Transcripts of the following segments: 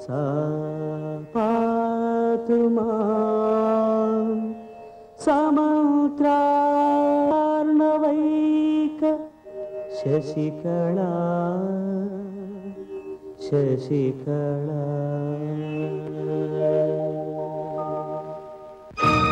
सा पातु मां समन्त्रार्णवैक शशिकला शशिकला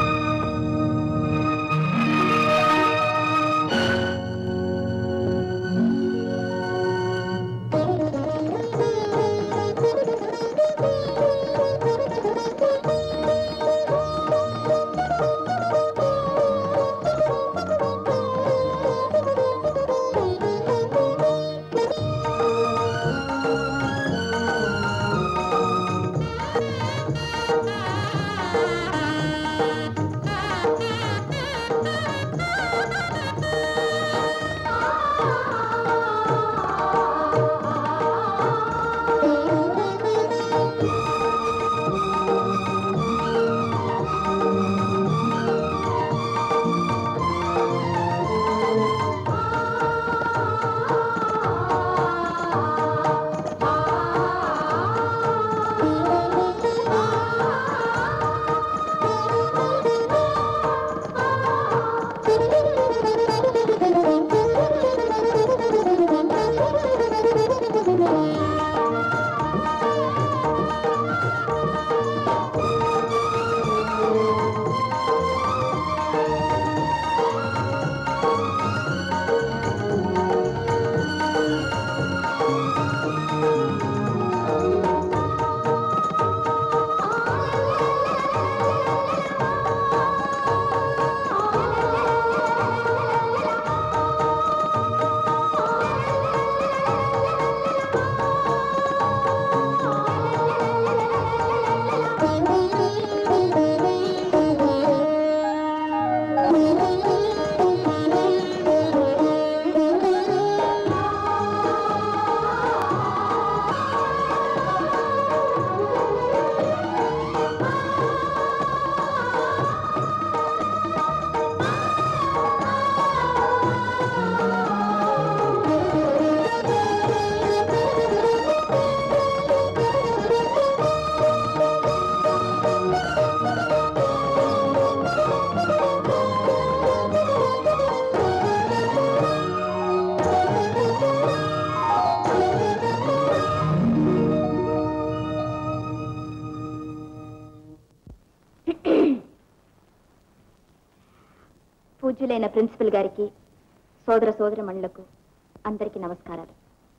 పూజ్యులైన ప్రిన్సిపల్ గారికి సోదర సోదర మండలకు అందరికీ నమస్కారాలు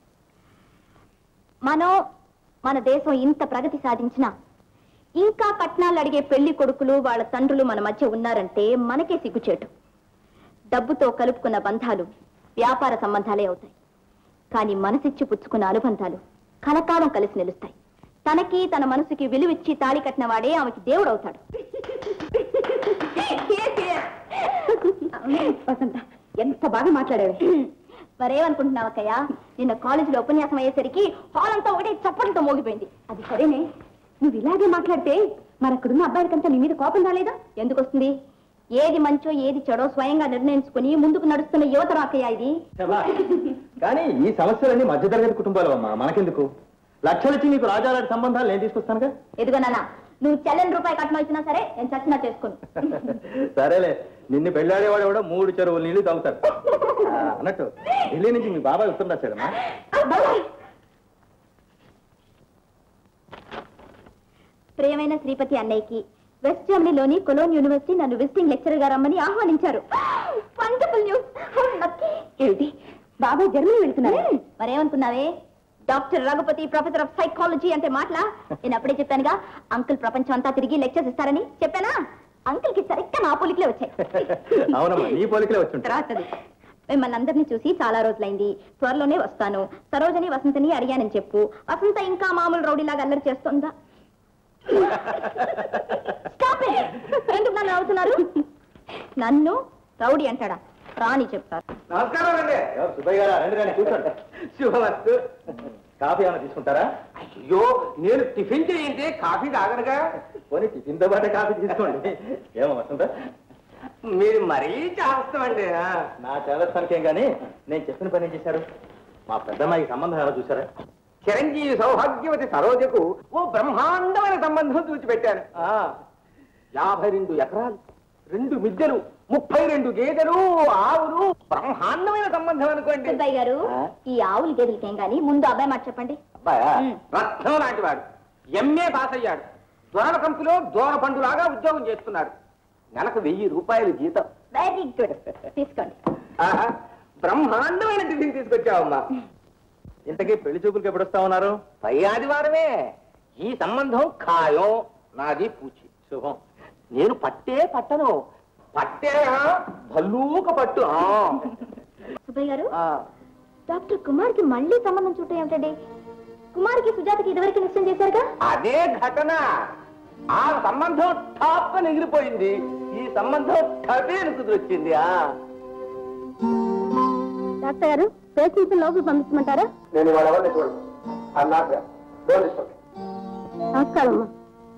మనం మన దేశం ఇంత ప్రగతి సాధించినా ఇంకా కట్నాలు అడిగే పెళ్లి కొడుకులు వాళ్ళ తండ్రులు మన మధ్య ఉన్నారంటే మనకే సిగ్గుచేటు డబ్బుతో కలుపుకున్న బంధాలు వ్యాపార సంబంధాలే అవుతాయి కానీ మనసిచ్చి పుచ్చుకున్న అనుబంధాలు కలకాలం కలిసి నిలుస్తాయి తనకి తన మనసుకి విలువిచ్చి తాళి కట్టిన వాడే ఆమెకి దేవుడు అవుతాడు వసంత ఎంత బాగా మాట్లాడావు మరేమనుకుంటున్నావు అక్కయ్య నిన్న కాలేజీలో ఉపన్యాసం అయ్యేసరికి హాల్ అంతా ఒకటే చప్పటితో మోగిపోయింది అది సరేనే నువ్వు ఇలాగే మాట్లాడితే మరి అక్కడున్న అబ్బాయిలకంతా నీ మీద కోపం రాలేదా ఎందుకు వస్తుంది ఏది మంచో ఏది చెడో స్వయంగా నిర్ణయించుకుని ముందుకు నడుస్తున్న యువతరం అక్కయ్య ఇది కానీ ఈ సమస్యలన్నీ మధ్యతరగతి కుటుంబాలు అమ్మా మనకెందుకు లక్షలచ్చి నీకు రాజాలాంటి సంబంధాలు నేను తీసుకొస్తానుగా ఎదుగో నాన్న నువ్వు చెల్లని రూపాయి కట్నం ఇచ్చినా సరే నేను చచ్చినా చేసుకోను సరేలే నిన్ను పెళ్ళాడేవాడు కూడా మూడు చెరువులు నీళ్లు తాగుతాడు ఆ, అన్నట్టు ఢిల్లీ నుంచి మీ బాబాయ్ ఉత్తరం రాశాడమ్మా ప్రియమైన శ్రీపతి అన్నయ్యకి వెస్ట్ జర్మనీలోని కొలోన్ యూనివర్సిటీ నన్ను విజిటింగ్ లెక్చరర్ గా రమ్మని ఆహ్వానించారు వండర్ఫుల్ న్యూస్ ఏమిటి బాబా జర్మనీ వెళ్తున్నారు మరేమనుకున్నావే doctor Raghupati professor of psychology అంటే మాటలా నేను అప్పుడే చెప్పానుగా అంకుల్ ప్రపంచం అంతా తిరిగి లెక్చర్స్ ఇస్తారని చెప్పానా అంకుల్ కి సరిగ్గా నా పోలికలే వచ్చాయి అవునమ్మా నీ పోలికలే వచ్చుంటా రాస్తది మిమ్మల్ని అందరినీ చూసి చాలా రోజులైంది త్వరలోనే వస్తాను సరోజని వసంతని అడిగానని చెప్పు వసంత ఇంకా మామూలు రౌడీలాగా అల్లరి చేస్తుందా Stop it! ఎందుకు నన్ను అవుతున్నారు నన్ను రౌడీ అంటాడా రాని చెప్తారు నమస్కారం అండి ఎవరు సుబ్బయ్య గారా రండి రండి కూర్చోండి శుభమస్తు కాఫీ ఏమైనా తీసుకుంటారా అయ్యో నేను టిఫిన్ చేయండి కాఫీ తాగనుగా పోనీ టిఫిన్తో పాటే కాఫీ తీసుకోండి ఏమో వస్తుందా మీరు మరీ చేస్తామండి ఆ. నా చేదస్తానికేం కానీ నేను చెప్పిన పని ఏం చేశారు మా పెద్దమ్మాయికి సంబంధం ఎలా చూసారా చిరంజీవి సౌభాగ్యవతి సరోజకు ఓ బ్రహ్మాండమైన సంబంధం చూచిపెట్టాను ఆ, యాభై రెండు ఎకరాలు రెండు మిద్దెలు ముప్పై రెండు గేదెలు ఆవులు బ్రహ్మాండమైన సంబంధం అనుకోండి సుబ్బయ్య గారు ఈ ఆవులు గేదెలకేం గాని ముందు అబ్బాయి మాట చెప్పండి అబ్బాయా ఉమ్. రత్నం లాంటి వాడు ఎంఏ పాస్ అయ్యాడు దొరల కంపులో దూర పండులాగా ఉద్యోగం చేస్తున్నాడు నెలకు వెయ్యి రూపాయలు జీతం వెరీ గుడ్ తీసుకోండి ఆహా, బ్రహ్మాండమైన టిఫిన్ తీసుకొచ్చావమ్మా ఇంతకీ పెళ్లి చూపులకి ఎప్పుడు వస్తా ఉన్నారు పై ఆదివారమే ఈ సంబంధం ఖాయం నాది పూచి శుభం నేను పట్టే పట్టను పట్టే భల్లూక పట్టు ఆ. సుబ్బయ్య గారు ఆ. డాక్టర్ కుమార్ కి మళ్ళీ సంబంధం చుట్టూ ఏమిటండి కుమార్కి సుజాతకి ఇదివరకు నిశ్చయం చేశారుగా అదే ఘటన ఆ సంబంధం టాప్ ఎగిరిపోయింది ఈ సంబంధం టబేను కుదిరొచ్చింది ఆ డాక్టర్ గారు పేషెంట్స్ లోపలికి పంపించమంటారా నేను ఇవాళ ఎవరిని చూడను అన్నాక నమస్కారం అమ్మా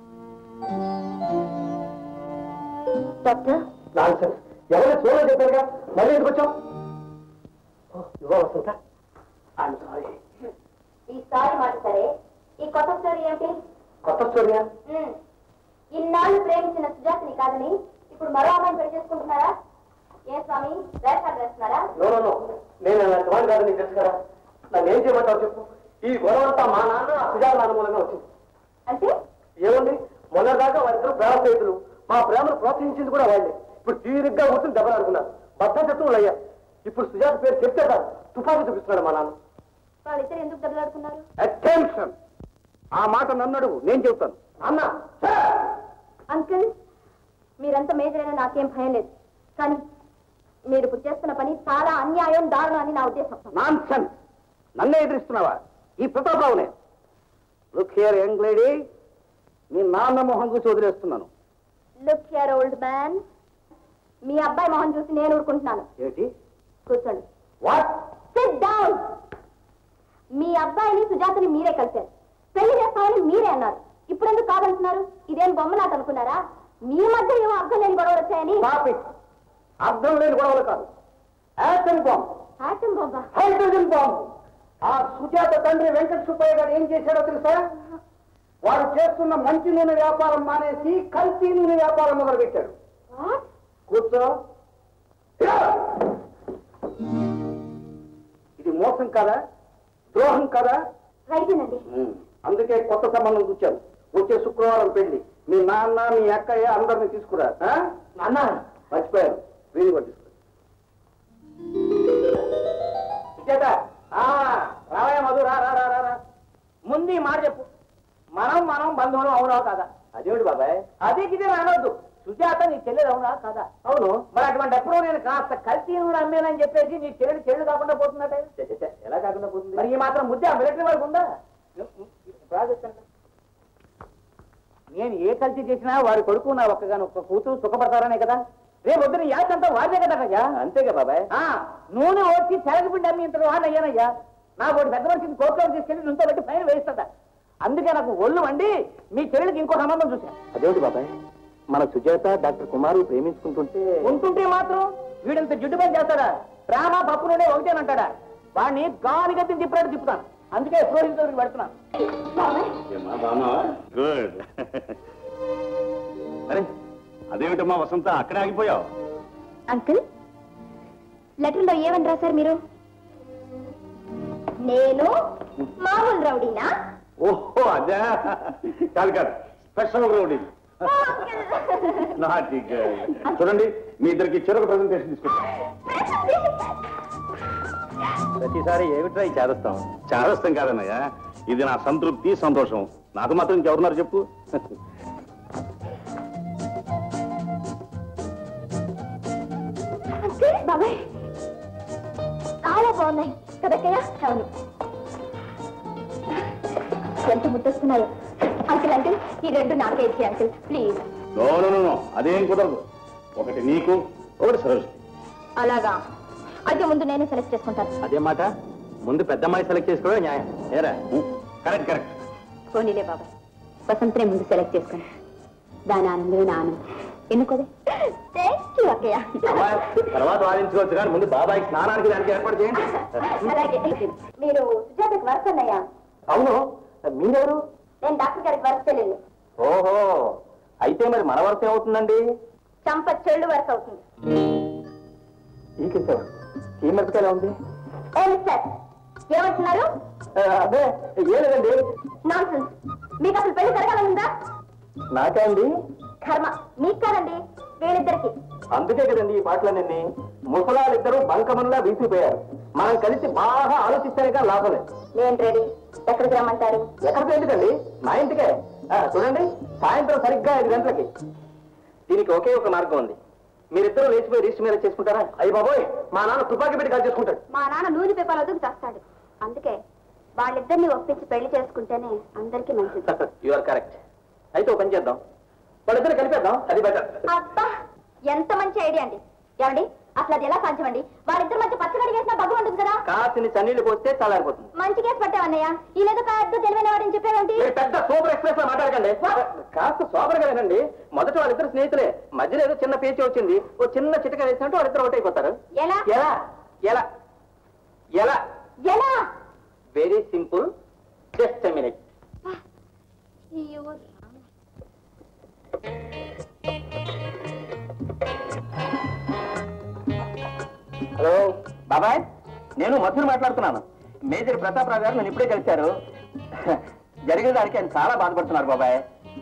డాక్టర్ ఎవరిని చూడని చెప్పారుగా మళ్ళీ ఎందుకు వచ్చాం ఇవ్వ వసంత ఐఎమ్ సారీ ఈసారి మాట సరే ఈ కొత్త స్టోరీ ఏమిటి కొత్త స్టోరీయా ఉమ్. ఇన్నాళ్ళు ప్రేమించిన సుజాతని కాదని ఇప్పుడు మరో అమ్మాయిని పెళ్లి చేసుకుంటున్నారా ఏ స్వామి వేషాలు వేస్తున్నారా నో నో నో నేను అలాంటి వాడిని కాదు నీకు తెలుసు కదా నన్ను ఏం చేయమంటావు చెప్పు ఈ గొడవ అంతా మా నాన్న సుజాత అనుమూలంగా వచ్చింది అంటే ఏముంది మొన్నదాకా వారిద్దరు ప్రేమ స్నేహితులు మా ప్రేమను ప్రోత్సహించింది కూడా వాళ్ళే ఇప్పుడు తీరిగ్గా కూర్చుని దెబ్బలాడుకున్నారు బద్ద శత్రువులు అయ్యా ఇప్పుడు సుజాత పేరు చెప్తే కాదు తుపాకీ చూపిస్తున్నాడు మా నాన్న వాళ్ళిద్దరు ఎందుకు దెబ్బలాడుకున్నారు అటెన్షన్ ఆ మాట నన్ను అడుగు నేను చెప్తాను అన్న అంకుల్ మీరంతా మేజర్ అయినా నాకేం భయం లేదు కానీ మీరు ఇప్పుడు చేస్తున్న పని చాలా అన్యాయం దారుణం అని నా ఉద్దేశం నాన్ సెన్స్ నన్నే ఎదిరిస్తున్నావా ఈ ప్రతాపరావునే లుక్ హియర్ యంగ్ లేడీ మీ నాన్న మొహం చూసి వదిలేస్తున్నాను లుక్ హియర్ ఓల్డ్ మ్యాన్ మీ అబ్బాయి మొహం చూసి నేను ఊరుకుంటున్నాను ఏంటి కూర్చోండి వాట్ సిట్ డౌన్ మీ అబ్బాయిని సుజాతని మీరే కలిశారు పెళ్లి చేస్తామని మీరే అన్నారు ఇప్పుడు ఎందుకు కాదంటున్నారు ఇదేం బొమ్మలాట అనుకున్నారా మీ మధ్య ఏమో అర్థం లేని గొడవలు వచ్చాయని టాపిక్ అర్థం లేని గొడవలు కాదు యాటమ్ బాంబ్ ఆటం బాబా హైడ్రోజన్ బాంబ్ ఆ సుజాత తండ్రి వెంకట సుబ్బయ్య గారు ఏం చేశాడో తెలుసా వారు చేస్తున్న మంచి నూనె వ్యాపారం మానేసి కల్తీ నూనె వ్యాపారం మొదలుపెట్టాడు కూర్చో ఇది మోసం కదా ద్రోహం కదా రైతేనండి అందుకే కొత్త సంబంధం చూచాను వచ్చే శుక్రవారం పెళ్లి మీ నాన్న మీ అక్కయ్య అందరిని తీసుకురా ఆ? నాన్న మర్చిపోయాను వీలు కూడా తీసుకురా సుజాత, ఆ, రావయ్య మధు రా రా రా రా, రా ముందు ఈ మాట చెప్పు మనం మనం బంధువులు అవునా కాదా అదేమిటి బాబాయ్ అదే గిదే అనొద్దు సుజాత నీ చెల్లెలు అవునా కాదా అవును మరి అటువంటి ఎప్పుడో నేను కాస్త కల్తీ కూడా అమ్మేనని చెప్పేసి నీ చెల్లెలు చెల్లు కాకుండా పోతుందట ఎలా కాకుండా పోతుంది మరి ఈ మాత్రం ముద్ద మిలిటరీ వరకు ఉందా బాగా చెప్తాను. నేను ఏ కల్తీ చేసినా వారి కొడుకు నా ఒక్కగాను ఒక్క కూతురు సుఖపడతారనే కదా రేపు వద్దున యాచంతా వారిదే కదా అయ్యా అంతేగా బాబాయ్ నూనె వచ్చి తెలగపిండి అమ్మి ఇంత వాడిని అయ్యానయ్యా నా ఒకటి పెద్ద మనిషిని కోర్టులో తీసుకెళ్లి నుంచో పెట్టి ఫైన్ వేయిస్తుందా అందుకే నాకు ఒళ్ళు వండి మీ చెల్లెలకి ఇంకో సంబంధం చూశాను అదేమిటి బాబాయ్ మన సుజాత డాక్టర్ కుమారు ప్రేమించుకుంటుంటే ఉంటుంటే మాత్రం వీడంత జిడ్డు పని చేస్తాడా ప్రేమ పప్పు నుండే ఒకటేనంటాడా వాడిని గాలి గట్టి తిప్పినట్టు తిప్పుతాను అందుకే పురోహిత దగ్గరికి పెడుతున్నాను గుడ్ అరే అదేమిటమ్మా వసంత అక్కడే ఆగిపోయావు అంకుల్ లెటర్లో ఏమని రాశారు మీరు నేను మామూలు రౌడీనా ఓహో అదే కాదు కాదు స్పెషల్ రౌడీ నాటి చూడండి మీ ఇద్దరికి చెరొక ప్రజెంటేషన్ తీసుకుంటాం ప్రతిసారి ఏమిట్రా ఈ చేదస్తాం చాదస్తం కాదన్నయ్య ఇది నా సంతృప్తి సంతోషం నాకు మాత్రం ఇంకెవరున్నారు చెప్పు అంకుల్ బాబాయ్ చాలా బాగున్నాయి కదక్కయ్య అవును ఎంత ముద్దొస్తున్నాయో అంకుల్ అంకుల్ ఈ రెండు నాకే ఇచ్చే uncle please no no no, no అదేం కుదరదు ఒకటి నీకు ఒకటి సరోజ్ అలాగా అయితే ముందు నేనే సెలెక్ట్ చేసుకుంటాను అదే మాట ముందు పెద్ద అమ్మాయి సెలెక్ట్ చేసుకోవడం న్యాయం ఏరా కరెక్ట్ కరెక్ట్ పోనీలే బాబాయ్ వసంతనే ముందు సెలెక్ట్ చేసుకుని దాని ఆనందమే నా ఆనందం ఎన్నుకోదే థ్యాంక్ యూ అక్కయ్య అమ్మాయి తర్వాత వాదించుకోవచ్చు కానీ ముందు బాబాయ్ స్నానానికి దానికి ఏర్పాటు చేయండి అలాగే మీరు సుజాతకు వరుసన్నయ్యా అవును మీరెవరు నేను డాక్టర్ గారికి వర్క్ తెలియదు ఓహో అయితే మరి మన వరకు ఏమవుతుందండి చంప చెల్లు వరకు అవుతుంది ఈ కిసారు ఈ మిరపకాయలు ఉంది ఏమి సార్ ఏమంటున్నారు అదే ఏ లేదండి నాన్ మీకు అసలు పెళ్లి జరగాలనుందా నాకే అండి కర్మ మీకు కాదండి వీళ్ళిద్దరికి అందుకే కదండి ఈ పాటలన్నీ ముసలాళ్ళిద్దరూ బంకమనులా వీసిపోయారు మనం కలిసి బాగా ఆలోచిస్తేనే లాభం లేదు నేను రెడీ ఎక్కడికి రమ్మంటారు ఎక్కడికి ఎందుకండి మా ఇంటికే ఆ, చూడండి సాయంత్రం సరిగ్గా ఐదు గంటలకి దీనికి ఒకే ఒక మార్గం ఉంది మీరిద్దరూ లేచిపోయి రిజిస్టర్ మీద చేసుకుంటారా అయ్యి బాబోయ్ మా నాన్న తుపాకీ పెట్టి కాల్ చేసుకుంటాడు మా నాన్న నూనె పేపర్ వద్దకు చేస్తాడు అందుకే వాళ్ళిద్దరిని ఒప్పించి పెళ్లి చేసుకుంటేనే అందరికీ మంచిది యు ఆర్ కరెక్ట్ అయితే ఒక పని చేద్దాం వాళ్ళిద్దరు కలిపేద్దాం అది బెటర్ అబ్బా ఎంత మంచి ఐడియా అండి ఏమండి అసలు అది ఎలా సాధ్యమండి వాళ్ళిద్దరి మధ్య పచ్చగడి వేసిన బగ్గు ఉంటుంది కదా కాసిని చన్నీళ్ళు పోస్తే చల్లారిపోతుంది మంచి కేసు పట్టావన్నయ్య ఈ మీద పెద్ద తెలివైన వాడని చెప్పేవంటి మీరు పెద్ద సూపర్ ఎక్స్ప్రెస్ లో మాట్లాడకండి కాస్త సూపర్ గా వినండి మొదట వాళ్ళిద్దరు స్నేహితులే మధ్యలో ఏదో చిన్న పేచి వచ్చింది ఓ చిన్న చిటక వేసినట్టు వాళ్ళిద్దరు ఒకటి అయిపోతారు ఎలా ఎలా ఎలా ఎలా ఎలా very simple just minute hello బాబాయ్ నేను మధుర్ మాట్లాడుతున్నాను మేజర్ ప్రతాప్ రావు గారు నన్ను ఇప్పుడే కలిశారు జరిగిన దానికి ఆయన చాలా బాధపడుతున్నారు బాబాయ్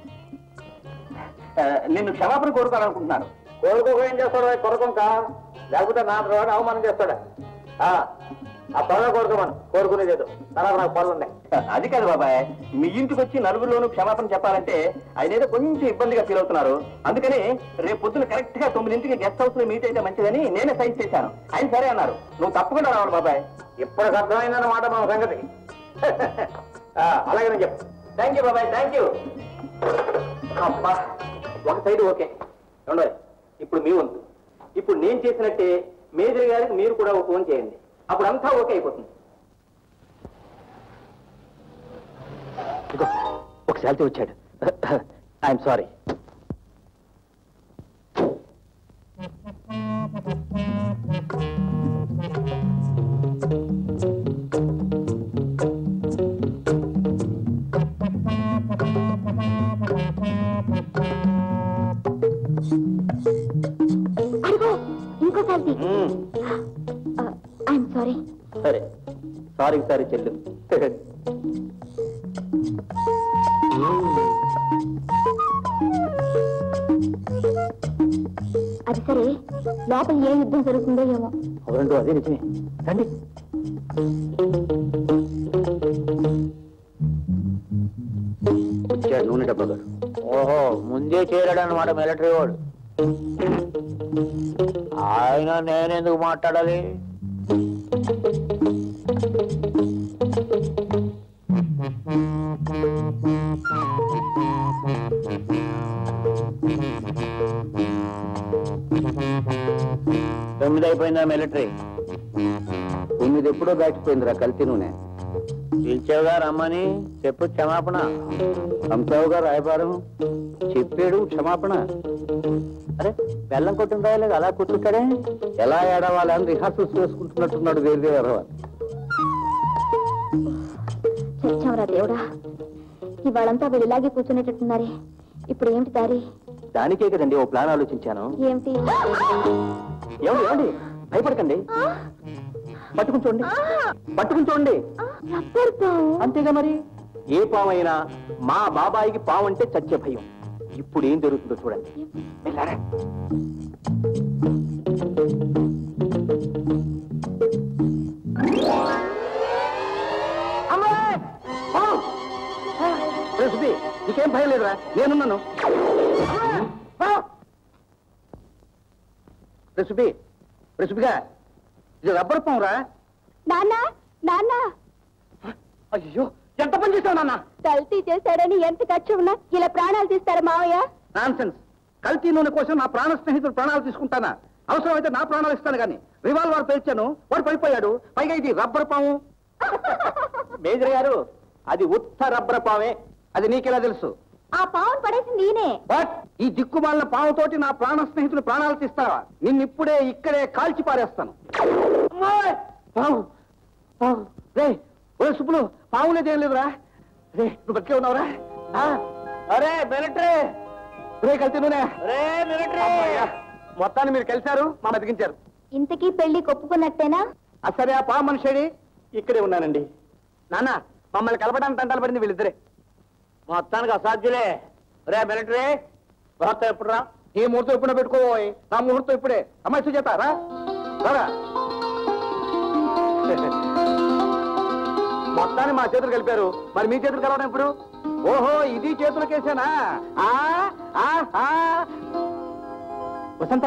ఆ, నిన్ను క్షమాపణ కోరుకోవాలనుకుంటున్నాను కోరుకోక ఏం చేస్తాడు కొరకొంక లేకపోతే నా తర్వాత అవమానం చేస్తాడా ఆ ఆ త్వరగా కోరుకోమను కోరుకునేది ఏదో తర్వాత నాకు పనులు ఉన్నాయి అది కాదు బాబాయ్ మీ ఇంటికి వచ్చి నలుగురిలోనూ క్షమాపణ చెప్పాలంటే ఆయన ఏదో కొంచెం ఇబ్బందిగా ఫీల్ అవుతున్నారు అందుకని రేపు పొద్దున కరెక్ట్ గా తొమ్మిదింటికి గెస్ట్ హౌస్ లో మీట్ అయితే మంచిదని నేనే సైన్ చేశాను ఆయన సరే అన్నారు నువ్వు తప్పకుండా రావాలి బాబాయ్ ఇప్పటికి అర్థమైందన్నమాట మన సంగతి ఆ, అలాగే నేను చెప్పు థ్యాంక్ యూ బాబాయ్ థ్యాంక్ యూ అబ్బా ఒక సైడ్ ఓకే రెండోది ఇప్పుడు మీ వంతు ఇప్పుడు నేను చేసినట్టే మేజర్ గారికి మీరు కూడా ఒక ఫోన్ చేయండి అప్పుడు అంతా ఓకే అయిపోతుంది ఇదిగో, ఒక శాలిటీ వచ్చాడు ఐఎమ్ సారీ అడిగో ఇంకో సారి ఐఎమ్ సారీ సరే సారీ సారీ చెల్లు అది సరే లోపల ఏ యుద్ధం జరుగుతుందో ఏమో అవునండు అదే నిజమే రండి వచ్చాడు నూనె డబ్బా గారు ఓహో ముందే చేరాడు అనమాట మిలిటరీ వాడు ఆయన నేనెందుకు మాట్లాడాలి తొమ్మిది అయిపోయిందా మిలిటరీ తొమ్మిది ఎప్పుడో దాటిపోయిందిరా కల్తీ నూనె పిలిచావుగా రమ్మని చెప్పు క్షమాపణ పంపావుగా రాయబారం చెప్పాడు క్షమాపణ అరే బెల్లం కొట్టిన రాయలేదు అలా కూర్చుంటాడే ఎలా ఏడవాలని రిహార్సల్స్ చేసుకుంటున్నట్టున్నాడు వేరు వేరు చచ్చావురా దేవుడా ఇవాళంతా వీళ్ళు ఇలాగే కూర్చునేటట్టున్నారే ఇప్పుడు ఏమిటి దారి దానికే కదండి ఓ ప్లాన్ ఆలోచించాను ఏమిటి ఏమండి ఏమండి భయపడకండి పట్టుకుని చూడండి పట్టుకుని చూడండి రబ్బర్ పావు అంతేగా మరి ఏ పామైనా మా బాబాయికి పావు అంటే చచ్చే భయం ఇప్పుడు ఏం జరుగుతుందో చూడండి వెళ్ళారా అమ్మాయి! పావు! రే సుబ్బి, నీకేం భయం లేదురా నేనున్నాను పావు! రే సుబ్బి, రే సుబ్బిగా ఇది రబ్బర్ పావురా నాన్న నాన్న అయ్యో ఎంత పని చేశావు నాన్న కల్తీ చేశాడని ఎంత ఖర్చు ఉన్నా ఇలా ప్రాణాలు తీస్తారా మావయ్య నాన్సెన్స్ కల్తీ నూనె కోసం నా ప్రాణ స్నేహితుడు ప్రాణాలు తీసుకుంటానా అవసరమైతే నా ప్రాణాలు ఇస్తాను కానీ రివాల్వర్ పేల్చాను వాడు పడిపోయాడు పైగా ఇది రబ్బర్ పాము మేజర్ గారు అది ఉత్త రబ్బర్ పామే అది నీకెలా తెలుసు ఆ పావును పడేసింది నేనే బట్ ఈ దిక్కుమాలిన పాముతోటి నా ప్రాణ స్నేహితుడు ప్రాణాలు తీస్తావా నిన్నిప్పుడే ఇక్కడే కాల్చి పారేస్తాను అమ్మాయ్! పాము పాము రే ఓ సుబ్బులు పావులేదు ఏం లేదురా రే నువ్వు బతికే ఉన్నావురా ఆ? అరే మిలిటరీ రే కలిసి నూనె రే మిలిటరీ మొత్తాన్ని మీరు కలిశారు మా బతికించారు ఇంతకీ పెళ్లి కొప్పుకున్నట్టేనా అసరే ఆ పా మనిషిడి ఇక్కడే ఉన్నానండి నాన్న మమ్మల్ని కలపడానికి తంటాలు పడింది వీళ్ళిద్దరే మొత్తానికి అసాధ్యులే రే మిలిటరీ ముహూర్తం ఎప్పుడు రా ఈ ముహూర్తం ఎప్పుడో పెట్టుకోబోయ్ నా ముహూర్తం ఇప్పుడే అమ్మాయి సుజాత రా రారా మొత్తాన్ని మా చేతులు కలిపారు మరి మీ చేతులు కలవడం ఇప్పుడు ఓహో ఇది చేతుల కేసేనా ఆ, ఆ, ఆ. వసంత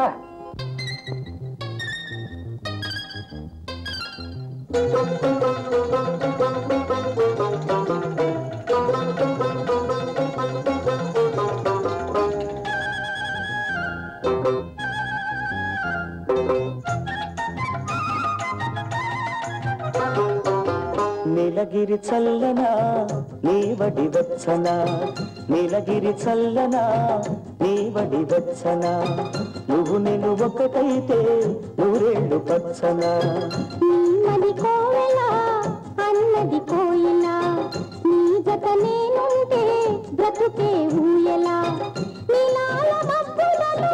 నీలగిరి చల్లనా నీవడి వచ్చన నీలగిరి చల్లనా నీవడి వచ్చన నువ్వు నేను ఒకటైతే నూరేళ్ళు పచ్చనా నిన్నది కోవెల అన్నది కోయిల నీ జత నేనుంటే బ్రతుకే ఊయలా నీలాల మబ్బులలో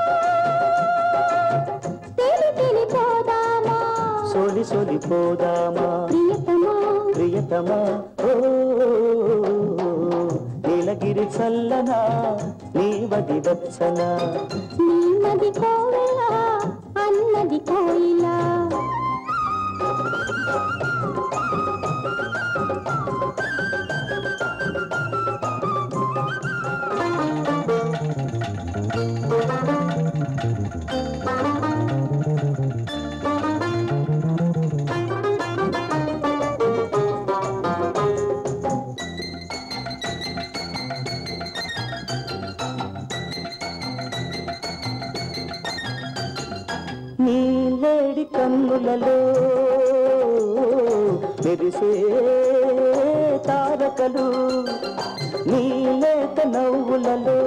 తేలి తేలి పోదామా సోలి సోలి పోదామా ప్రియతమా ప్రియతమా ఓ నీలగిరి చల్లనా నీవడి వచ్చనా నిన్నది కోవెల అన్నది కోయిల నీలేడి కన్నులలో మెరిసే తారకలు నీలేత నవ్వులలో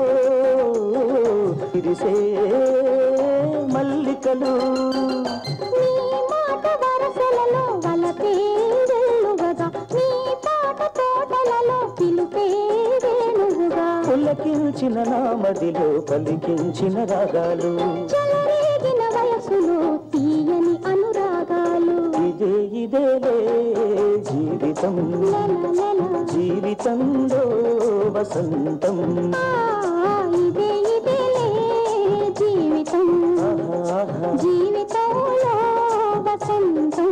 విరిసే మల్లికలు నీ మాట వరసలలో వలపేదెల్లువగా నీ పాట తోటలలో పిలుపే వేణువుగా పులకించిన నామదిలో పలికించిన రాగాలు చెలరేగిన వయసులో తీయని అనురాగాలు ఇదే ఇదేలే జీవితం లలలల. జీవితంలో వసంతం ఆ, ఇదే ఇదేలే జీవితం ఆహా జీవితంలో వసంతం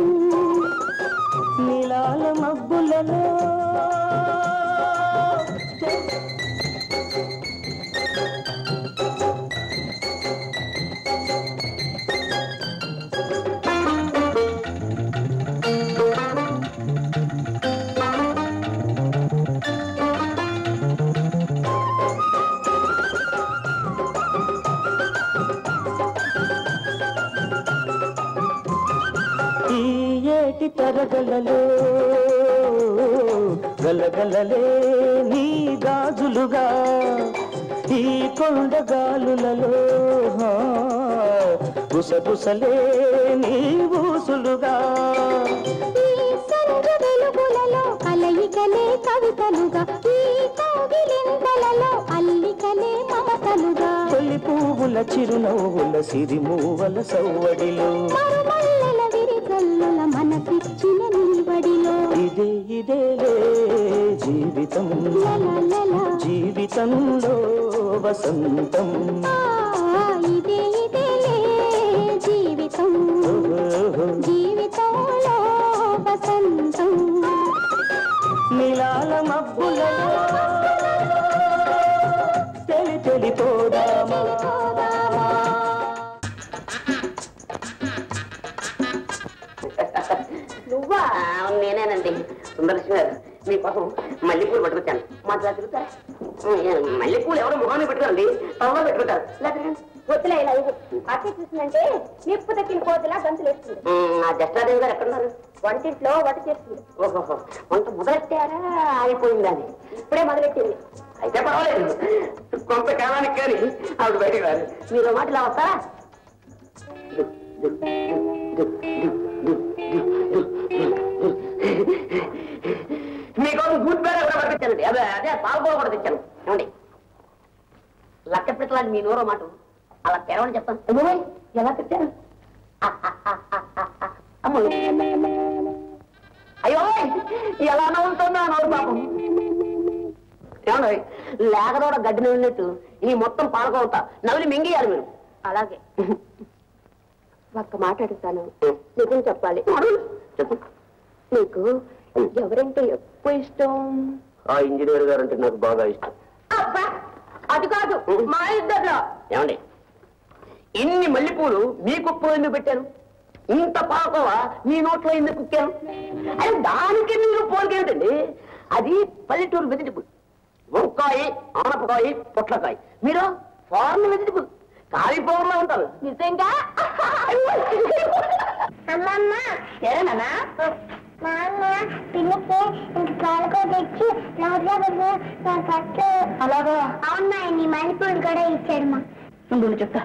నీలాల మబ్బులలో ఈ ఏటి తరగలలో గలగలలే నీ గాజులుగా ఈ కొండగాలులలో హా, గుసగుసలే నీ ఊసులుగా ఈ సంధ్య వెలుగులలో కలయికలే కవితలుగా ఈ కోగిలింతలలో అల్లికలే మమతలుగా తొలి పువ్వుల చిరునవ్వుల సిరిమూవల సవ్వడిలో మరుమల్లెల విరిజల్లుల మనసిచ్చిన నీవడిలో ఇదే ఇదేలే జీవితం లలలల. జీవితంలో వసంతం ఆ, ఇదే ఇదేలే జీవితం ఓహో. జీవితంలో వసంతం నీలాల మబ్బులలో తెలి తెలిపోదామా నువ్వా నేనేనండి సుందరకృష్ణ గారు మీకోసం మల్లెపూలు పట్టుకొచ్చాను మాట్లా తిరుగుతారా మల్లెపూలు ఎవరో ముఖాన్ని పెట్టుకోండి తలలో పెట్టుకుంటారు లేకపోతే వద్దులే ఇలా ఇవ్వు. అట్టే చూసిందంటే నిప్పు తక్కిన కోతిలా గంతులు వేస్తుంది ఆ జస్టాదేవి గారు ఎక్కడున్నారు వంటింట్లో వంట చేస్తుంది ఓహో వంట మొదలెట్టారా ఆగిపోయిందా అని ఇప్పుడే మొదలెట్టింది అయితే పర్వాలేదు కొంతకాలానికి కానీ ఆవిడ బయటికి రాదు మీరు ఓ మాట ఇలా వస్తారా మీకోసం గూడ్ బేర కూడా పట్టించానండి అదే అదే పాలకూర కూడా తెచ్చాను ఏమండి లక్క పెట్టలాంటి మీ నోరో మాట అలా తెరవని చెప్తాను ఏమోయ్, ఎలా తెచ్చారు అమ్మో అయ్యో ఎలా నవ్వుతుందో ఆ నోరు పాపం ఏమండి లేకదోడ గడ్డి నవ్వినట్టు ఈ మొత్తం పాలకోత నవ్వులు మింగియాలి మీరు అలాగే ఒక్క మాట అడుగుతాను నిజం చెప్పాలి చెప్పు నీకు ఎవరంటే ఎక్కువ ఇష్టం ఆ ఇంజనీర్ గారు అంటే నాకు బాగా ఇష్టం అబ్బా అది కాదు మా ఇద్దరిలో ఏమండి ఇన్ని మల్లెపూలు మీ కుప్పలో ఎందుకు పెట్టాను ఇంత పాకోవ మీ నోట్లో ఎందుకు కుక్కాను అది దానికి మీరు పోలికేమిటండి అది పల్లెటూరు వెజిటబుల్ వంకాయ ఆనపకాయ పొట్లకాయ మీరు ఫారెన్ వెజిటబుల్ కాలిపోవడంలో ఉంటారు నిజంగా అమ్మమ్మ ఏనా నాన్న పిన్నికి పాలకో తెచ్చి నోట్లో పెట్టి పట్టు అలాగా అవునా నీ మణిపూర్ కూడా ఇచ్చాడమ్మా ఉండు చెప్తా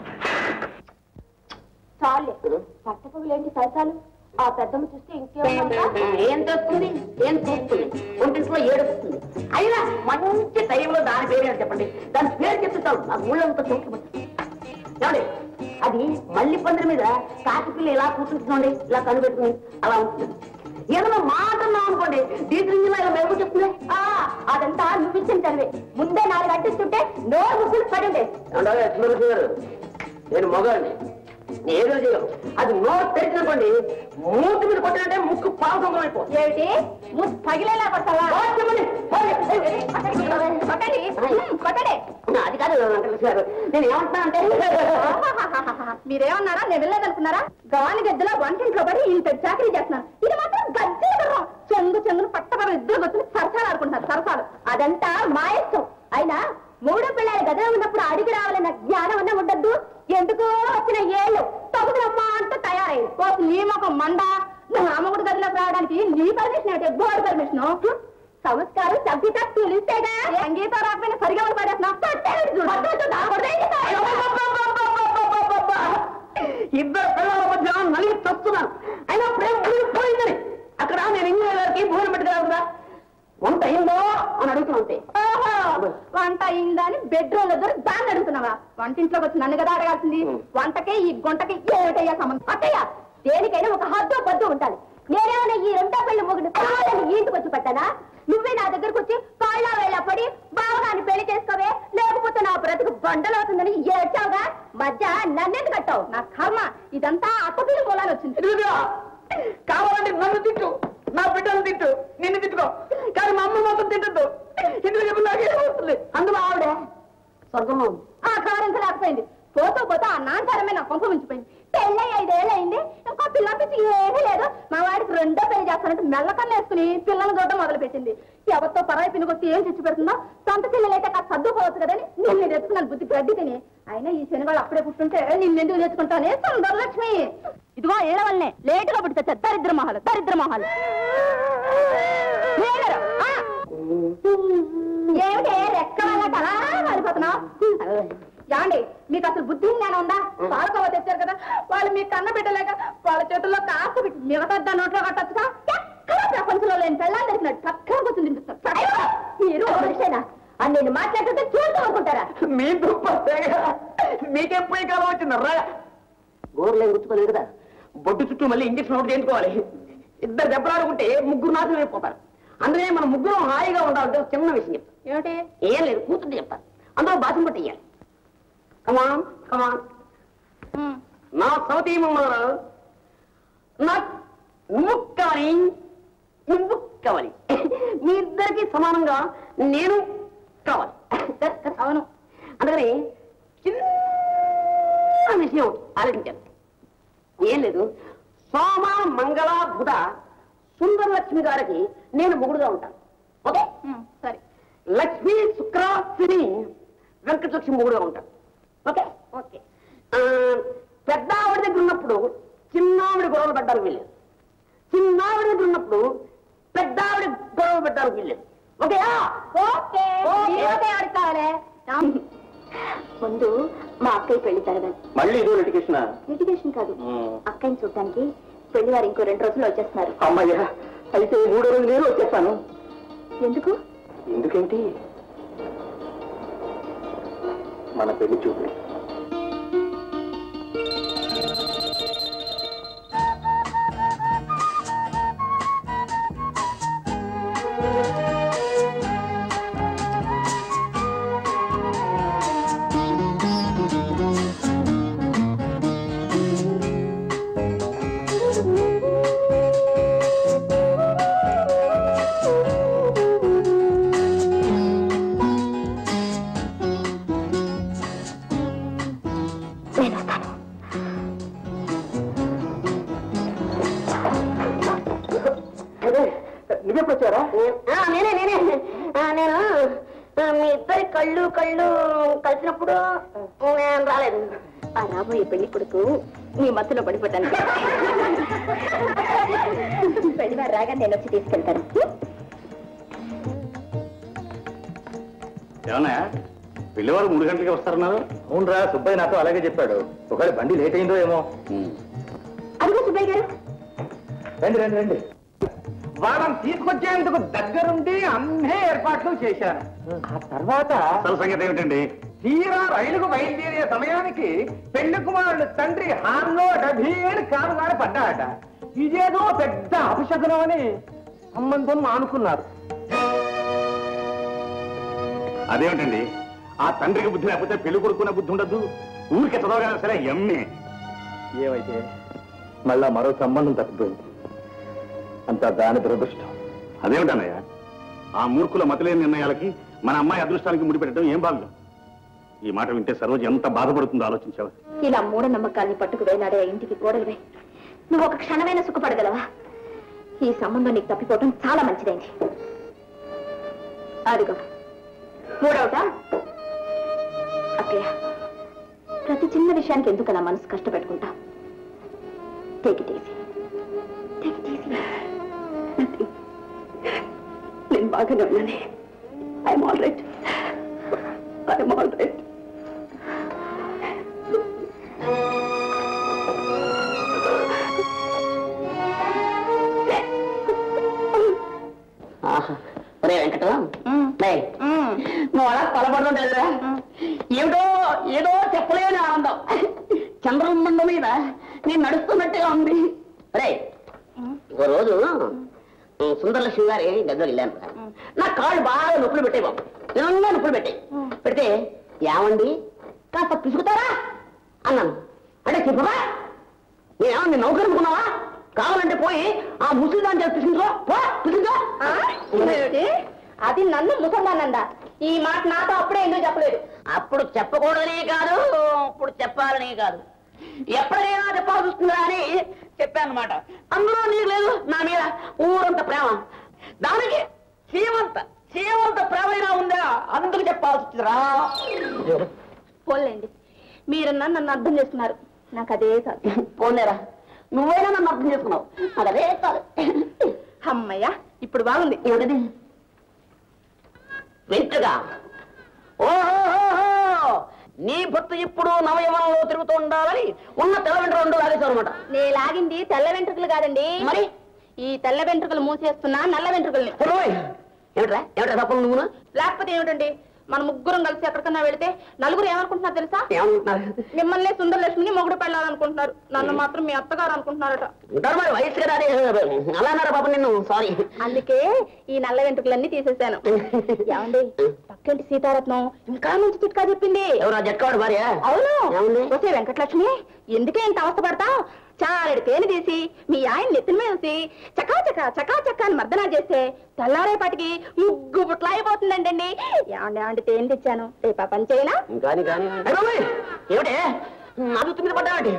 చాలే పట్టపగులేంటి సరసాలు ఆ పెద్దమ్మ చూస్తే ఇంకేమన్నా ఏం తెస్తుంది ఏం చూస్తుంది ఒంటింట్లో ఏడుస్తుంది అయినా మంచి టైంలో దాని పేరు ఏంటి చెప్పండి దాని పేరు చెప్తే చాలు నాకు ఊళ్ళో అంతా చూపు ఏమండి అది మల్లి పందిరి మీద కాకి పిల్ల ఇలా కూర్చుంటుందండి ఇలా కనిపెట్టుకుని అలా ఉంటుంది ఏదైనా మాట అన్నాం అనుకోండి డీజిల్ ఇంజిన్ ఇలా మెరుగు చెప్తుంది ఆ, అదంతా నువ్విచ్చిన చదివే ముందే నాలుగు అంటిస్తుంటే నోరు ముగ్గులు పడింది గారు నేను మగాడిని నేను ఏదో చేయను అది నోరు తెరిచినప్పండి మూతి మీద కొట్టినంటే ముక్కు పాల్గొంగం అయిపోతుంది ఏమిటి ముస్ పగిలేలా కొట్టావా కొట్టండి ఉమ్, కొట్టండి అది కాదు వెంకటేశ్వర గారు నేను ఏమంటున్నా అంటే మీరేమన్నారా నేను వెళ్ళలేదనుకున్నారా గాని గద్దెలా వంటింట్లో పడి ఇంత చాకరీ చేస్తున్నాను ఇది మాత్రం గద్దె గుర్రం చెంగు చెంగును పట్టబడి ఇద్దరు వచ్చి సరసాలు ఆడుకుంటున్నారు సరసాలు అదంతా మా ఇష్టం అయినా మూడో పిల్లల గదిలో ఉన్నప్పుడు అడిగి రావాలన్న జ్ఞానం అన్న ఉండద్దు ఎందుకో వచ్చిన ఏళ్ళు తగుదమ్మా అంటూ తయారైంది ఓ నీ మొక్క మంద నా అమ్మగుడు గదిలోకి రావడానికి నీ పర్మిషన్ ఏంటి బోర్డు పర్మిషన్ సంస్కారం సభ్యత తులిస్తేగా సంగీత రాకపోయినా సరిగా పడేస్తున్నా ఇద్దరు పిల్లల మధ్య నలిగి చస్తున్నాను అయినా ప్రేమ పోయిందని అక్కడ నేను ఇంజనీర్ గారికి భూమి పెట్టుకురా కదా వంట అయిందో అని అడుగుతున్నా అంతే ఓహో, వంట అయిందా అని బెడ్రూమ్ లో దూరి దాన్ని అడుగుతున్నావా వంటింట్లోకి వచ్చి నన్ను కదా అడగాల్సింది వంటకి ఈ గుంటకి ఏమిటయ్యా సంబంధం అత్తయ్య దేనికైనా ఒక హద్దు పద్దు ఉండాలి నేనేమైనా ఈ రెండో పెళ్లి మొగుడు కాదని ఈ ఇంటికి వచ్చి పెట్టానా నువ్వే నా దగ్గరకు వచ్చి కాళ్ళ వేళ పడి బావగాని పెళ్లి చేసుకోవే లేకపోతే నా బ్రతుకు బండలవుతుందని ఏడ్చావుగా మధ్య నన్నెందుకు కట్టావు నా కర్మ ఇదంతా అత్తపిల్లి మూలాలు వచ్చింది ఇదిగో, కావాలంటే నన్ను తిట్టు నా బిడ్డలు తిట్టు నిన్ను తిట్టుకో కానీ మా అమ్మ మాత్రం తిట్టద్దు ఎందుకు చెప్పి నాకే వస్తుంది అందులో ఆవిడ స్వర్గంలో ఉంది. ఆ కారం లేకపోయింది పోతూ పోతూ ఆ నాన్నతరమే నా కొంప ఉంచిపోయింది పెళ్ళి ఐదేళ్ళు అయింది ఇంకో పిల్ల పిచ్చి ఏమీ లేదు మా వాడికి రెండో పెళ్లి చేస్తానంటే మెల్లకన్నా వేసుకుని పిల్లలు చూడడం మొదలు పెట్టింది ఎవరితో పరాయి పిన్నుకొచ్చి ఏం తెచ్చి పెడుతుందో సొంత పిల్లలైతే కాస్త సర్దుకోవచ్చు కదని నిన్ను తెచ్చుకున్నాను బుద్ధి గడ్డి తిని అయినా ఈ శనివాళ్ళు అప్పుడే పుట్టుంటే నిన్నెందుకు తెచ్చుకుంటానే సుందరలక్ష్మి ఇదిగో ఏళ్ళ వల్లనే లేటుగా పుట్టితే దరిద్ర మొహాలు దరిద్ర మొహాలు లేరు, ఆ. ఏమిటి రెక్క వల్ల అలా మారిపోతున్నావు యాండి మీకు అసలు బుద్ధి జ్ఞానం ఉందా పాలకోవ తెచ్చారు కదా వాళ్ళు మీకు కన్న బిడ్డలేక వాళ్ళ చేతుల్లో కాస్త పెట్టి మిగతా దాని నోట్లో కట్టచ్చుగా ఎక్కడ ప్రపంచంలో లేని పెళ్ళాలు తెచ్చినట్టు చక్కగా కూర్చుని తింటున్నారు మీరు ఓ మనిషేనా అని నేను మాట్లాడుతుంటే చూస్తూ అనుకుంటారా మీ దుప్ప తెగ. మీకేం పోయి కాలం వచ్చిందర్రా గోర్లేం గుచ్చుకోలేదు కదా బొడ్డు చుట్టూ మళ్ళీ ఇంజక్షన్ ఒకటి చేయించుకోవాలి ఇద్దరు దెబ్బలాడుకుంటే ముగ్గురు నాశనం అయిపోతారు అందుకనే మనం ముగ్గురు హాయిగా ఉండాలంటే ఒక చిన్న విషయం చెప్తాను ఏమిటి ఏం లేదు కూర్చుంటే చెప్తాను అందులో బాసం పట్టి ఇయ్యాలి కమాన్ కమాన్ నా సౌతి మమ్మల్ని నాకు నువ్వు కావాలి నువ్వు కావాలి మీ ఇద్దరికి సమానంగా నేను కావాలి అవును అందుకని చిన్న విషయం ఆలోచించాను ఏం లేదు సోమ మంగళ బుధ సుందరలక్ష్మి గారికి నేను మొగుడుగా ఉంటాను ఓకే ఉమ్, సరే లక్ష్మి శుక్ర శని వెంకటలక్ష్మి మొగుడుగా ఉంటాను ఓకే ఓకే ఆ, పెద్ద ఆవిడ దగ్గర ఉన్నప్పుడు చిన్న ఆవిడ గొడవలు పెట్టడానికి వెళ్ళేది చిన్న ఆవిడ దగ్గర ఉన్నప్పుడు పెద్ద ఆవిడ గొడవలు పెట్టడానికి వెళ్ళేది ఓకేయా ఓకే ఓకే. ఓకే ఎవరికి కావాలి ముందు మా అక్కయ్య పెళ్లి జరగాలి మళ్ళీ ఇదో లిటికేషన్ లిటిగేషన్ కాదు అక్కయ్యని చూడటానికి పెళ్లి వారు ఇంకో రెండు రోజులు వచ్చేస్తున్నారు అమ్మయ్యా అయితే మూడో రోజు నేను వచ్చేస్తాను ఎందుకు ఎందుకేంటి మన పెళ్లి చూపులు నేను వస్తాను నువ్వెప్పుడు వచ్చారా ఆ, నేనే నేనే ఆ, నేను ఆ, మీ ఇద్దరి కళ్ళు కళ్ళు కలిసినప్పుడు నేను రాలేదు ఆ రాబోయే పెళ్లి కొడుకు నీ మధ్యలో పడిపోతాను పెళ్లివారు రాగా నేను వచ్చి తీసుకెళ్తాను ఏమన్నా పెళ్లివారు మూడు గంటలకి వస్తారన్నారు అవునరా సుబ్బయ్య నాతో అలాగే చెప్పాడు ఒకవేళ బండి లేట్ అయిందో ఏమో అదిగో సుబ్బయ్య గారు రండి రండి రండి వాళ్ళని తీసుకొచ్చేందుకు దగ్గరుండి అన్ని ఏర్పాట్లు చేశాను ఆ తర్వాత అసలు సంగతి ఏమిటండి తీరా రైలుకు బయలుదేరే సమయానికి పెళ్లి కుమారుడు తండ్రి హాన్లో డభీని కారు గారి పడ్డాడట ఇదేదో పెద్ద అపశకునం అని సంబంధం మానుకున్నారు అదేమిటండి ఆ తండ్రికి బుద్ధి లేకపోతే పెళ్లి కొడుకునే బుద్ధి ఉండదు ఊరికే చదవగానే సరే ఎమ్మె ఏమైతే మళ్ళా మరో సంబంధం తప్పిపోయింది అంతా దాని దురదృష్టం అదేమిటన్నయ్య ఆ మూర్ఖుల మతిలేని నిర్ణయాలకి మన అమ్మాయి అదృష్టానికి ముడిపెట్టడం ఏం భావ్యం ఈ మాట వింటే సరోజ ఎంత బాధపడుతుందో ఆలోచించావా ఇలా మూఢనమ్మకాల్ని పట్టుకు వేలాడే ఆ ఇంటికి కోడలివే నువ్వు ఒక క్షణమైనా సుఖపడగలవా ఈ సంబంధం నీకు తప్పిపోవటం చాలా మంచిదైంది అదిగో మూడవట అక్కయ్య ప్రతి చిన్న విషయానికి ఎందుకు అలా మనసు కష్టపెట్టుకుంటా take it easy take it easy నేను బాగానే ఉన్నాను I'm all right I'm all right ఆహా. ఒరే వెంకటం డేయ్, నువ్వు అలా కొలబడడం లేదా ఏమిటో ఏదో చెప్పలేని ఆనందం చంద్రమండ మీద నేను నడుస్తున్నట్టుగా ఉంది రే ఒక రోజు సుందరలక్ష్మి గారి దగ్గర వెళ్ళాను రా. నా కాళ్ళు బాగా నొప్పులు పెట్టాయి బాబు నిజంగా నొప్పులు పెట్టాయి పెడితే ఏమండి కాస్త పిసుకుతారా అన్నాను అంటే చెప్పరా నేనేమన్నా నీ నౌకరు అనుకున్నావా కావాలంటే పోయి ఆ ముసలి దాని చేత పిసుకుంటా పో పిసుకుంటా అది నన్ను ముసల్దానందా ఈ మాట నాతో అప్పుడే ఎందుకు చెప్పలేదు అప్పుడు చెప్పకూడదనే కాదు ఇప్పుడు చెప్పాలనే కాదు ఎప్పుడైనా చెప్పాల్సి వస్తుందా అని చెప్పాను అనమాట అందులో నీకు లేదు నా మీద ఊరంత ప్రేమ దానికి సీమంత సీమంత ప్రేమైనా ఉందా అందుకు చెప్పాల్సి వచ్చిందిరా పోలేండి మీరన్నా నన్ను అర్థం చేస్తున్నారు నాకు అదే కాదు పోలేరా నువ్వైనా నన్ను అర్థం చేసుకున్నావు నాకు అదే కాదు అమ్మయ్యా ఇప్పుడు బాగుంది ఏమిటది వెంట్రుగా ఓహో నీ భర్త ఇప్పుడు నవయవనంలో తిరుగుతూ ఉండాలని ఉన్న తెల్ల వెంట్రుక రెండు లాగేశారు అనమాట నే లాగింది తెల్ల వెంట్రుకలు కాదండి మరి ఈ తెల్ల వెంట్రుకలు మూసేస్తున్నా నల్ల వెంట్రుకల్ని ఏమిట్రా ఏమిట్రా తప్పను నువ్వు లేకపోతే ఏమిటండి మన ముగ్గురం కలిసి ఎక్కడికన్నా వెళితే నలుగురు ఏమనుకుంటున్నారు తెలుసా ఏమనుకుంటున్నారు మిమ్మల్ని సుందరలక్ష్మిని మొగుడు పెళ్ళాలనుకుంటున్నారు నన్ను మాత్రం మీ అత్తగారు అనుకుంటున్నారట ఉంటారు మరి వయసు కదా అదే అలా అన్నారా పాప నిన్ను సారీ అందుకే ఈ నల్ల వెంట్రుకలన్నీ తీసేశాను ఏమండి పక్కింటి సీతారత్నం ఇంకా మంచి చిట్కా చెప్పింది ఎవరా జట్కాడు భార్య అవును ఏముంది? వస్తే వెంకటలక్ష్మి ఎందుకే ఇంత అవస్థ పడతావు చారెడు తేనె తీసి మీ ఆయన నెత్తిన మీద వేసి చకా చకా చకా చకా అని మర్దనా చేస్తే తెల్లారేపాటికి ముగ్గు బుట్ల అయిపోతుందండి ఏమండి ఏమండి తేనె తెచ్చాను రేపా పని చేయనా కానీ కానీ అయ్ బాబోయ్, ఏమిటే నాకు తుమ్మిది పడ్డాటి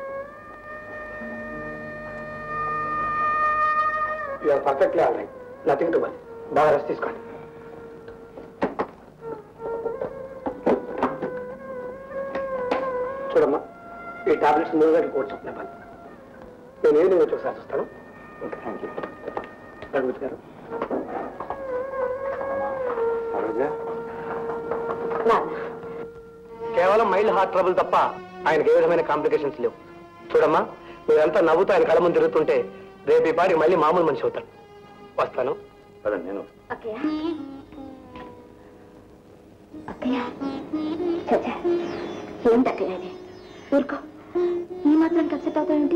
perfectly all right nothing to worry బాగా రెస్ట్ తీసుకోండి చూడమ్మా ఈ టాబ్లెట్స్ మూడు గంటలు కూడా చెప్పిన పని నేను ఈవినింగ్ వచ్చి ఒకసారి చూస్తాను ఓకే థ్యాంక్ యూ రఘుపతి గారు కేవలం మైల్డ్ హార్ట్ ట్రబుల్ తప్ప ఆయనకి ఏ విధమైన కాంప్లికేషన్స్ లేవు చూడమ్మా మీరంతా నవ్వుతూ ఆయన కళ్ళ ముందు తిరుగుతుంటే రేపు ఈ పాటికి మళ్ళీ మామూలు మనిషి అవుతాడు వస్తాను పదండి నేను అక్కయ్య అక్కయ్య చచ్చా ఏంటి అక్కయ్య ఇది ఊరుకో ఈ మాత్రం కప్సెట్ అవుతావేంటి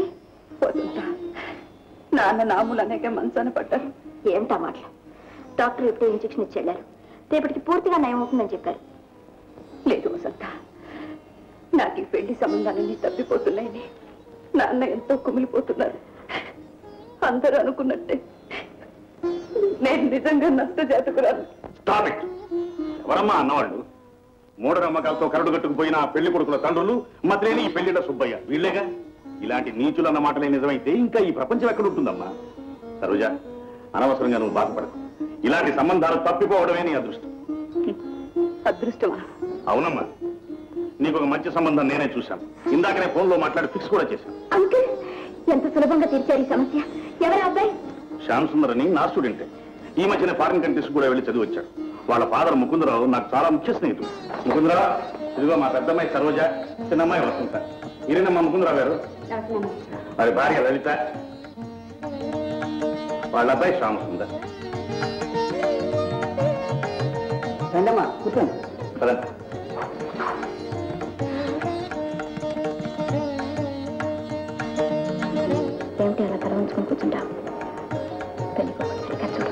నాన్న నాములనేకే మంచాన పడ్డారు ఏంటా మాటలు డాక్టర్ ఎప్పుడో ఇంజెక్షన్ ఇచ్చి వెళ్ళారు రేపటికి పూర్తిగా నయం అవుతుందని చెప్పారు లేదు వసంత నాకు ఈ పెళ్లి సంబంధాలన్నీ తప్పిపోతున్నాయని నాన్న ఎంతో కుమిలిపోతున్నారు అందరూ అనుకున్నట్టే నేను నిజంగా నష్ట జాతకురాలు స్టాప్ ఇట్ ఎవరమ్మా అన్నవాళ్ళు మూఢనమ్మకాలతో కరడు కట్టుకుపోయిన ఆ పెళ్లి కొడుకుల తండ్రులు మధ్యలేని ఈ పెళ్లిళ్ళ సుబ్బయ్య వీళ్ళేగా ఇలాంటి నీచులు అన్న మాటలే నిజమైతే ఇంకా ఈ ప్రపంచం ఎక్కడ ఉంటుందమ్మా సరోజ అనవసరంగా నువ్వు బాధపడకు ఇలాంటి సంబంధాలు తప్పిపోవడమే నీ అదృష్టం అదృష్టమా అవునమ్మా నీకు ఒక మంచి సంబంధం నేనే చూశాను ఇందాకనే ఫోన్లో మాట్లాడి ఫిక్స్ కూడా చేశాను అంకుల్ ఎంత సులభంగా తీర్చారు ఈ సమస్య ఎవరు అబ్బాయి శ్యామ్ సుందర్ అని నా స్టూడెంటే ఈ మధ్యన ఫారిన్ కంట్రీస్ కూడా వెళ్ళి చదివి వచ్చాడు వాళ్ళ ఫాదర్ ముకుందరావు నాకు చాలా ముఖ్య స్నేహితుడు ముకుందరావు ఇదిగో మా పెద్దమ్మాయి సరోజ చిన్నమ్మాయి వసంత ఈయన ముకుందరావు గారు మరి భార్య లలిత వాళ్ళ అబ్బాయి శ్యామ్ సుందర్ రండమ్మా కూర్చోండి పదండి. ఏమిటి అలా తల ఉంచుకొని కూర్చుంటావు పెళ్లి కొడుకు సరిగ్గా చూడు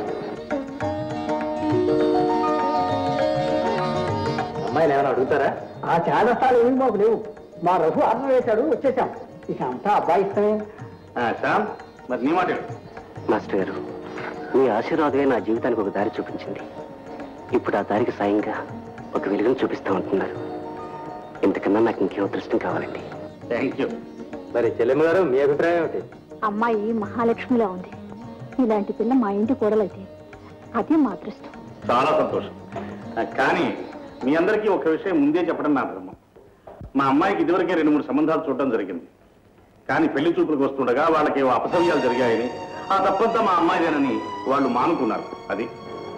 అమ్మాయిని ఏమైనా అడుగుతారా ఆ చాదస్తాలు ఏమి మాకు లేవు మా రఘు ఆర్డర్ వేశాడు వచ్చేసాం ఇక అంతా అబ్బాయి ఇష్టమే ఆ, శ్యామ్ మరి నీ మాట ఏంటి? మాస్టర్ గారు మీ ఆశీర్వాదమే నా జీవితానికి ఒక దారి చూపించింది ఇప్పుడు ఆ దారికి సాయంగా ఒక వెలుగును చూపిస్తామంటున్నారు ఇంతకన్నా నాకు ఇంకేం అదృష్టం కావాలండి థ్యాంక్ యూ మరి చెల్లెమ్మ గారు మీ అభిప్రాయం ఏమిటి అమ్మాయి మహాలక్ష్మిలా ఉంది ఇలాంటి పిల్ల మా ఇంటి కోడలైతే అదే మా అదృష్టం చాలా సంతోషం ఆ, కానీ మీ అందరికీ ఒక విషయం ముందే చెప్పడం నా ధర్మం మా అమ్మాయికి ఇదివరకే రెండు మూడు సంబంధాలు చూడడం జరిగింది కానీ పెళ్లి చూపులకు వస్తుండగా వాళ్ళకి ఏవో అపసవ్యాలు జరిగాయని ఆ తప్పంతా మా అమ్మాయిదేనని వాళ్ళు మానుకున్నారు అది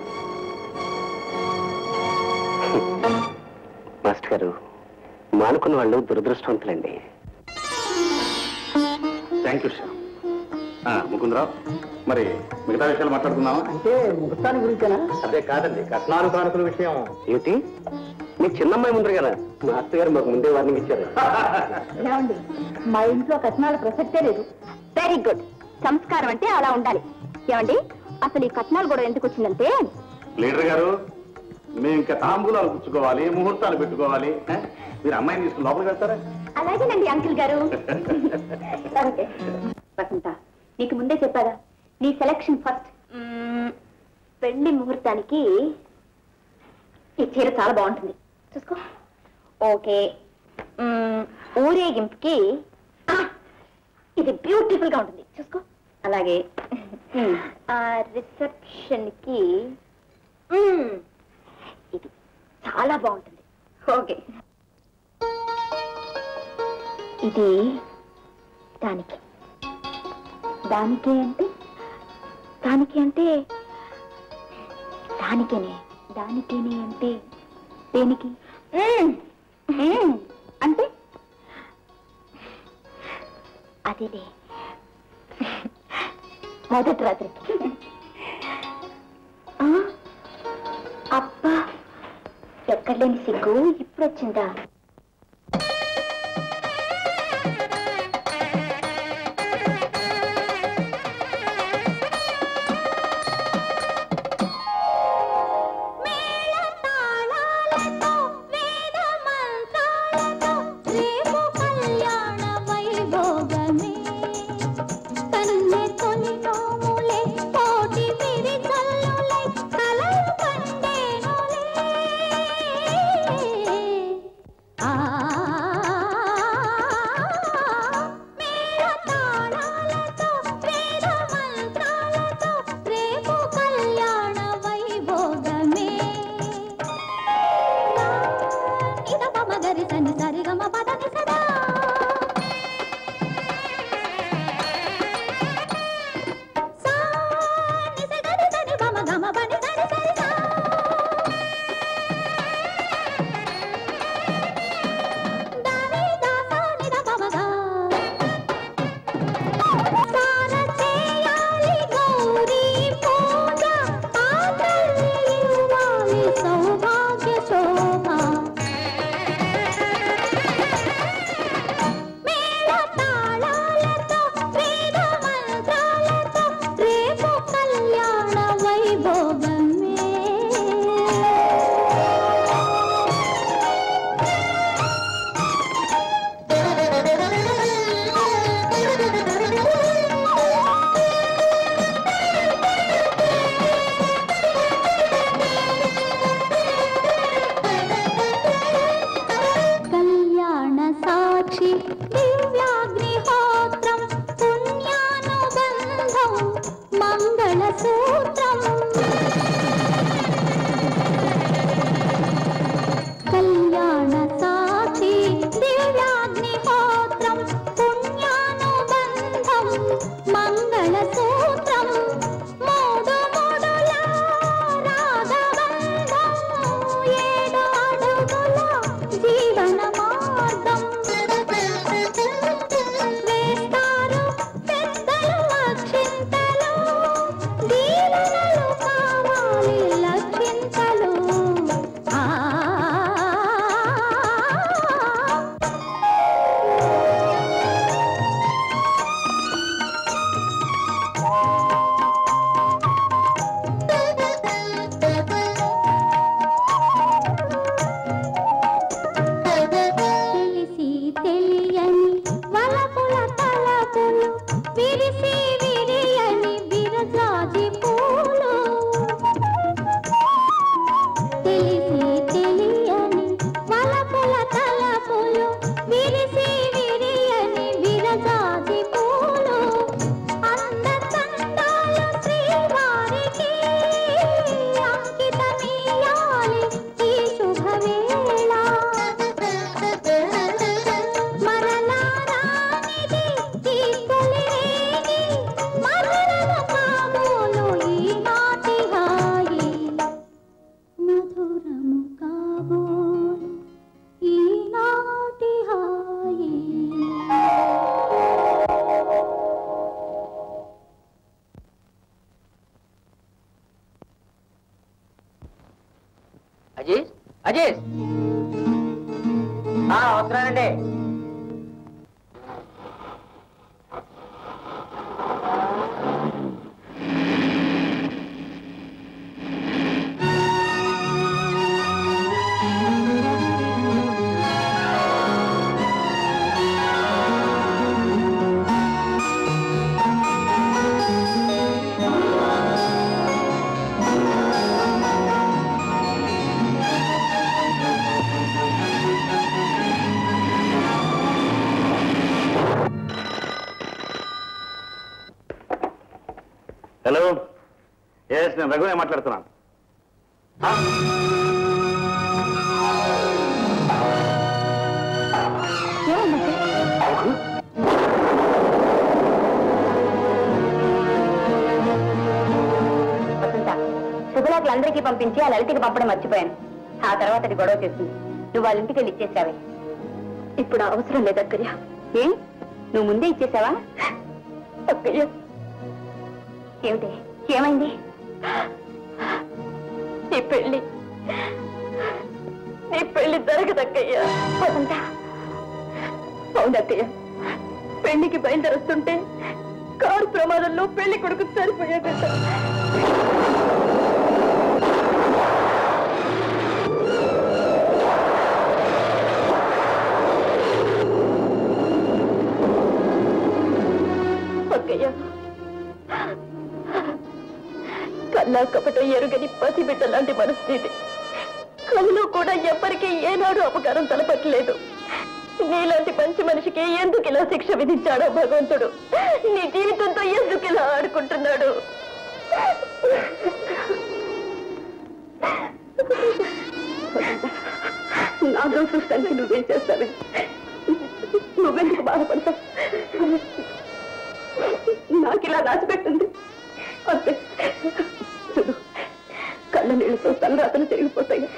మాస్టర్ గారు మానుకున్న వాళ్ళు దురదృష్టవంతులండి థ్యాంక్ యూ శ్యామ్ ఆ, ముకుందరావు మరి మిగతా విషయాలు మాట్లాడుకుందామా అంటే ముహూర్తాన్ని గురించేనా అదే కాదండి కట్నాలు కానుకల విషయం ఏమిటి మీకు చిన్నమ్మాయి ముందరు కదా మాస్టర్ గారు మాకు ముందే వార్నింగ్ ఇచ్చారు ఏమండి మా ఇంట్లో కట్నాల ప్రసక్తే లేదు వెరీ గుడ్ సంస్కారం అంటే అలా ఉండాలి ఏమండి అసలు ఈ కట్నాలు కూడా ఎందుకు వచ్చిందంటే లీడర్ గారు మేము ఇంకా తాంబూలాలు పుచ్చుకోవాలి ముహూర్తాలు పెట్టుకోవాలి ఆ? మీరు అమ్మాయిని తీసుకుని లోపలికి వెళ్తారా అలాగేనండి అంకిల్ గారు ఓకే. వసంత నీకు ముందే చెప్పాగా నీ సెలక్షన్ ఫస్ట్ పెళ్లి ముహూర్తానికి ఈ చీర చాలా బాగుంటుంది చూసుకో ఓకే మ్మ్, ఊరేగింపుకి ఆ, ఇది బ్యూటిఫుల్ గా ఉంటుంది చూసుకో అలాగే రిసెప్షన్ కి మ్మ్, ఇది చాలా బాగుంటుంది ఓకే ఇది దానికి దానికి అంటే దానికి అంటే దానికేనే దానికేనే అంటే దేనికి మ్మ్. మ్మ్. అంటే అదిదే మొదటి రాత్రికి ఆ? అబ్బా ఎక్కడ లేని సిగ్గు ఇప్పుడు వచ్చిందా సాక్షి దివ్యాగ్నిహోత్రం పుణ్యానుబంధం మంగళసూత్రం కళ్యాణ సాక్షి దివ్యాగ్నిహోత్రం పుణ్యానుబంధం మంగళసూత్రం మూడు మూడుల రాగబంధం ఏడు అడుగుల జీవన మార్గం వేస్తారు పెద్దలు అక్షింతలు దీవెనలు కావాలి లక్షింతలు ఆ తెలిసి తెలియని వలపుల తలపులు విరిసి విరియని విరజాజి పూలు తెలిసి తెలియని వలపుల తలపులు విరిసి విరియని విరజాజి పూలు అంద చందాల శ్రీవారికి అంకితమీయాలి ఈ శుభవేళ మరలా రానిది ఈ తొలిరేగి మధురము కాబోలు ఈనాటి హాయి మధురము కాబోలు ఈనాటి హాయి అజీజ్ అజీజ్ వస్తున్నానండి హలో ఎస్ నేను రఘునే మాట్లాడుతున్నాను ఆ? రఘు? వసంత శుభలేఖలు అందరికీ పంపించి ఆ లలితకి పంపడం మర్చిపోయాను ఆ తర్వాత అది గొడవ చేస్తుంది నువ్వు వాళ్ళ ఇంటికి వెళ్ళి ఇచ్చేసావే ఇప్పుడు అవసరం లేదు అక్కయ్య ఏ నువ్వు ముందే ఇచ్చేసావా అక్కయ్య ఏమిటి ఏమైంది నీ పెళ్లి నీ పెళ్లి జరగదక్కయ్య వసంత అవునక్కయ్య పెళ్లికి బయలుదేరుస్తుంటే కారు ప్రమాదంలో పెళ్లి కొడుకు చనిపోయాడట అక్కయ్య కన్నా కపట ఎరుగని పసిబిడ్డ లాంటి మనస్థితి కళ్ళు కూడా ఎవ్వరికీ ఏనాడు అపకారం తలపట్లేదు నీలాంటి మంచి మనిషికి ఎందుకు ఇలా శిక్ష విధించాడో భగవంతుడు నీ జీవితంతో ఎందుకు ఇలా ఆడుకుంటున్నాడు నా దోషానికి నువ్వేం చేస్తావే నువ్వెందుకు బాధపడతావు నాకు ఇలా దాచిపెట్టింది అంతే చూడు కళ్ళ నీళ్ళతో తలరాతలు తిరిగిపోతాయి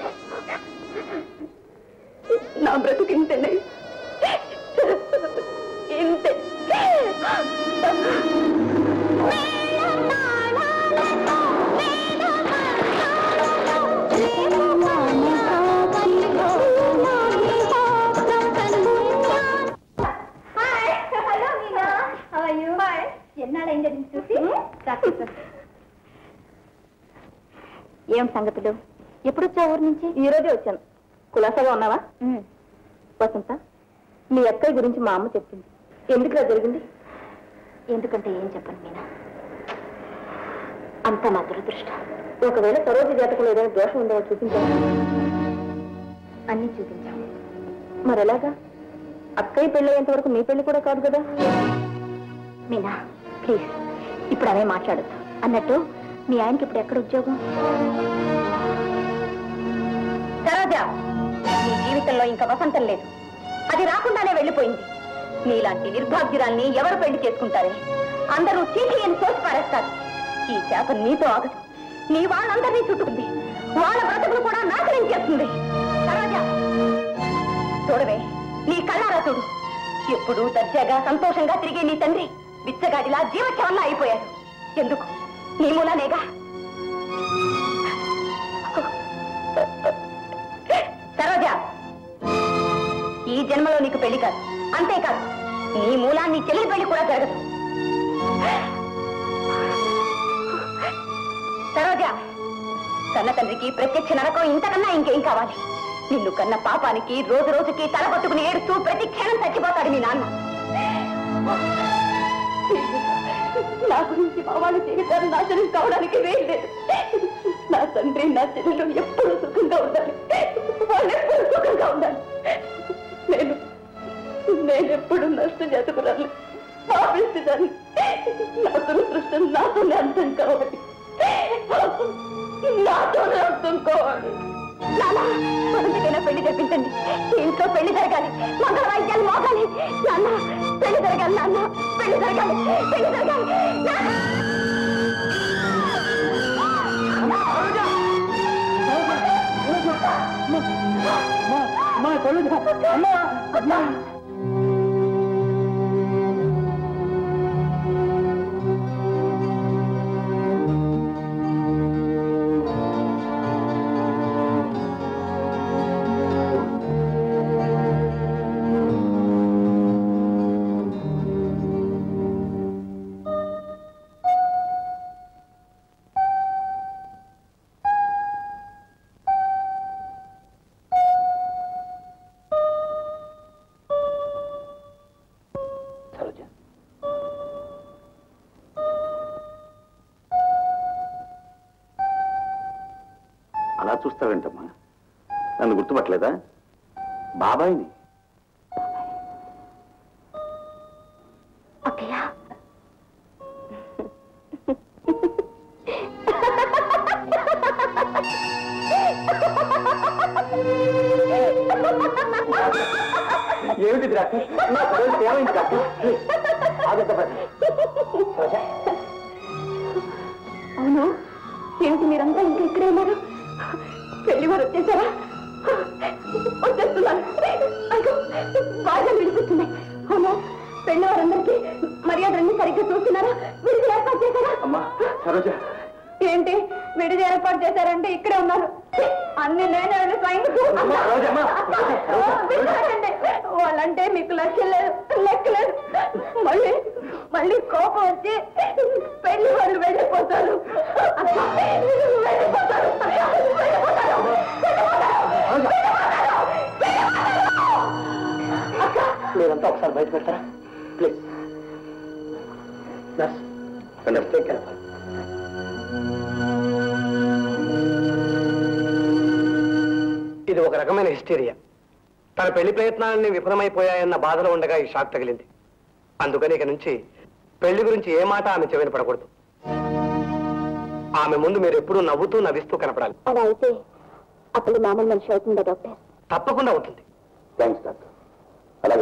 నా బ్రతుకు ఇంతేనే ఇంతే ఎన్నాడైంది చూసి ఏం సంగతులు ఎప్పుడు వచ్చావు ఊరు నుంచి ఈ రోజే వచ్చాను కులాసాగా ఉన్నావా వసంత మీ అక్కయ్య గురించి మా అమ్మ చెప్పింది ఎందుకులా జరిగింది ఎందుకంటే ఏం చెప్పను మీనా అంత నా దురదృష్టం ఒకవేళ సరోజ జాతకంలో ఏదైనా దోషం ఉందో చూపించాను అన్ని చూపించాం మరి ఎలాగా అక్కయ్య పెళ్ళి అయ్యేంత వరకు మీ పెళ్లి కూడా కాదు కదా మీనా ప్లీజ్ ఇప్పుడు అవే మాట్లాడద్దు అన్నట్టు మీ ఆయనకి ఇప్పుడు ఎక్కడ ఉద్యోగం సరోజా నీ జీవితంలో ఇంకా వసంతం లేదు అది రాకుండానే వెళ్ళిపోయింది నీలాంటి నిర్భాగ్యురాల్ని ఎవరు పెళ్లి చేసుకుంటారే అందరూ చీటీ అని తోసి పారేస్తారు ఈ శాపం నీతో ఆగదు నీ వాళ్ళందరినీ చుట్టుకుంది వాళ్ళ బ్రతుకులు కూడా నాశనం చేస్తుంది సరోజా చూడవే నీ కళ్ళారా చూడు ఎప్పుడు దర్జాగా సంతోషంగా తిరిగే నీ తండ్రి బిచ్చగాడిలా జీవచ్ఛవంలా అయిపోయాడు ఎందుకు నీ మూలనేగా సరోజా ఈ జన్మలో నీకు పెళ్లి కాదు అంతేకాదు నీ మూలాన్ని నీ చెల్లి పెళ్లి కూడా జరగదు సరోజా కన్న తండ్రికి ప్రత్యక్ష నరకం ఇంతకన్నా ఇంకేం కావాలి నిన్ను కన్న పాపానికి రోజు రోజుకి తల పట్టుకుని ఏడుస్తూ ప్రతి క్షణం చచ్చిపోతాడు మీ నాన్న నా గురించి మా వాళ్ళ జీవితాలు నాశనం కావడానికి వేయలేదు నా తండ్రి నా చెల్లెలు ఎప్పుడు సుఖంగా ఉండాలి వాళ్ళు ఎప్పుడు సుఖంగా ఉండాలి నేను నేను ఎప్పుడు నష్టం చేతుకురాలి పాపిస్తుందని నా దురదృష్టం నాతోనే అర్థం కావాలి నాతోనే అర్థం కావాలి నాన్న మొదటికైనా పెళ్లి జరిపించండి ఈ ఇంట్లో పెళ్లి జరగాలి మంగళ వాయిద్యాలు మోగాలి నాన్న పెళ్లి జరగాలి నాన్న పెళ్లి జరగాలి పెళ్లి జరగాలి నాన్న! సరోజ అలా చూస్తావేంటమ్మా నన్ను గుర్తుపట్టలేదా బాబాయిని అక్కయ్య ఏమిటి డాక్టర్ నా పిల్లలకి ఏమైంది డాక్టర్ ఆగండి అవును ఏమిటి మీరంతా ఇంకా ఇక్కడే ఉన్నారు పెళ్లి వారు వచ్చేసారా వచ్చేస్తున్నారు అయ్యో, బాగా విడిపిస్తున్నాయి అవును పెళ్లి వారందరికీ మర్యాదలన్నీ సరిగ్గా చూస్తున్నారా విడిది ఏర్పాటు చేశారా అమ్మా సరోజ ఏంటి విడిది ఏర్పాటు చేశారంటే ఇక్కడే ఉన్నారు అన్ని నేనే వెళ్ళి స్వయంగా అమ్మా, రోజమ్మా, విచారండి. వాళ్ళంటే మీకు లక్ష్యం లేదు లెక్క లేదు మళ్ళీ మళ్ళీ కోపం వచ్చి పెళ్లి వాళ్ళు వెళ్ళిపోతారు వెళ్ళిపోతారు మీరంతా ఒకసారి బయట పెడతారా please nurse nurse take care ఇది ఒక రకమైన హిస్టీరియా తన పెళ్లి ప్రయత్నాలన్నీ విఫలమైపోయాయన్న బాధలో ఉండగా ఈ షాక్ తగిలింది అందుకని ఇక నుంచి పెళ్లి గురించి ఏ మాట ఆమె చెవిన పడకూడదు ఆమె ముందు మీరు ఎప్పుడూ నవ్వుతూ నవ్విస్తూ కనపడాలి అలా అయితే అప్పుడు మామూలు మనిషి అవుతుందా డాక్టర్ తప్పకుండా అవుతుంది థ్యాంక్స్ డాక్టర్ అలాగే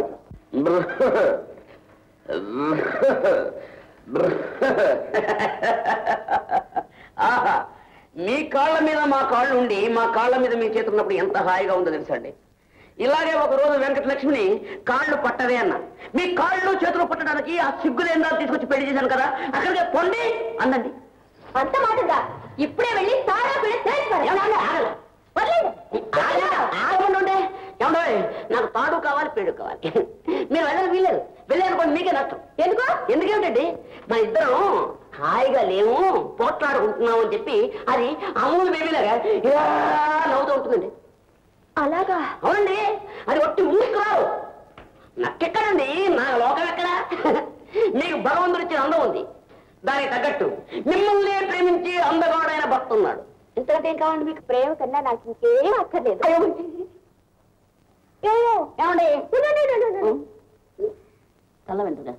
ఆహా మీ కాళ్ళ మీద మా కాళ్ళు ఉండి మా కాళ్ళ మీద మీ చేతున్నప్పుడు ఎంత హాయిగా ఉందో తెలుసండి ఇలాగే ఒక రోజు వెంకటలక్ష్మిని కాళ్ళు పట్టవే అన్న మీ కాళ్ళు చేతులు పట్టడానికి ఆ సిగ్గులేందా తీసుకొచ్చి పెళ్లి చేశాను కదా అక్కడికి పొండి అందండి అంత మాటగా ఇప్పుడే వెళ్ళి తారా పిల్ల ఏమన్నా? ఆగలా? ఆగలా? ఆగమంటుండే. ఏమండోయ్, నాకు తాడు కావాలి పేడు కావాలి మీరు వెళ్ళాలి వీలేదు వెళ్ళారనుకోండి మీకే నష్టం ఎందుకు ఎందుకేమిటండి మన ఇద్దరం హాయిగా లేము పోట్లాడుకుంటున్నాం అని చెప్పి అది అమూలు బేబీలాగా ఇలా నవ్వుతూ ఉంటుందండి అలాగా అవునండి అది ఒట్టి మూసుకురావు నక్కెక్కడండి నా లోకం ఎక్కడ మీకు భగవంతుడు ఇచ్చిన అందం ఉంది దానికి తగ్గట్టు మిమ్మల్ని ప్రేమించి అందగాడైన భక్త ఉన్నాడు ఇంతకంటే ఏం కావాలండి మీకు ప్రేమ కన్నా నాకు ఇంకేం అక్కర్లేదు ఏమండి ఉండండి, ఉండండి, ఉండండి. తల వెంట్రుక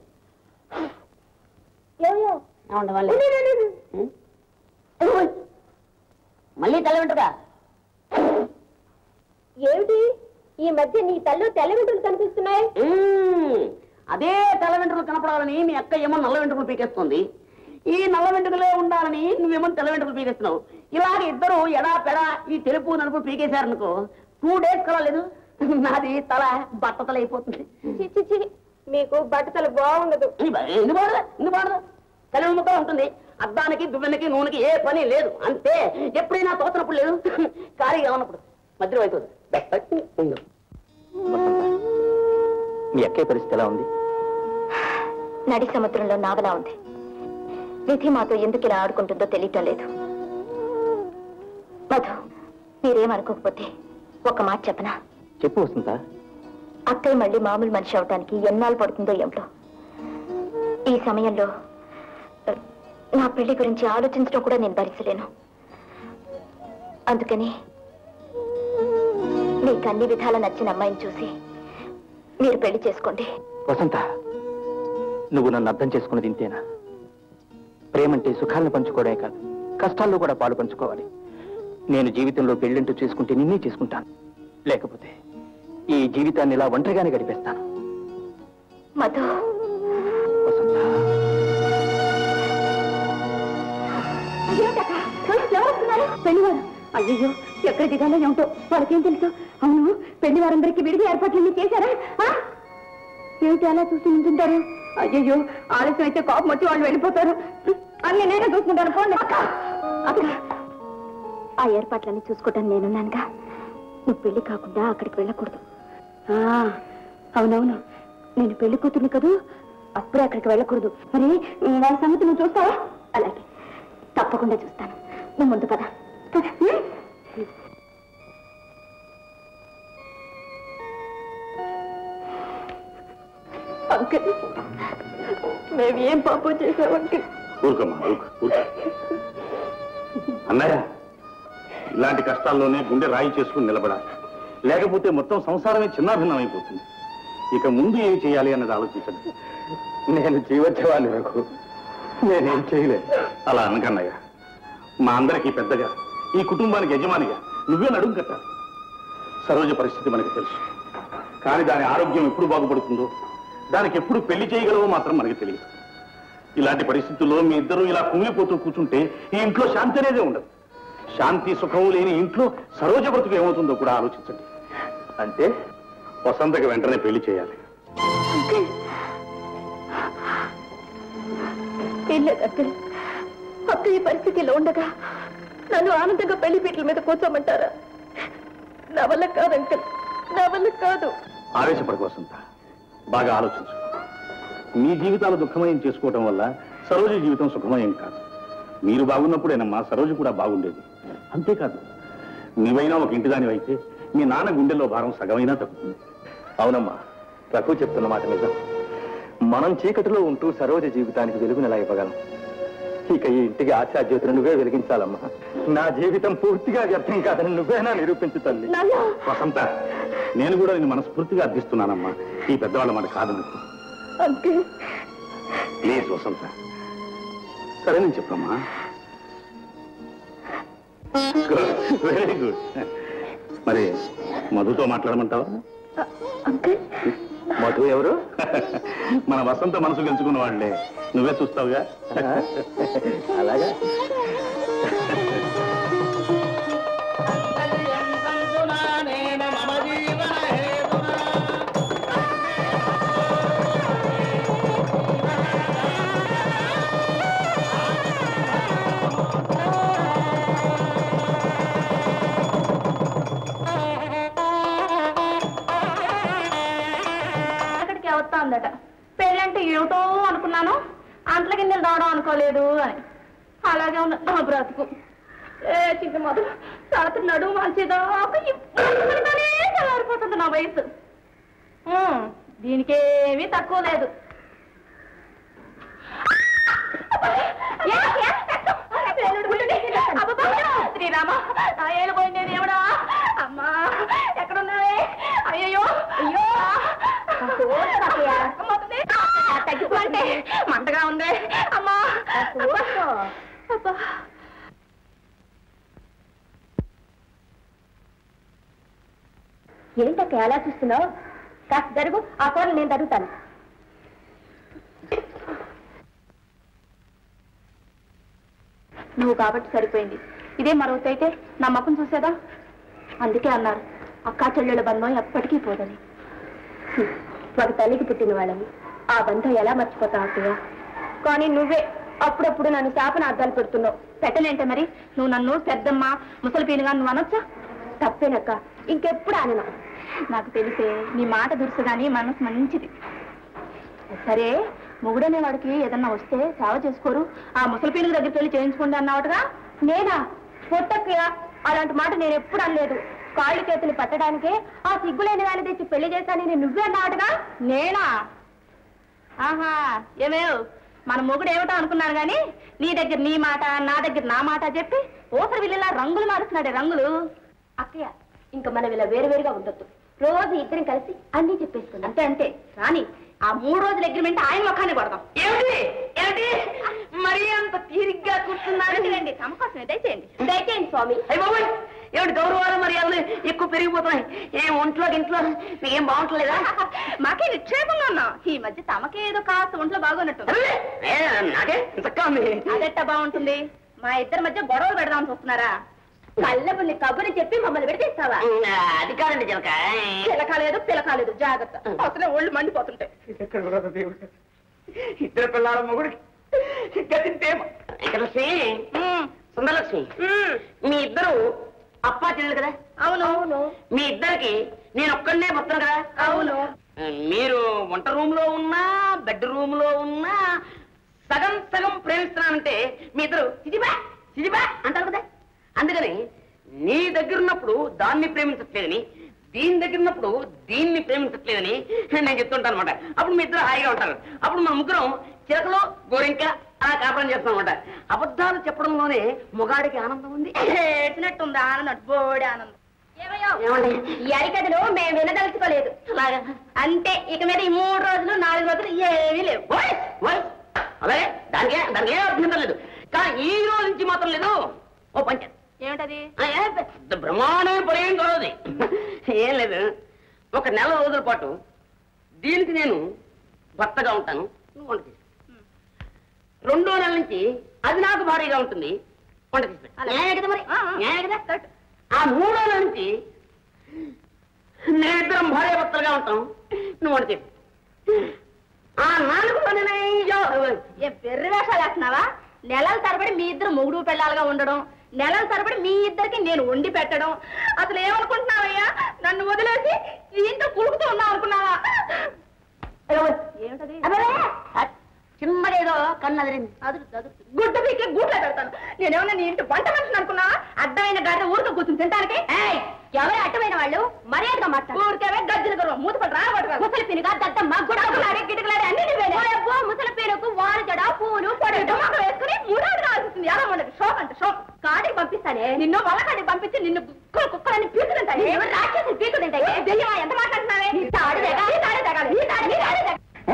ఏమయ్యో? ఏమంట వాళ్ళు ఉం? ఓయ్! మళ్ళీ తల వెంట్రుక ఏమిటి ఈ మధ్య నీ తల్లు తెల్ల వెంట్రులు కనిపిస్తున్నాయి ఉం. అదే తల వెంట్రుకలు కనపడాలని మీ అక్క ఏమో నల్ల వెంట్రుకలు పీకేస్తుంది ఈ నల్ల వెంట్రుకలే ఉండాలని నువ్వేమో తెల్ల వెంట్రుకలు పీకేస్తున్నావు ఇలాగ ఇద్దరు ఎడా పెడా ఈ తెలుపు నలుపు పీకేశారనుకో టూ డేస్ కలలేదు నాది తల బట్టతల అయిపోతుంది చిచ్చి చి మీకు బట్టతలు బాగుండదు ఎందుకు బాడదు ఎందుకు బాడదు తల ముక్క ఉంటుంది అద్దానికి దువ్వెనకి నూనెకి ఏ పని లేదు అంతే ఎప్పుడైనా తోచినప్పుడు లేదు ఖాళీగా ఉన్నప్పుడు మధ్యలో అయిపోతుంది ఉండు. వసంత మీ అక్కయ్య పరిస్థితి ఎలా ఉంది నడి సముద్రంలో నావలా ఉంది విధి మాతో ఎందుకు ఇలా ఆడుకుంటుందో తెలియటం లేదు మధు మీరేమనుకోకపోతే ఒక మాట చెప్పనా చెప్పు వసంత అక్కయ్య మళ్ళీ మామూలు మనిషి అవటానికి ఎన్నాళ్ళు పడుతుందో ఏమిటో ఈ సమయంలో ఆ, నా పెళ్లి గురించి ఆలోచించడం కూడా నేను భరించలేను అందుకని మీకు అన్ని విధాల నచ్చిన అమ్మాయిని చూసి మీరు పెళ్లి చేసుకోండి వసంత నువ్వు నన్ను అర్థం చేసుకున్నది ఇంతేనా ప్రేమంటే సుఖాలను పంచుకోవడమే కాదు కష్టాల్లో కూడా పాలు పంచుకోవాలి నేను జీవితంలో పెళ్ళింటూ చేసుకుంటే నిన్నే చేసుకుంటాను లేకపోతే ఈ జీవితాన్ని ఇలా ఒంటరిగానే గడిపేస్తాను మధు వసంత పెళ్లివారు అయ్యో ఎక్కడ దిగాలో ఏమిటో వాళ్ళకేం తెలుసు అవును పెళ్లి వారందరికీ విడిగా ఏర్పాట్లన్నీ చేశారా ఆ? ఏమిటి అలా చూసి నించుంటారు అయ్యో ఆలస్యం అయితే కోపం వచ్చి వాళ్ళు వెళ్ళిపోతారు అన్ని నేనే చూసుకుంటాను పోండి అక్క అక్క ఆ ఏర్పాట్లన్నీ చూసుకోవటానికి నేనున్నానుగా నువ్వు పెళ్లి కాకుండా అక్కడికి వెళ్ళకూడదు ఆ, అవునవును నేను పెళ్లి కూతుర్ని కదూ అప్పుడే అక్కడికి వెళ్ళకూడదు మరి వాళ్ళ సంగతి నువ్వు చూస్తావా అలాగే తప్పకుండా చూస్తాను నువ్వు ముందు పద పద ఉం? అంకుల్ మేము ఏం పాపం చేసాం అంకుల్ ఊరుకోమ్మా ఊరుకో ఊరుకో అన్నయ్య ఇలాంటి కష్టాల్లోనే గుండె రాయి చేసుకుని నిలబడాలి లేకపోతే మొత్తం సంసారమే చిన్నాభిన్నం అయిపోతుంది ఇక ముందు ఏమి చేయాలి అన్నది ఆలోచించండి నేను జీవోత్సవాన్ని రఘు నేనేం చేయలేదు అలా అనకన్నయ్య మా అందరికీ పెద్దగా ఈ కుటుంబానికి యజమానిగా నువ్వే నడుం కట్టాలి సరోజ పరిస్థితి మనకు తెలుసు కానీ దాని ఆరోగ్యం ఎప్పుడు బాగుపడుతుందో దానికి ఎప్పుడు పెళ్లి చేయగలవో మాత్రం మనకి తెలియదు ఇలాంటి పరిస్థితుల్లో మీ ఇద్దరు ఇలా కుమిలిపోతూ కూర్చుంటే ఈ ఇంట్లో శాంతి అనేదే ఉండదు శాంతి సుఖం లేని ఇంట్లో సరోజ బ్రతుకు ఏమవుతుందో కూడా ఆలోచించండి అంటే వసంతకి వెంటనే పెళ్లి చేయాలి ఏం లేదు అంకుల్ అక్క ఈ పరిస్థితిలో ఉండగా నన్ను ఆనందంగా పెళ్లి పీటల మీద కూర్చోమంటారా నా వల్ల కాదు అంకుల్ నా వల్ల కాదు ఆవేశపడకు వసంత బాగా ఆలోచించు మీ జీవితాలు దుఃఖమయం చేసుకోవటం వల్ల సరోజ జీవితం సుఖమయం కాదు మీరు బాగున్నప్పుడేనమ్మా సరోజ కూడా బాగుండేది అంతేకాదు నీవైనా ఒక ఇంటిదానివైతే మీ నాన్న గుండెల్లో భారం సగమైనా తగ్గుతుంది అవునమ్మా రఘు చెప్తున్న మాట నిజం మనం చీకటిలో ఉంటూ సరోజ జీవితానికి వెలుగును ఎలా ఇవ్వగలం ఇక ఈ ఇంటికి ఆశాజ్యోతిని నువ్వే వెలిగించాలమ్మా నా జీవితం పూర్తిగా వ్యర్థం కాదని నువ్వేనా నిరూపించు తల్లి నాన్న వసంత నేను కూడా నేను మనస్ఫూర్తిగా అర్థిస్తున్నానమ్మా ఈ పెద్దవాళ్ళ మాట కాదనుకో అంకుల్ ప్లీజ్ వసంత సరే నేను చెప్పమ్మా వెరీ గుడ్ మరి మధుతో మాట్లాడమంటావా అంకుల్ మధు ఎవరు మన వసంత మనసు గెలుచుకున్న వాళ్ళే నువ్వే చూస్తావుగా అలాగా అక్కడికి వస్తా ఉందట పెళ్ళంటే ఏమిటో అనుకున్నాను అంట్ల కిందలు రావడం అనుకోలేదు అని అలాగే ఉంది నా బ్రతుకు ఏ చిన్న మొదలు రాత్రి నడుము మంచిదాకా ఇప్పుడుగానే తెల్లారిపోతుంది నా వయసు ఉమ్, దీనికేమీ తక్కువ లేదు ఏ, ఏ, రక్తం, పేలుడు గుండె. అబ్బబ్బా, శ్రీరామ నా ఏలు పోయింది దేవుడా అమ్మా ఎక్కడున్నావే అయ్యో అయ్యో తగ్గిపోండి మంటగా ఉంది అమ్మా అబ్బా ఏంటక్క ఎలా చూస్తున్నావు కాస్త జరుగు ఆ కూరలు నేను తరుగుతాను నువ్వు కాబట్టి సరిపోయింది ఇదే మరొకటి అయితే నా ముఖం చూసేదా అందుకే అన్నారు అక్కా చెల్లెళ్ళ బంధం ఎప్పటికీ పోదని హ్మ్. ఒక తల్లికి పుట్టిన వాళ్ళని ఆ బంధం ఎలా మర్చిపోతావు అక్కయ్య కానీ నువ్వే అప్పుడప్పుడు నన్ను శాపన అర్థాలు పెడుతున్నావు పెట్టలేంటే మరి నువ్వు నన్ను పెద్దమ్మ ముసలి పీనుగా నువ్వు అనొచ్చా తప్పేనక్క ఇంకెప్పుడు అనను నాకు తెలిసే నీ మాట దురుసు గాని మనసు మంచిది సరే మొగుడనే వాడికి ఏదన్నా వస్తే సేవ చేసుకోరు ఆ ముసలి పీనుగు దగ్గరికి వెళ్ళి చేయించుకోండి అన్నావుటగా నేనా పొట్టక్కయ్య అలాంటి మాట నేను ఎప్పుడు అనలేదు కాళ్ళు చేతులు పట్టడానికే ఆ సిగ్గులేని వాళ్ళ తెచ్చి పెళ్లి చేశానని నువ్వే అన్నావుటగా నేనా ఆహా ఏమేవ్ మన మొగుడు ఏమిటో అనుకున్నాను గాని నీ దగ్గర నీ మాట నా దగ్గర నా మాట చెప్పి ఊసరి విల్లిలా రంగులు మారుస్తున్నాడే రంగులు అక్కయ్య ఇంకా మనం ఇలా వేరువేరుగా ఉండొద్దు రోజు ఇద్దరం కలిసి అన్ని చెప్పేసుకుందాం అంతే అంతే కానీ ఆ మూడు రోజుల అగ్రిమెంట్ ఆయన ముఖాన్ని కొడదాం ఏమిటి ఏమిటి మరి అంత తీరిగ్గా కూర్చున్నారండి తమ కోసమే దయచేయండి దయచేయండి స్వామి ఏమిటి గౌరవాలు మర్యాదలు ఎక్కువ పెరిగిపోతున్నాయి ఏం ఒంట్లో ఇంట్లో మీకేం బాగుంటలేదా మాకే నిక్షేపంగా ఉన్నాం ఈ మధ్య తమకే ఏదో కాస్త ఒంట్లో బాగున్నట్టు నాకే చక్కగా ఉంది అదెట్టా బాగుంటుంది మా ఇద్దరి మధ్య గొడవలు పెడదామని చూస్తున్నారా కళ్ళబుల్ని కబుర్ని చెప్పి మమ్మల్ని విడదీస్తావా అది కాదండి జనక పిలక లేదు పిలక లేదు జాగ్రత్త అసలే ఒళ్ళు మండిపోతుంటాయి ఇద్దరు పిల్లల మొగుడికి గతింతేమో లక్ష్మి సుందరలక్ష్మి మీ ఇద్దరు అప్పా చెల్లెలు కదా అవును అవును మీ ఇద్దరికి నేను ఒక్కడనే వస్తాను కదా అవును మీరు వంట రూమ్ లో ఉన్నా బెడ్ రూమ్ లో ఉన్నా సగం సగం ప్రేమిస్తున్నానంటే మీ ఇద్దరు సిజిబా సిజిబా అంటారు కదా అందుకని నీ దగ్గర ఉన్నప్పుడు దాన్ని ప్రేమించట్లేదని దీని దగ్గర ఉన్నప్పుడు దీన్ని ప్రేమించట్లేదని నేను చెప్తుంటాను అనమాట అప్పుడు మీ ఇద్దరు హాయిగా ఉంటారు అప్పుడు మన ముగ్గురం చిలకలో గోరింక అలా కాపురం చేస్తాం అనమాట అబద్ధాలు చెప్పడంలోనే మొగాడికి ఆనందం ఉంది ఏడ్చినట్టుంది ఆనందం బోడి ఆనందం ఏమండి ఈ అరికథలు మేము వినదలుచుకోలేదు అలాగా అంతే ఇక మీద ఈ మూడు రోజులు నాలుగు రోజులు ఏమీ లేవు ఓయ్, ఓయ్. అలాగే దానికి దానికి ఏం అభ్యంతరం లేదు కానీ ఈ రోజు నుంచి మాత్రం లేదు ఓ పంచ ఏమిటది ఆ, ఏ పెద్ద బ్రహ్మాండమైన పని ఏం కాదు అది. ఏం లేదు ఒక నెల రోజుల పాటు దీనికి నేను భర్తగా ఉంటాను నువ్వు వంట చేసి రెండో నెల నుంచి అది నాకు భారీగా ఉంటుంది వంట చేసి పెట్టు. న్యాయమే కదా మరి న్యాయమే కదా ఆ మూడో నెల నుంచి నేనిద్దరం భార్య భర్తలుగా ఉంటాం నువ్వు వంట చేసి ఆ నాలుగు నెల ఏం పెర్రి వేషాలు వేస్తున్నావా నెలల తరబడి మీ ఇద్దరు మొగుడు పెళ్ళాలుగా ఉండడం నెలల తరబడి మీ ఇద్దరికి నేను వండి పెట్టడం అసలు ఏమనుకుంటున్నావయ్యా నన్ను వదిలేసి ఈ ఇంట్లో కుడుకుతూ ఉన్నావు అనుకున్నావా ఏమిటది చిన్నదేదో కన్ను అదిరింది అదురు అదురు గుడ్డు పీకే గూట్లో పెడతాను నేనేమన్నా నీ ఇంటి వంట మనిషిని అనుకున్నావా అడ్డమైన గాడిద ఊరితో కూర్చుని తింటానికి ఎవరు అడ్డమైన వాళ్ళు మర్యాదగా మాట్లాడు ఊరికేవే గజ్జల గర్వ మూత పడి రాబట్టు ముసలి పినుగా దద్దమ్మ గుడకులాడే గిటకులాడే అన్ని నువ్వే ముసలి పీనుకు వారు జడ పూలు పొడి డుమ్మక వేసుకుని మూడోది కావాల్సింది ఎలా ఉండదు షోక్ అంటే షోక్ కాడికి పంపిస్తానే నిన్ను వాళ్ళ కాడికి పంపించి నిన్ను కుక్కలు కుక్కలని పీకుతుంటాయి ఎవరు రాక్షసులు పీకుతుంటాయి దెయ్యమా ఎంత మాట్లాడుతున్నావే నీ తాడు తెగ నీ తాడే తెగాలి నీ తాడు నీ తాడే తెగ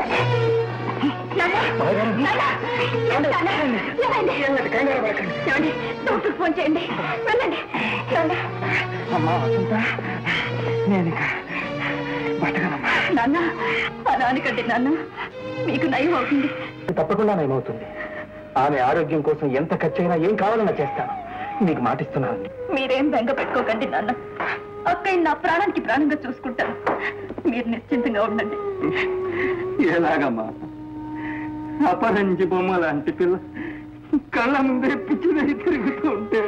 డాక్టర్ ఫోన్ చేయండి వెళ్ళండి వెళ్ళండి అమ్మా వసంత నేను ఇక బతకనమ్మా నాన్న ఆ నాన్నకంటే నాన్న మీకు నయం అవుతుంది తప్పకుండా నయమవుతుంది ఆమె ఆరోగ్యం కోసం ఎంత ఖర్చైనా ఏం కావాలన్నా చేస్తాను మీకు మాటిస్తున్నాను మీరేం బెంగ పెట్టుకోకండి నాన్న అక్కయ్య నా ప్రాణానికి ప్రాణంగా చూసుకుంటాను మీరు నిశ్చింతంగా ఉండండి ఎలాగమ్మా అపరంజి బొమ్మ లాంటి పిల్ల కళ్ళ ముందే పిచ్చిదై తిరుగుతూ ఉంటే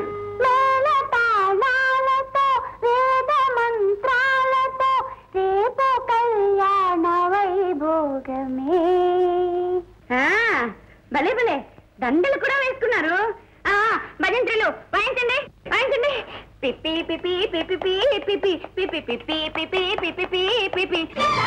తాళాలతో వేద మంత్రాలతో రేపు కళ్యాణ వైభోగమే భలే భలే దండలు కూడా వేసుకున్నారు ఆ భజంత్రులు వాయించండి వాయించండి పిప్పి పిప్పి పిప్పి పిప్పి పిప్పి పిప్పి పిప్పి పిప్పి పిప్పి పిప్పి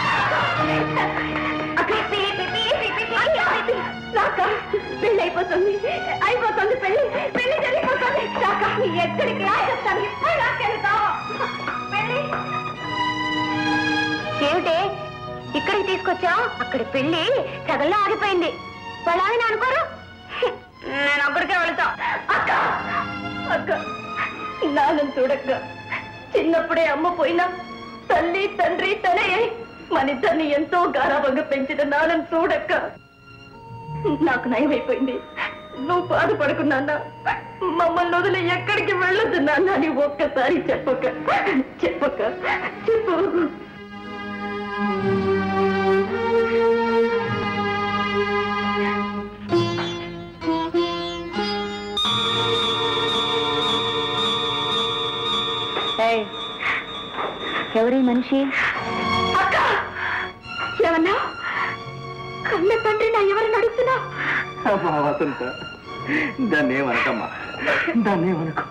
పెళ్లి అయిపోతుంది అయిపోతుంది పెళ్లి పెళ్లి జరిగిపోతుంది కాక ఎక్కడికి రాజస్థాన్ పెళ్లి ఏమిటి ఇక్కడికి తీసుకొచ్చా అక్కడ పెళ్లి సగంలో ఆగిపోయింది వాళ్ళ ఆయన అనుకోరు నేను అక్కడికే వెళ్తా అక్క అక్క నాన్నను చూడక్క చిన్నప్పుడే అమ్మ పోయినా తల్లి తండ్రి తనే మన ఇద్దరిని ఎంతో గారాబంగా పెంచిన నాన్నను చూడక్క నాకు నయమైపోయింది నువ్వు బాధపడుకున్నా మమ్మల్ని వదిలి ఎక్కడికి వెళ్ళొద్దు నాన్న అని ఒక్కసారి చెప్పక చెప్పక చెప్పు ఎవరి మనిషి అక్క ఏమన్నా కన్న తండ్రి నా ఎవరిని అడుగుతున్నా అమ్మా వసంత దాన్ని ఏమనకమ్మా దాన్ని ఏమనకు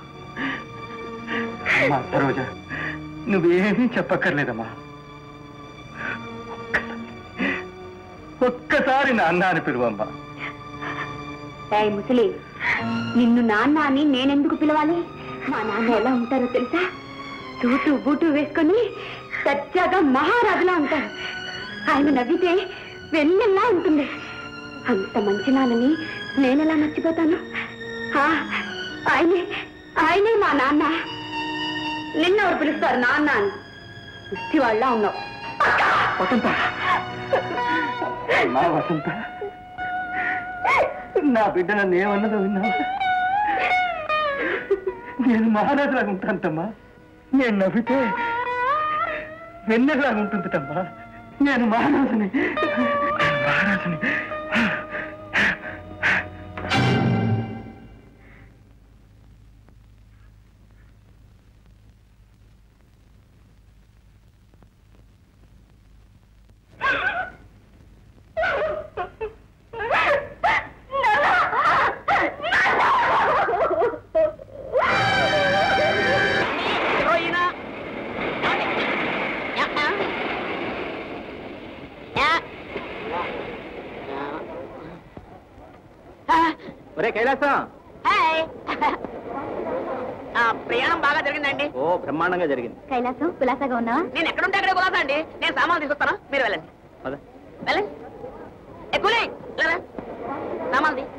మా సరోజ నువ్వేమీ చెప్పక్కర్లేదమ్మా ఒక్కసారి- ఒక్కసారి నాన్న అని పిలువమ్మా ఏయ్ ముసలి నిన్ను నాన్న అని నేనెందుకు పిలవాలి మా నాన్న ఎలా ఉంటారో తెలుసా సూటు బూటు వేసుకొని సత్యాగా మహారాజులా ఉంటారు ఆయన నవ్వితే వెన్నెల్లా ఉంటుంది అంత మంచి నాన్నని నేనెలా మర్చిపోతాను ఆ, ఆయనే ఆయనే మా నాన్న నిన్నెవరు పిలుస్తారు నాన్న అని ముష్టి వాళ్ళ ఉన్నావు వసంత మా వసంత నా బిడ్డ నన్ను ఏమన్నదో విన్నావా నేను మహారాజులాగా ఉంటాంటమ్మా నేను నవ్వితే వెన్నెలాగా ఉంటుందిటమ్మా నేను మహారాజుని నేను మహారాజుని ఒరే కైలాసం హాయ్ ఆ, ప్రయాణం బాగా జరిగిందండి ఓ బ్రహ్మాండంగా జరిగింది కైలాసం కులాసాగా ఉన్నావా నేను ఎక్కడుంటే అక్కడే కులాసా అండి నేను సామాన్లు తీసుకొస్తాను మీరు వెళ్ళండి పద వెళ్ళండి ఎక్కువలే లేదా సామాన్లు తీ.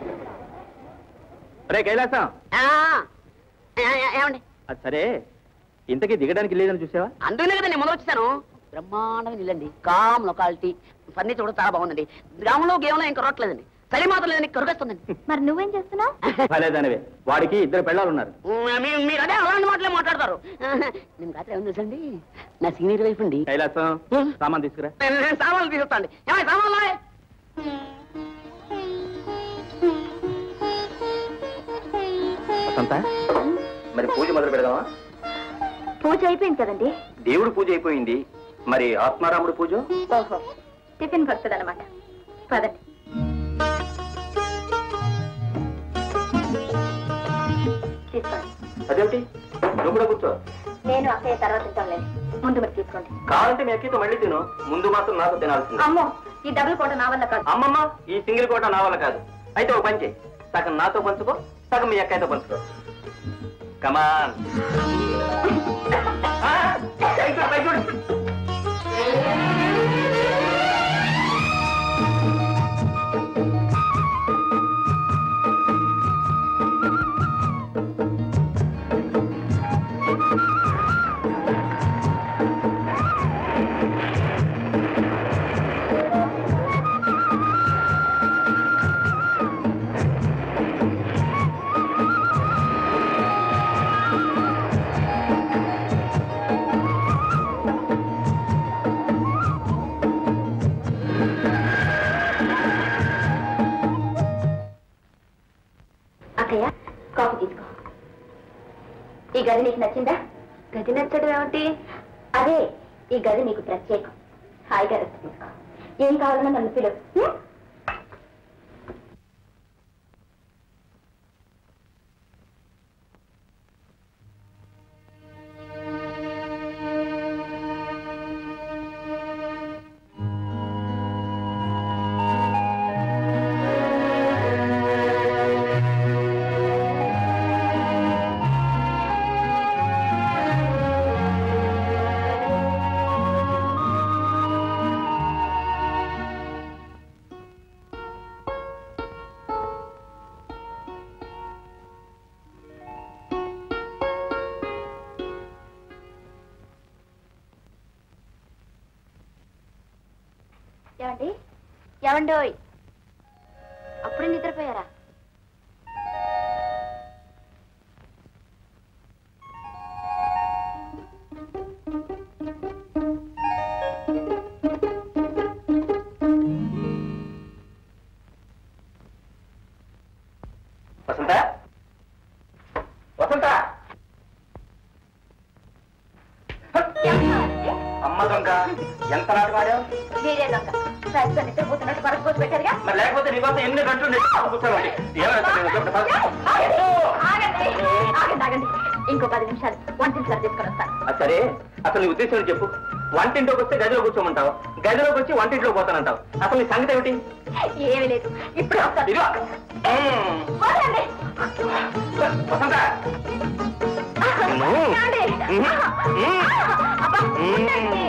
ఒరే కైలాసం ఆ, ఏ- ఏ- ఏమండి అది సరే ఇంతకీ దిగడానికి లేదని చూసావా అందుకనే కదా నేను ముందు వచ్చాను బ్రహ్మాండమైన ఇల్లండి కామ్ లొకాలిటీ ఫర్నిచర్ కూడా చాలా బాగుందండి గ్రామంలో గేమ్లో ఇంకా రొట్టలేదండి చలి మాత్రం లేదండి కరుగేస్తుందండి మరి నువ్వేం చేస్తున్నావు భలేదానివే వాడికి ఇద్దరు పెళ్ళాలు ఉన్నారు మీ- మీరు అదే అలాంటి మాటలే మాట్లాడతారు నేను రాత్రి ఏమని తెలుసండి నా సీనియర్ వైఫ్ అండి కైలాసం సామాన్ తీసుకురా నేను నేను సామాన్లు తీసుకొస్తాండి ఏమై సామాన్లు నాయ్? వసంత మరి పూజ మొదలు పెడదామా పూజ అయిపోయింది కదండి దేవుడు పూజ అయిపోయింది మరి ఆత్మారాముడు పూజ ఓహో టిఫిన్ భక్తుడు అనమాట పదండి తీసుకోండి అదేమిటి నువ్వు కూడా కూర్చో నేను అక్కయ్య తర్వాత తింటాంలేదు ముందు మీరు తీసుకోండి కావాలంటే మీ అక్కతో మళ్ళీ తిను ముందు మాత్రం నాకు తినాల్సింది అమ్మో ఈ డబుల్ కోట నా వల్ల కాదు అమ్మమ్మ ఈ సింగిల్ కోట నా వల్ల కాదు అయితే ఒక పంచే సగం నాతో పంచుకో సగం మీ అక్కయ్యతో పంచుకో కమాన్ అక్కయ్య కాఫీ తీసుకో ఈ గది నీకు నచ్చిందా గది నచ్చడం ఏమిటి అదే ఈ గది నీకు ప్రత్యేకం హాయిగా రెస్ట్ తీసుకో ఏం కావాలన్నా నన్ను పిలువు ఉం? ఎవండోయ్ అప్పుడే నిద్రపోయారా వసంత వసంత అమ్మ దొంగ ఎంత నాటి వాడావు మీరే దొంగ రాజుతో నిద్రపోతున్నట్టు పరకు పోసి పెట్టారుగా మరి లేకపోతే నీ కోసం ఎన్ని గంటలు కూర్చోవాలి ఆగండి ఆగండి ఆగండి ఆగండి ఇంకో పది నిమిషాలు వంటింటి సార్ తీసుకొని వస్తాను సరే అసలు నీ ఉద్దేశం ఏంటి చెప్పు వంటింట్లోకి వస్తే గదిలో కూర్చోమంటావు గదిలోకి వచ్చి వంటింట్లో పోతానంటావు అసలు నీ సంగతి ఏమిటి ఏమీ లేదు ఇప్పుడు వస్తాను ఇదిగో మ్మ్. పోదండి. వసంత ఏమండి? అబ్బా, ఉండండి.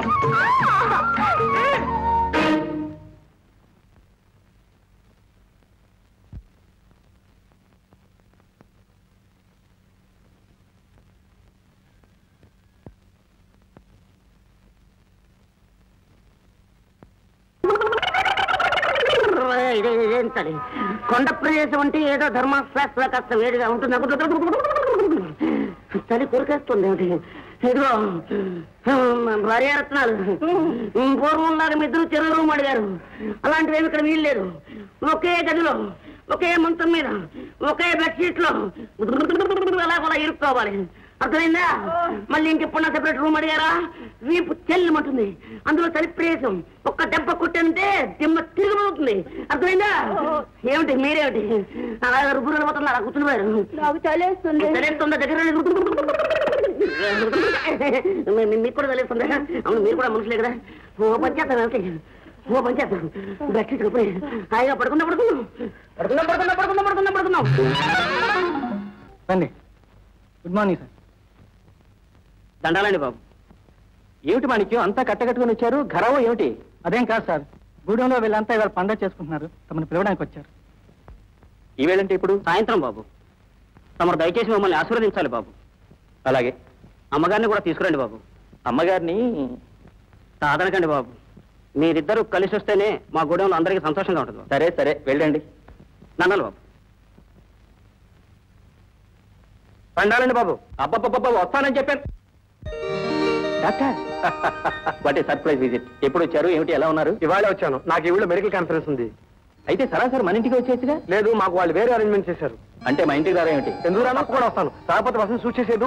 ఇదేంటది కొండ ప్రదేశం అంటే ఏదో ధర్మశాస్త్ర కాస్త వేడిగా ఉంటుంది చలి కొరికేస్తుంది ఏమిటి ఇదిగో భార్యారత్నాలు పూర్వంలాగా మీ ఇద్దరు చెరువు రూమ్ అడిగారు అలాంటివి ఏమి ఇక్కడ వీలు లేదు ఒకే గదిలో ఒకే మంచం మీద ఒకే బెడ్షీట్ లో అలా అలా ఇరుక్కోవాలి అర్థమైందా మళ్ళీ ఇంకెప్పుడు సెపరేట్ రూమ్ అడిగారా వీపు చెల్లిమంటుంది అందులో చలి ప్రదేశం ఒక్క దెబ్బ కొట్టంటే దిమ్మ తిరుగుతుంది అర్థమైందా ఏమిటి మీరేమిటి అలా రుబ్బులు పోతుంది అలా కూర్చునిపోయారు నాకు చలేస్తుంది తెలియస్తుందా దగ్గర మీ- మీ- మీకు కూడా తెలియస్తుందా అవును మీరు కూడా మనుషులే కదా ఓ పంచేస్తాను ఏమిటి ఓ పంచేస్తాను బెడ్షీట్ కప్పుని హాయిగా పడుకుందా పడుకుందాం పడుకుందాం పడుకుందాం పడుకుందాం పడుకుందాం పడుకుందాం రండి గుడ్ మార్నింగ్ సార్ దండాలండి బాబు ఏమిటి మాణిక్యం అంతా కట్టకట్టుకుని వచ్చారు ఘరావో ఏమిటి అదేం కాదు సార్ గూడెంలో వీళ్ళంతా ఇవాళ పండగ చేసుకుంటున్నారు తమను పిలవడానికి వచ్చారు ఈవేళంటే ఇప్పుడు సాయంత్రం బాబు తమరు దయచేసి మమ్మల్ని ఆశీర్వదించాలి బాబు అలాగే అమ్మగారిని కూడా తీసుకురండి బాబు అమ్మగారిని కాదనకండి బాబు మీరిద్దరూ కలిసి వస్తేనే మా గూడెంలో అందరికీ సంతోషంగా ఉంటుంది బాబు. సరే సరే వెళ్ళండి నందాలు బాబు పండాలండి బాబు అబ్బబ్బబ్బ వస్తానని చెప్పాను doctor what a surprise visit ఎప్పుడు వచ్చారు ఏమిటి ఎలా ఉన్నారు ఇవాళ వచ్చాను నాకు ఈ ఊళ్ళో మెడికల్ కాన్ఫరెన్స్ ఉంది అయితే సరాసరి మన ఇంటికి వచ్చేసిగా లేదు మాకు వాళ్ళు వేరే అరేంజ్మెంట్ చేశారు అంటే మా ఇంటికి రారా ఏమిటి ఎందుకు రానా కూడా వస్తాను రాకపోతే వసంత సూట్ చేసేదు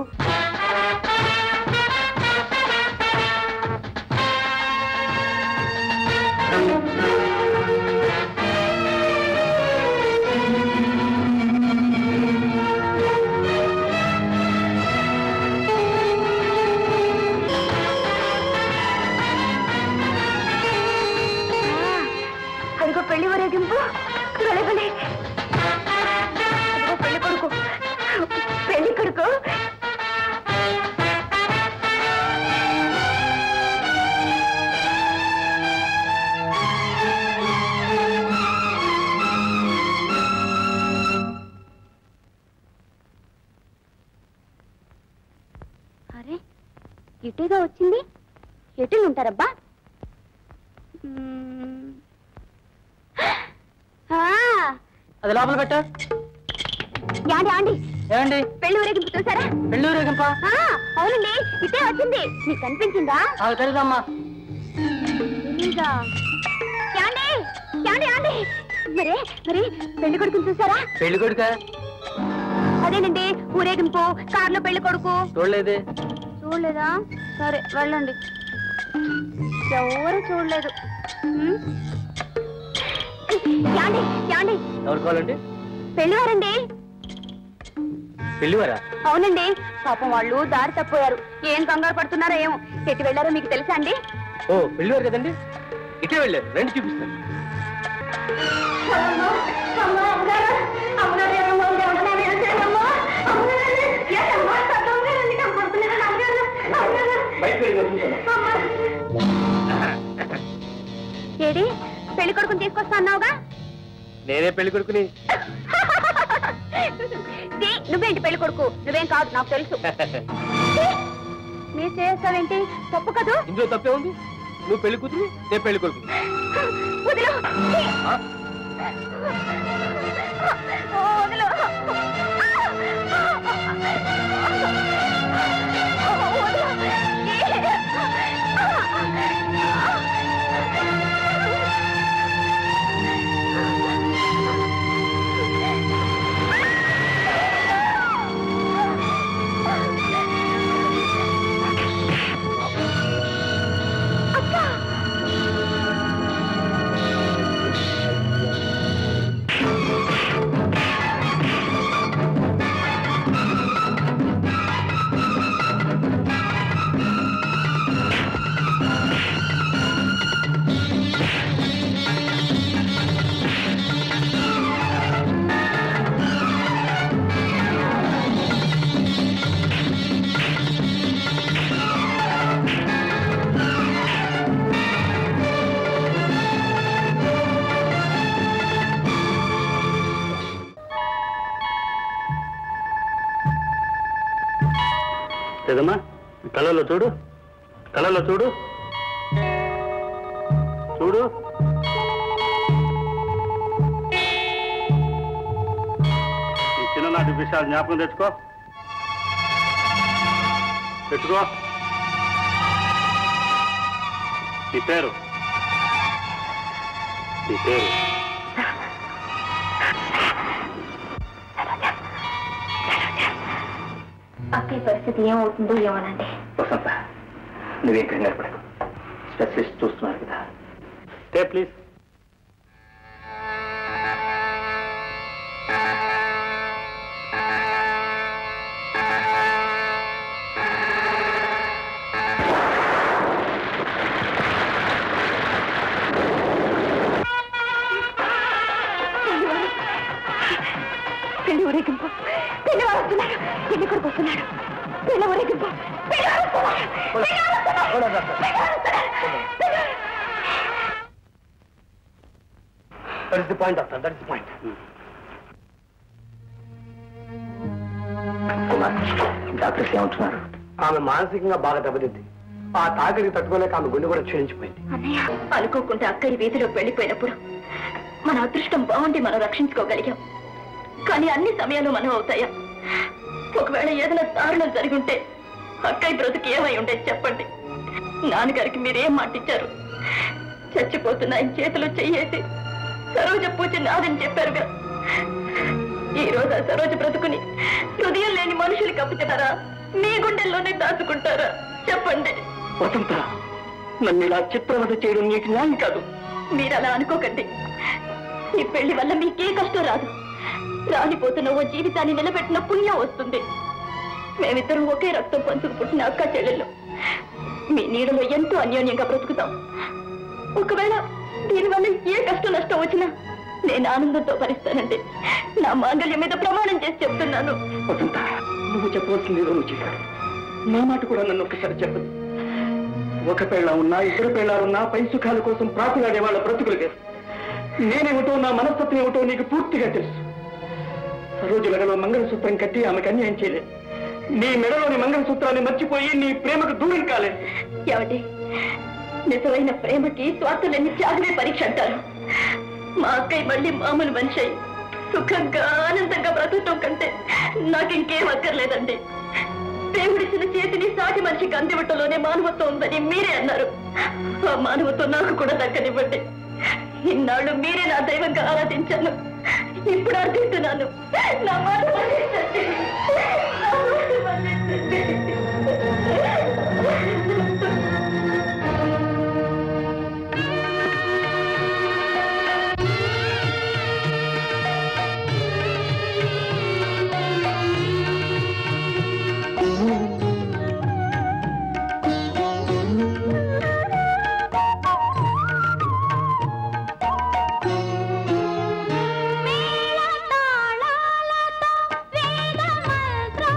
అదిగో పెళ్లి ఊరేగింపు భలే భలే అదిగో పెళ్లి కొడుకు పెళ్లి కొడుకు అరే ఇటుగా వచ్చింది ఎటు ఉంటారబ్బా మ్మ్. ఆ, అది లోపల పెట్టా యాండి యాండి ఏమండి పెళ్లి ఊరేగింపు చూసారా పెళ్ళి ఊరేగింపా ఆ, అవునండి ఇటే వచ్చింది నీకు కనిపించిందా నాకు తెలుసమ్మా తెలీదా? యాండి యాండి యాండి మరే మరి పెళ్లి కొడుకుని చూసారా పెళ్లి కొడుక అదేనండి ఊరేగింపు కార్లో పెళ్లి కొడుకు చూడలేదే చూడలేదా సరే వెళ్ళండి ఎవరు చూడలేదు ఉమ్. యాండి యాండి ఎవరు కావాలండి పెళ్లివారండి పెళ్లివారా అవునండి పాపం వాళ్ళు దారి తప్పోయారు ఏం కంగారు పడుతున్నారో ఏమో ఎటు వెళ్ళారో మీకు తెలుసా అండి ఓ పెళ్లివారు కదండి ఇటే వెళ్ళారు రండి చూపిస్తాను ఏడి పెళ్లి కొడుకుని తీసుకొస్తా అన్నావుగా నేనే పెళ్లి కొడుకుని ఛీ, నువ్వేంటి పెళ్లి కొడుకు నువ్వేం కాదు నాకు తెలుసు ఛీ, మీరు చేస్తావేంటి తప్పు కదూ ఇందులో తప్పే ఉంది నువ్వు పెళ్లి కూతురు నేను పెళ్లి కొడుకు వదిలు ఆ? వదిలు లేదమ్మా కళ్ళలో చూడు కళ్ళలో చూడు చూడు ఈ చిన్ననాటి విషయాలు జ్ఞాపకం తెచ్చుకో పెట్టుకో నీ పేరు నీ పేరు అక్కయ్య పరిస్థితి ఏమవుతుందో ఏమోనండి వసంత నువ్వేం కంగారు పడకు స్పెషలిస్ట్ చూస్తున్నారు కదా టే ప్లీజ్ పెళ్లి ఊరేగింపు పెళ్లి వారు వస్తున్నారు పెళ్లి కొడుకు వస్తున్నాడు పెళ్లి ఊరేగింపు పెళ్లి వారు వస్తున్నారు పెళ్లి వారు వస్తున్నారు పెళ్లి వారు వస్తున్నారు పెళ్లి వారు- that is the point doctor that is the point Kumar doctors ఏమంటున్నారు ఆమె మానసికంగా బాగా దెబ్బతింది ఆ తాకిడికి తట్టుకోలేక ఆమె గుండె కూడా క్షీణించిపోయింది అన్నయ్య అనుకోకుండా అక్కడి వీధిలోకి వెళ్ళిపోయినప్పుడు మన అదృష్టం బాగుండి మనం రక్షించుకోగలిగాం కానీ అన్ని సమయాలు మనం అవుతాయా ఒకవేళ ఏదైనా దారుణం జరిగి ఉంటే అక్కయ్య బ్రతుకు ఏమై ఉండేది చెప్పండి నాన్నగారికి మీరేం మాటిచ్చారు చచ్చిపోతున్న ఆయన చేతిలో చెయ్యేసి సరోజ పూజ నాదని చెప్పారుగా ఈ రోజు ఆ సరోజ బ్రతుకుని హృదయం లేని మనుషులకి అప్పుతున్నారా మీ గుండెల్లోనే దాచుకుంటారా చెప్పండి వసంత నన్ను ఇలా చిత్రవద చేయడం నీకు న్యాయం కాదు మీరు అలా అనుకోకండి ఈ పెళ్లి వల్ల మీకే కష్టం రాదు రాలిపోతున్న ఓ జీవితాన్ని నిలబెట్టిన పుణ్యం వస్తుంది మేమిద్దరం ఒకే రక్తం పంచుకు పుట్టిన అక్క చెల్లెళ్ళు మీ నీడలో ఎంతో అన్యోన్యంగా బ్రతుకుతాం ఒకవేళ దీనివల్ల ఏ కష్టం నష్టం వచ్చినా నేను ఆనందంతో భరిస్తానండి నా మాంగళ్యం మీద ప్రమాణం చేసి చెప్తున్నాను వసంత నువ్వు చెప్పవలసింది ఏదో నువ్వు చెప్పాడు నా మాట కూడా నన్ను ఒక్కసారి చెప్పదు ఒక పెళ్ళ ఉన్నా ఇద్దరు పెళ్ళారున్నా పై సుఖాల కోసం ప్రాకులాడే వాళ్ళ బ్రతుకులు వేరు నేనేమిటో నా మనస్తత్వం ఏమిటో నీకు పూర్తిగా తెలుసు సరోజు మెడలో మంగళసూత్రం కట్టి ఆమెకు అన్యాయం చేయలేదు నీ మెడలోని మంగళసూత్రాన్ని మర్చిపోయి నీ ప్రేమకు దూరం కాలేదు ఏమండి నిజమైన ప్రేమకి స్వార్థులన్నీ త్యాగమే పరీక్ష అంటారు మా అక్కయ్య మళ్ళీ మామూలు మనిషి అయి సుఖంగా ఆనందంగా బ్రతకటం కంటే నాకు ఇంకేం అక్కర్లేదండి దేవుడిచ్చిన చేతిని సాటి మనిషికి అందివ్వటంలోనే మానవత్వం ఉందని మీరే అన్నారు ఆ మానవత్వం నాకు కూడా దక్కనివ్వండి ఇన్నాళ్ళు మీరే నా దైవంగా ఆరాధించాను ఇప్పుడు అర్థిస్తున్నాను నా మాట మన్నించండి. నా మాట మన్నించండి. తాళాలతో వేద మంత్రాలతో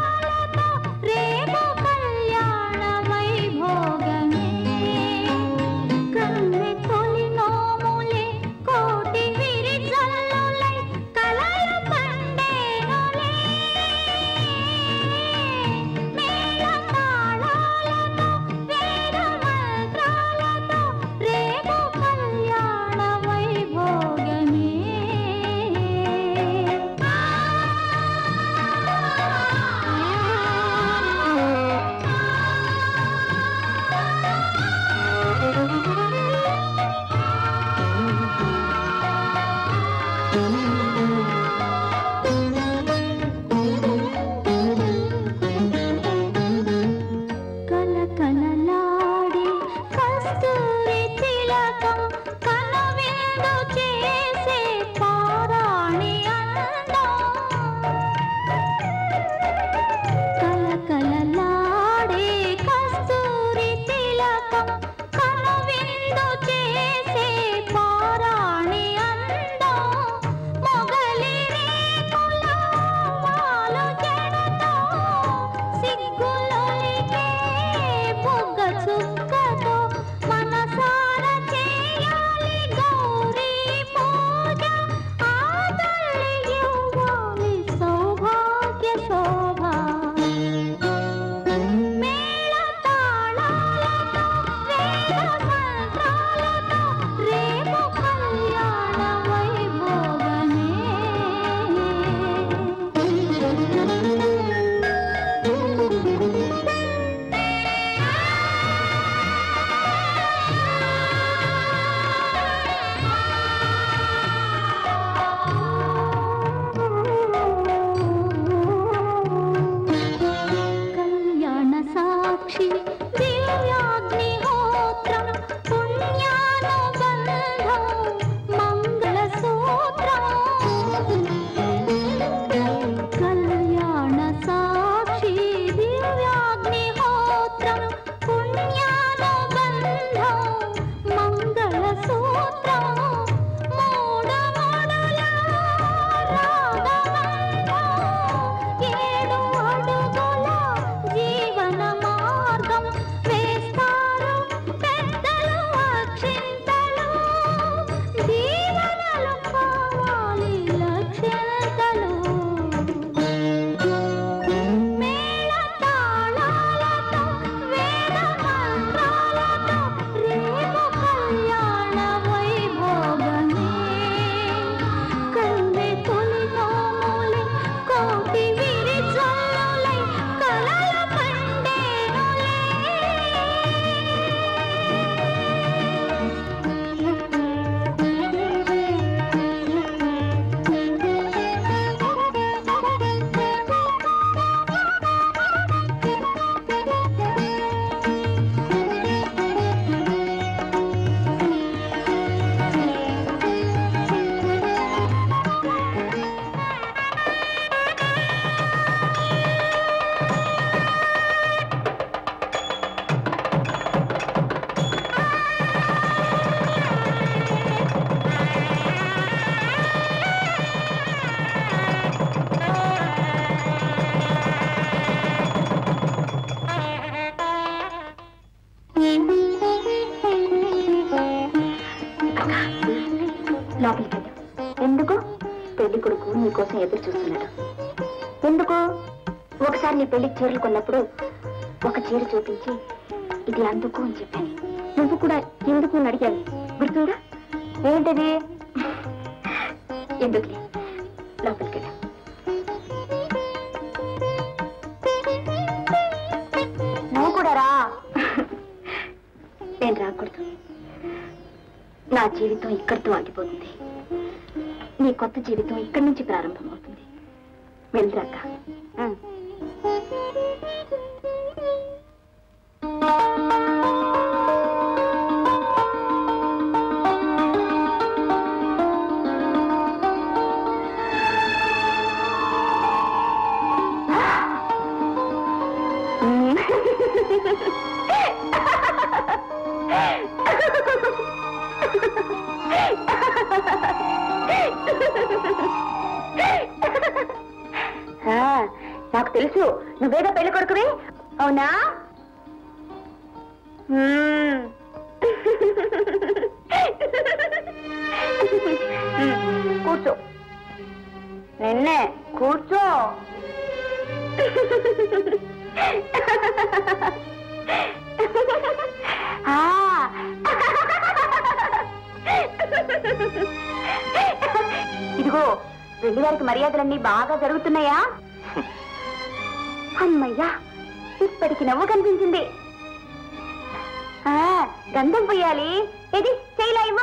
లోపలికి వెళ్ళు ఎందుకు పెళ్లి కొడుకు నీకోసం ఎదురు చూస్తున్నాడు ఎందుకు ఒకసారి నీ పెళ్లికి చీరలు కొన్నప్పుడు ఒక చీర చూపించి ఇది అందుకు అని చెప్పాను నువ్వు కూడా ఎందుకు అని అడిగాను గుర్తుందా ఏంటది ఎందుకులే లోపలికి వెళ్ళు నువ్వు కూడా రా నేను రాకూడదు నా జీవితం ఇక్కడితో ఆగిపోతుంది నీ కొత్త జీవితం ఇక్కడి నుంచి ప్రారంభమవుతుంది వెళ్ళరాక నాకు తెలుసు నువ్వేగా పెళ్లి కొడుకువి అవునా మ్మ్. మ్మ్, కూర్చో నిన్నే కూర్చో ఆ. ఇదిగో పెళ్లి వారికి మర్యాదలన్నీ బాగా జరుగుతున్నాయా అమ్మయ్యా ఇప్పటికి నవ్వు కనిపించింది ఆ, గంధం పొయ్యాలి ఏది చేయలేమో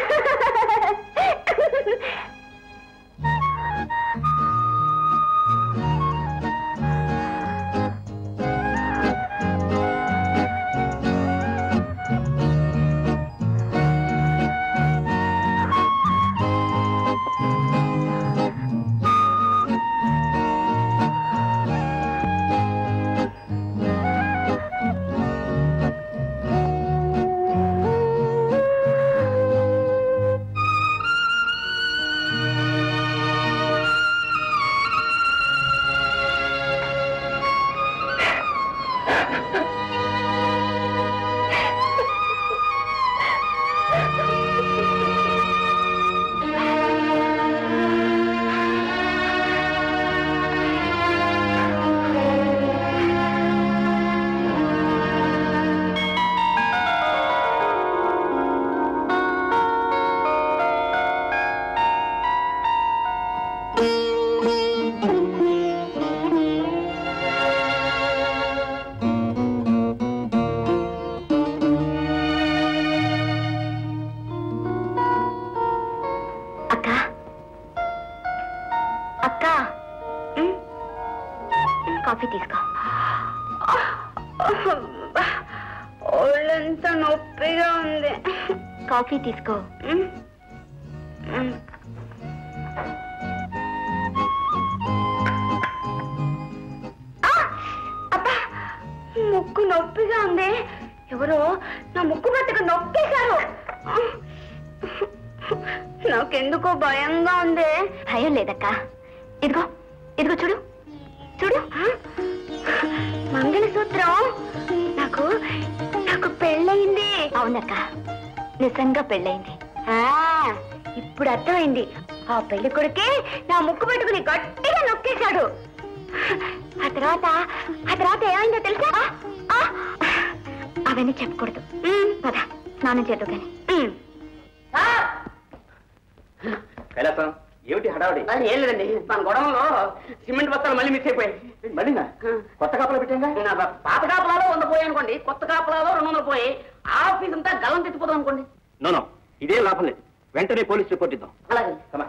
అక్క అక్క ఉమ్, కాఫీ తీసుకో ఒళ్ళంతా నొప్పిగా ఉంది కాఫీ తీసుకో ఉమ్, ఉమ్. ఆ! అబ్బా! ముక్కు నొప్పిగా ఉంది ఎవరో నా ముక్కు పట్టుకు నొక్కేశారు నాకెందుకో భయంగా ఉంది భయం లేదక్క ఇదిగో ఇదిగో చూడు చూడు మంగళసూత్రం నాకు నాకు పెళ్ళయింది అవునక్క నిజంగా పెళ్ళయింది ఇప్పుడు అర్థమైంది ఆ పెళ్లి కొడుకే నా ముక్కు పట్టుకుని గట్టిగా నొక్కేశాడు ఆ తర్వాత ఆ తర్వాత ఏమైందో తెలుసా ఆ, ఆ. అవన్నీ చెప్పకూడదు ఉమ్, పద స్నానం చేద్దు కానీ కైలాసం ఏమిటి హడావుడి అది ఏం లేదండి మన గొడవలో సిమెంట్ బస్తాలు మళ్ళీ మిస్ అయిపోయాయి మళ్ళీనా కొత్త కాపలా పెట్టాంగా నా బ- పాత కాపలాలో వంద పోయాయి అనుకోండి కొత్త కాపలాలో రెండు వందలు పోయి ఆఫీస్ అంతా గల్లం తెచ్చిపోతాం అనుకోండి నో ఇదేం లాభం లేదు వెంటనే పోలీస్ రిపోర్ట్ ఇద్దాం అలాగే కమా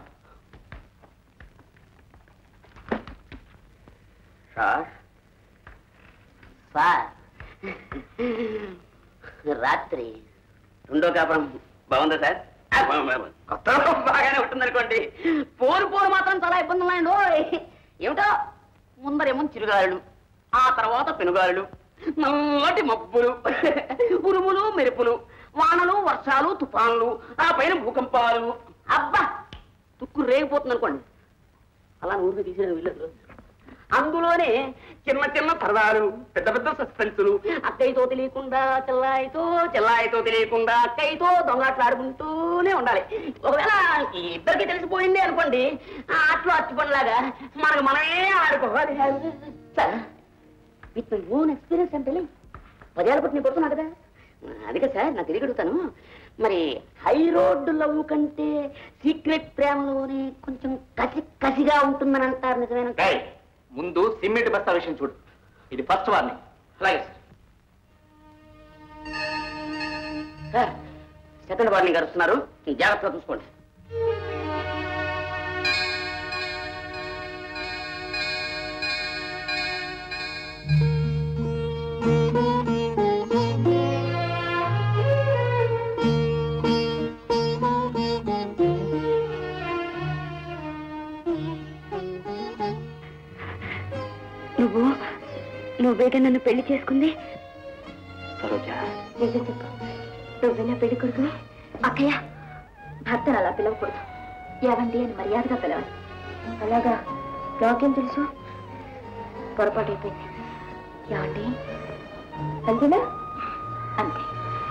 సార్ సార్ రాత్రి రెండో కాపురం బాగుందా సార్ ఆ, బా- బా- బా- కొత్త బాగానే ఉంటుంది అనుకోండి పోరు పోరు మాత్రం చాలా ఇబ్బందులు ఉన్నాయండి ఏమిటో ముందరేమో చిరుగాలులు ఆ తర్వాత పెనుగాలులు నల్లటి మబ్బులు ఉరుములు మెరుపులు వానలు వర్షాలు తుఫాన్లు ఆ పైన భూకంపాలు అబ్బా తుక్కు రేగిపోతుంది అనుకోండి అలా ఊరికి తీసేయడం వీళ్ళదు అందులోనే చిన్న చిన్న సరదాలు పెద్ద పెద్ద సస్పెన్సులు అక్కయ్యతో తెలియకుండా చెల్లాయితో చెల్లాయితో తెలియకుండా అక్కయ్యతో దొంగట్లాడుకుంటూనే ఉండాలి ఒకవేళ ఈ ఇద్దరికి తెలిసిపోయింది అనుకోండి ఆ ఆటలో అచ్చిపడిలాగా మనకు మనమే ఆడుకోవాలి sir with my own experience అంటే పదేళ్ళ పుట్టిన కొడుతున్నా కదా అదిగా సార్ నాకు తెలియగలుగుతాను మరి హై రోడ్డు లవ్ కంటే సీక్రెట్ ప్రేమలోనే కొంచెం కసి కసిగా ఉంటుందని అంటారు నిజమేనా ఏయ్, ముందు సిమెంట్ బస్తా విషయం చూడు ఇది ఫస్ట్ వార్నింగ్ అలాగే సార్ సార్ సెకండ్ వార్నింగ్ గారు వస్తున్నారు జాగ్రత్తగా చూసుకోండి నువ్వు నువ్వేగా నన్ను పెళ్లి చేసుకుంది సరోజ నిజం చెప్పు నువ్వేనా పెళ్లి కొడుకుని అక్కయ్య భర్తను అలా పిలవకూడదు ఏవండి అని మర్యాదగా పిలవాలి అలాగా నాకేం తెలుసు పొరపాటు అయిపోయింది ఏమండి అంతేనా అంతే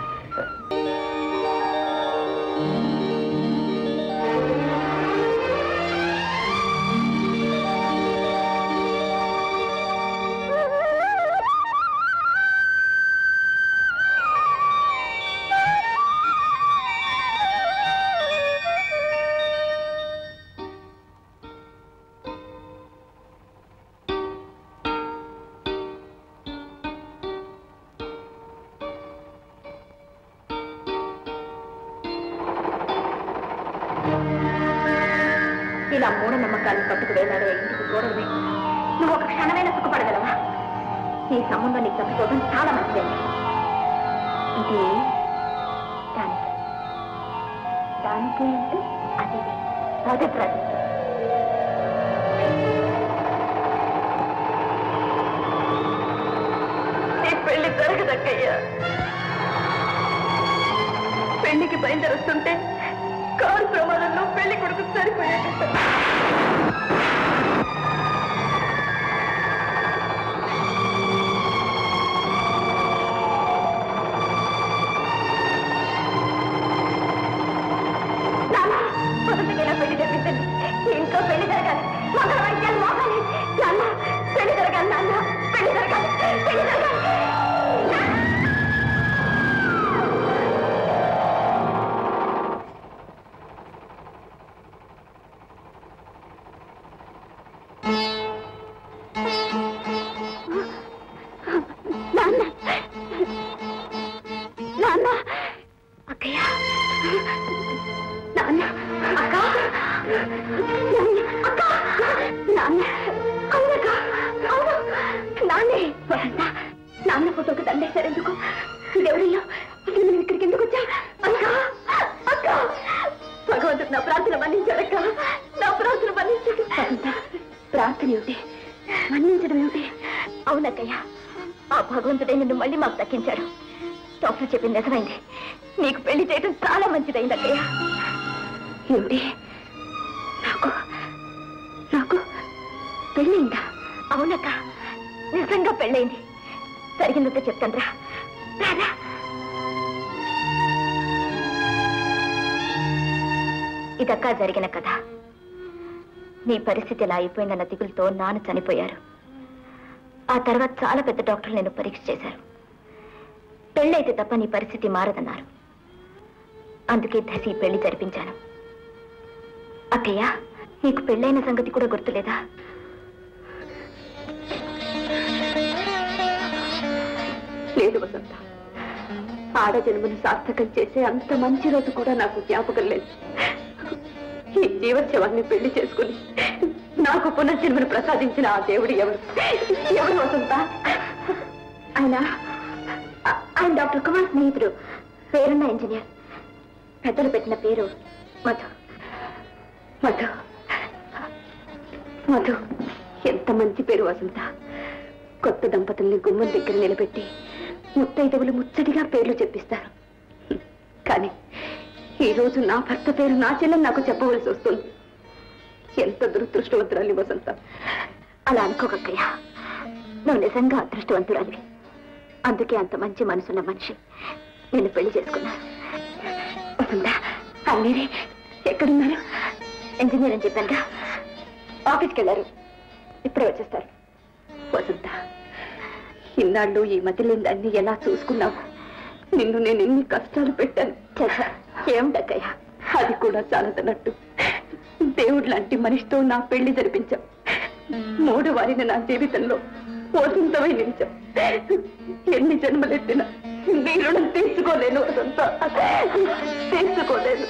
ఇలా మూఢనమ్మకాలను పట్టుకు వేలాడే ఇంటికి చూడవే నువ్వు ఒక క్షణమైనా సుఖపడగలవా ఈ సంబంధం నీకు తప్పిపోవడం చాలా మంచిదండి ఇది దానికి దానికి అంటే అది మొదటి రాజు నీ పెళ్లి జరగదక్కయ్యా పెళ్లికి బయలుదేరుస్తుంటే కారు ప్రమాదంలో పెళ్లి కొడుకు సరిపోయాడు నాన్న, మొదటిగా పెళ్లి జరిపించండి ఇంట్లో పెళ్లి జరగాలి మొదల వైద్యాలు మోగాలి నాన్న పెళ్లి జరగాలి నాన్న పెళ్లి జరగాలి పెళ్లి జరగాలి నాన్న నాన్న అక్కయ్య నాన్న అక్క నాన్న, అక్క నాన్న అవునక్క అవును నాన్నే వసంత నాన్న ఫోటోకి దండేశారు ఎందుకు దేవుడిలో అసలు మనం ఇక్కడికి ఎందుకు వచ్చా అక్క అక్క భగవంతుడు నా ప్రార్థన మన్నించాడక్క నా ప్రార్థన మన్నించాడు వసంత ప్రార్థన ఏమిటి మన్నించడం ఏమిటి అవునక్కయ్య ఆ భగవంతుడే నిన్ను మళ్ళీ మాకు దక్కించాడు డాక్టర్ చెప్పింది నిజమైంది నీకు పెళ్లి చేయడం చాలా మంచిదైంది అక్కయ్య ఏమిటి నాకు నాకు పెళ్ళయిందా అవునక్క నిజంగా పెళ్ళయింది జరిగిందంతా చెప్తాను రా రారా ఇదక్క జరిగిన కథ నీ పరిస్థితి ఇలా అయిపోయిందన్న దిగులతో నాన్న చనిపోయారు ఆ తర్వాత చాలా పెద్ద డాక్టర్లు నేను పరీక్ష చేశారు పెళ్ళైతే తప్ప నీ పరిస్థితి మారదన్నారు అందుకే దశి పెళ్లి జరిపించాను అక్కయ్య నీకు పెళ్ళైన సంగతి కూడా గుర్తులేదా లేదు వసంత ఆడ జన్మను సార్థకం చేసే అంత మంచి రోజు కూడా నాకు జ్ఞాపకం లేదు ఈ జీవోత్సవాన్ని పెళ్లి చేసుకుని నాకు పునర్జన్మను ప్రసాదించిన ఆ దేవుడు ఎవరు ఎవరు వసంత ఆయన ఆ- ఆయన డాక్టర్ కుమార్ స్నేహితుడు పేరున్న ఇంజనీర్ పెద్దలు పెట్టిన పేరు మధు మధు మధు ఎంత మంచి పేరు వసంత కొత్త దంపతుల్ని గుమ్మం దగ్గర నిలబెట్టి ముత్తైదవులు ముచ్చటిగా పేర్లు చెప్పిస్తారు కానీ ఈ రోజు నా భర్త పేరు నా చెల్లెని నాకు చెప్పవలసి వస్తుంది ఎంత దురదృష్టవంతురాలి వసంత అలా అనుకోకక్కయ్యా నువ్వు నిజంగా అదృష్టవంతురాలివి అందుకే అంత మంచి మనసున్న మనిషి నేను పెళ్లి చేసుకున్నా వస్తుందా మీరే ఎక్కడున్నారు ఇంజనీర్ అని చెప్పాను ఆఫీస్కి వెళ్ళారు ఇప్పుడే వచ్చేస్తారు వసంత ఇన్నాళ్ళు ఈ మతిలిందాన్ని ఎలా చూసుకున్నావు నిన్ను నేను ఎన్ని కష్టాలు పెట్టాను ఏమిటక్కయ్యా అది కూడా చాలదన్నట్టు దేవుడు లాంటి మనిషితో నా పెళ్లి జరిపించాం మూడు వారిని నా జీవితంలో వసంతమై నిలిచాం ఎన్ని జన్మలెత్తినా నీ రుణం తీసుకోలేను వసంత తీసుకోలేను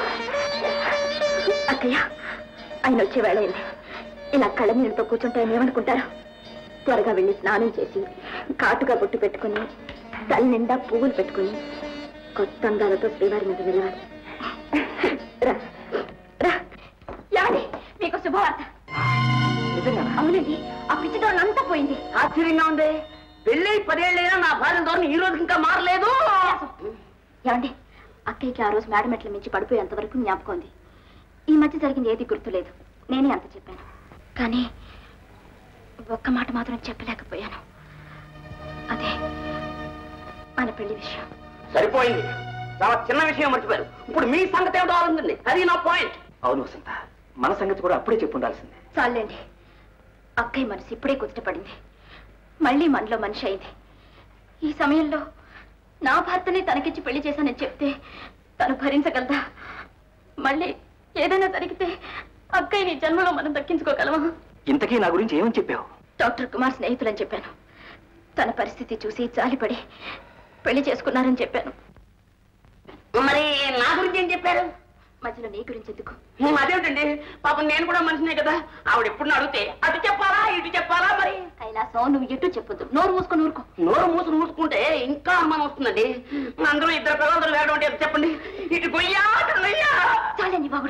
అక్కయ్య ఆయన వచ్చే వేళ అయింది ఇలా కళ్ళ నీళ్ళతో కూర్చుంటే ఆయన ఏమనుకుంటారు త్వరగా వెళ్ళి స్నానం చేసి కాటుగా బొట్టు పెట్టుకుని తల నిండా పువ్వులు పెట్టుకుని కొత్త అంగాలతో శ్రీవారి మీద నిలవాలి రా రా యాని మీకు శుభవార్త అవునండి ఆ పిచ్చితో అంతా పోయింది ఆశ్చర్యంగా ఉంది పెళ్ళి పదేళ్ళైనా నా భార్య ధోరణి ఈ రోజు ఇంకా మారలేదు ఏమండి అక్కయ్యకి ఆ రోజు మేడం మెట్ల మించి పడిపోయేంత వరకు జ్ఞాపకం ఉంది ఈ మధ్య జరిగింది ఏది గుర్తులేదు నేనే అంత చెప్పాను కానీ ఒక్క మాట మాత్రం చెప్పలేకపోయాను అదే మన పెళ్లి విషయం సరిపోయింది చాలా చిన్న విషయం మర్చిపోయారు ఇప్పుడు మీ సంగతి ఏమిటో ఆలోచించండి అది నా పాయింట్ అవును వసంత మన సంగతి కూడా అప్పుడే చెప్పుండాల్సిందే చాలండి అక్కయ్య మనసు ఇప్పుడే కుదుటపడింది మళ్ళీ మనలో మనిషి అయింది ఈ సమయంలో నా భర్తనే తనకిచ్చి పెళ్లి చేశానని చెప్తే తను భరించగలదా మళ్ళీ ఏదైనా జరిగితే అక్కయ్య నీ జన్మలో మనం దక్కించుకోగలమా ఇంతకీ నా గురించి ఏమని చెప్పావు డాక్టర్ కుమార్ స్నేహితులని చెప్పాను తన పరిస్థితి చూసి జాలిపడి పెళ్లి చేసుకున్నారని చెప్పాను మరి నా గురించి ఏం చెప్పారు మధ్యలో నీ గురించి ఎందుకు హ్మ్, అదేమిటండి పాపం నేను కూడా మనిషినే కదా ఆవిడ ఎప్పుడు అడిగితే అటు చెప్పాలా ఇటు చెప్పాలా మరి కైలాసం నువ్వు ఎటు చెప్పొద్దు నోరు మూసుకొని ఊరుకో నోరు మూసు మూసుకుంటే ఇంకా అనుమానం వస్తుందండి అందరూ ఇద్దరు పిల్లలు వేయడం అంటే చెప్పండి ఇటు గొయ్యా అటు గొయ్యా చాలండి బాబుడు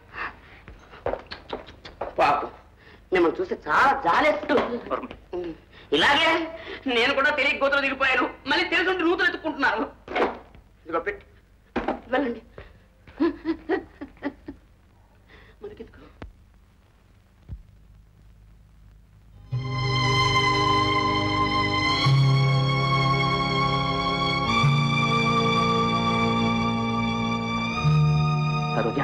పాపం మిమ్మల్ని చూస్తే చాలా జాలేస్తుంది ఇలాగే నేను కూడా తెలియ గోతులు దిగిపోయాను మళ్ళీ తెలుసుంటే నూతులు ఎత్తుకుంటున్నారు ఇదిగో పెట్టి వెళ్ళండి మనకెందుకు సరోజా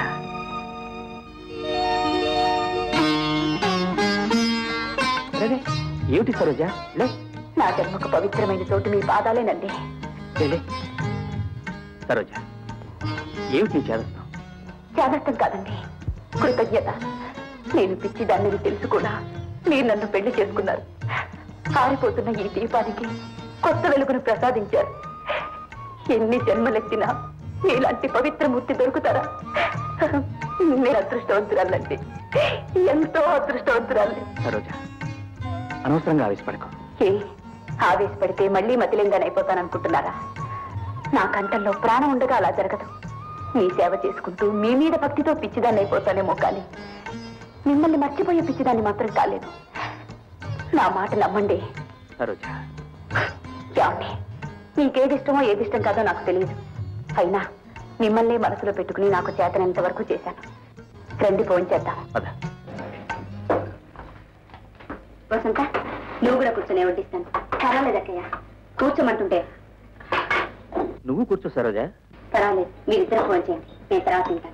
రే, రే, ఏమిటి సరోజా లే నా జన్మకు పవిత్రమైన చోటు మీ పాదాలేనండి లే, లే. సరోజా ఏమిటి నీ చేదస్తాం చేదట్టం కాదండి కృతజ్ఞత నేను పిచ్చిదాన్ని తెలుసు కూడా మీరు నన్ను పెళ్లి చేసుకున్నారు ఆరిపోతున్న ఈ దీపానికి కొత్త వెలుగును ప్రసాదించారు ఎన్ని జన్మలెత్తినా మీలాంటి పవిత్రమూర్తి దొరుకుతారా నేను అదృష్టవంతురాలండి ఎంతో అదృష్టవంతురాలి సరోజా అనవసరంగా ఆవేశపడకు ఏ ఆవేశపడితే మళ్ళీ మతిలింగానైపోతాననుకుంటున్నారా నా కంఠంలో ప్రాణం ఉండగా అలా జరగదు మీ సేవ చేసుకుంటూ మీ మీద భక్తితో పిచ్చిదాన్ని అయిపోతానేమో కానీ మిమ్మల్ని మర్చిపోయే పిచ్చిదాన్ని మాత్రం కాలేదు నా మాట నమ్మండి సరోజా ఏమండి మీకేది ఇష్టమో ఏది ఇష్టం కాదో నాకు తెలియదు అయినా మిమ్మల్ని మనసులో పెట్టుకుని నాకు చేతనంత వరకు చేశాను రండి ఫోన్ చేద్దాం పద వసంత నువ్వు కూడా కూర్చొని వడ్డిస్తాను పర్వాలేదక్కయ్య కూర్చోమంటుంటే నువ్వు కూర్చో సరోజా పర్వాలేదు మీరిద్దరు ఫోన్ చేయండి నేను తర్వాత తింటాను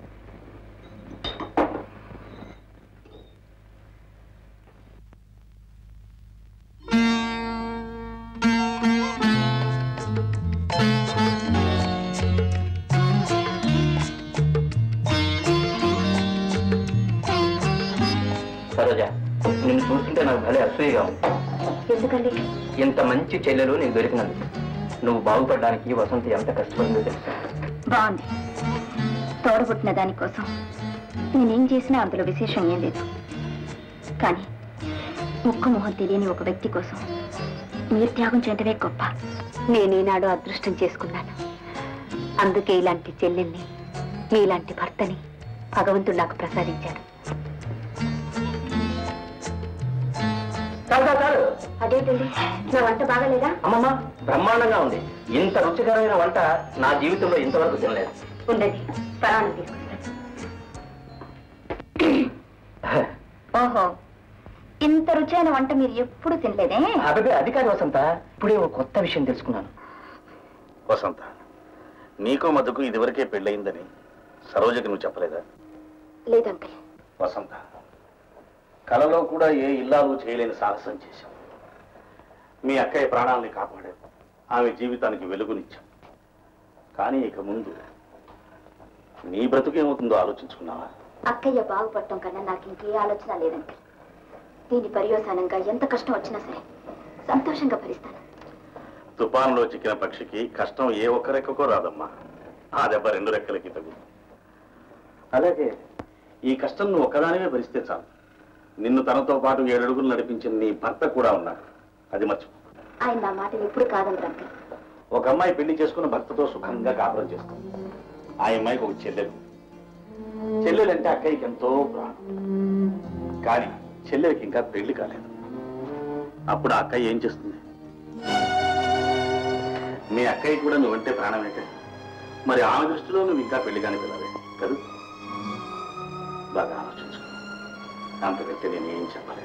సరోజా నిన్ను చూస్తుంటే నాకు భలే అసూయగా ఉంది ఎందుకండి ఇంత మంచి చెల్లెలు నీకు దొరికినందుకు నువ్వు బాగుపడడానికి వసంత ఎంత కష్టపడిందో తెలుసా బాగుంది తోడబుట్టిన దానికోసం నేనేం చేసినా అందులో విశేషం ఏం లేదు కానీ ముక్కు మొహం తెలియని ఒక వ్యక్తి కోసం మీరు త్యాగం చేయటమే గొప్ప నేనేనాడు అదృష్టం చేసుకున్నాను అందుకే ఇలాంటి చెల్లెల్ని మీలాంటి భర్తని భగవంతుడు నాకు ప్రసాదించాడు చాలు చాలు చాలు అదేంటండి నా వంట బాగలేదా అమ్మమ్మ బ్రహ్మాండంగా ఉంది ఇంత రుచికరమైన వంట నా జీవితంలో ఇంతవరకు తినలేదు ఉండండి పరాణం తీసుకుంటాను ఓహో ఇంత రుచైన వంట మీరు ఎప్పుడు తినలేదే అదే అది కాదు వసంత ఇప్పుడే ఒక కొత్త విషయం తెలుసుకున్నాను వసంత నీకో మధ్యకు ఇదివరకే పెళ్ళయిందని సరోజకి నువ్వు చెప్పలేదా లేదు అంకుల్ వసంత కలలో కూడా ఏ ఇల్లాలు చేయలేని సాహసం చేశాం మీ అక్కయ్య ప్రాణాలని కాపాడాం ఆమె జీవితానికి వెలుగునిచ్చాం కానీ ఇక ముందు నీ బ్రతుకేమవుతుందో ఆలోచించుకున్నావా అక్కయ్య బాగుపడటం కన్నా నాకు ఇంకే ఆలోచన లేదంకుల్ దీని పర్యవసానంగా ఎంత కష్టం వచ్చినా సరే సంతోషంగా భరిస్తాను తుఫానులో చిక్కిన పక్షికి కష్టం ఏ ఒక్క రెక్కకో రాదమ్మా ఆ దెబ్బ రెండు రెక్కలకి తగు అలాగే ఈ కష్టం నువ్వు ఒక్కదానివే భరిస్తే చాలు నిన్ను తనతో పాటు ఏడు అడుగులు నడిపించిన నీ భర్త కూడా ఉన్నాడు అది మర్చిపో ఆయన నా మాట ఎప్పుడు కాదంటారు అంకుల్ ఒక అమ్మాయి పెళ్లి చేసుకున్న భర్తతో సుఖంగా కాపురం చేస్తుంది ఆ అమ్మాయికి ఒక చెల్లెలు చెల్లెలంటే అక్కయ్యకి ఎంతో ప్రాణం కానీ చెల్లెలకి ఇంకా పెళ్లి కాలేదు అప్పుడు ఆ అక్కయ్య ఏం చేస్తుంది మీ అక్కయ్య కూడా నువ్వంటే ప్రాణమేటే మరి ఆమె దృష్టిలో నువ్వు ఇంకా పెళ్లి కాని పిల్లవే కదూ బాగా ఆలోచించు అంతకంటే నేను ఏం చెప్పలేను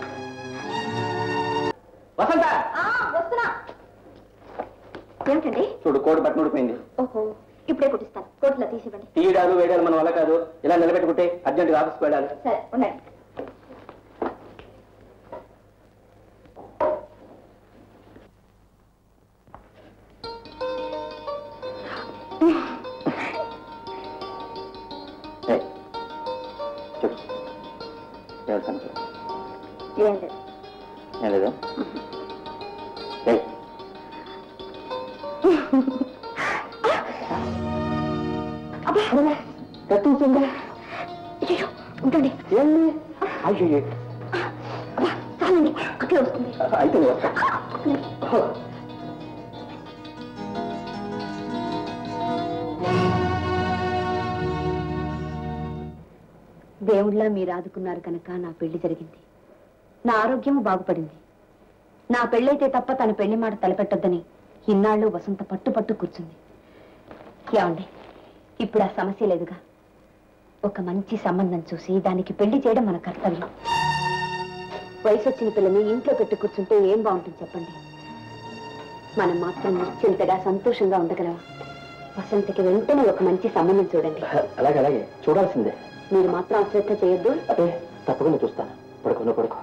వసంత వస్తున్నా ఏమిటండి చూడు కోడి పట్టు ఊడిపోయింది ఓహో ఇప్పుడే కుట్టిస్తాను కోట్లో తీసివ్వండి తీయడాలు వేయడాలు మన వల్ల కాదు ఇలా నిలబెట్టుకుంటే అర్జెంటుగా ఆఫీస్కి వెళ్ళాలి సరే ఉండండి ఏయ్, చూడు ఎవరు కనుక ఏం లేదు ఏం లేదా ఏయ్, కట్టేసిందా అయ్యో ఉండండి ఏంది అయ్యో అబ్బా, చాలండి అట్లే వస్తుంది అయితే నేను వస్తా. దేవుళ్ళ మీరు ఆదుకున్నారు కనుక నా పెళ్లి జరిగింది నా ఆరోగ్యం బాగుపడింది నా పెళ్ళైతే తప్ప తన పెళ్లి మాట తలపెట్టొద్దని ఇన్నాళ్ళు వసంత పట్టు పట్టు కూర్చుంది ఏమండి ఇప్పుడు ఆ సమస్య లేదుగా ఒక మంచి సంబంధం చూసి దానికి పెళ్లి చేయడం మన కర్తవ్యం వయసు వచ్చిన పిల్లని ఇంట్లో పెట్టి కూర్చుంటే ఏం బాగుంటుంది చెప్పండి మనం మాత్రం నిశ్చింతగా సంతోషంగా ఉండగలవా వసంతకి వెంటనే ఒక మంచి సంబంధం చూడండి అలాగే అలాగే చూడాల్సిందే మీరు మాత్రం అశ్రద్ధ చేయొద్దు అదే తప్పకుండా చూస్తాను పడుకోను పడుకో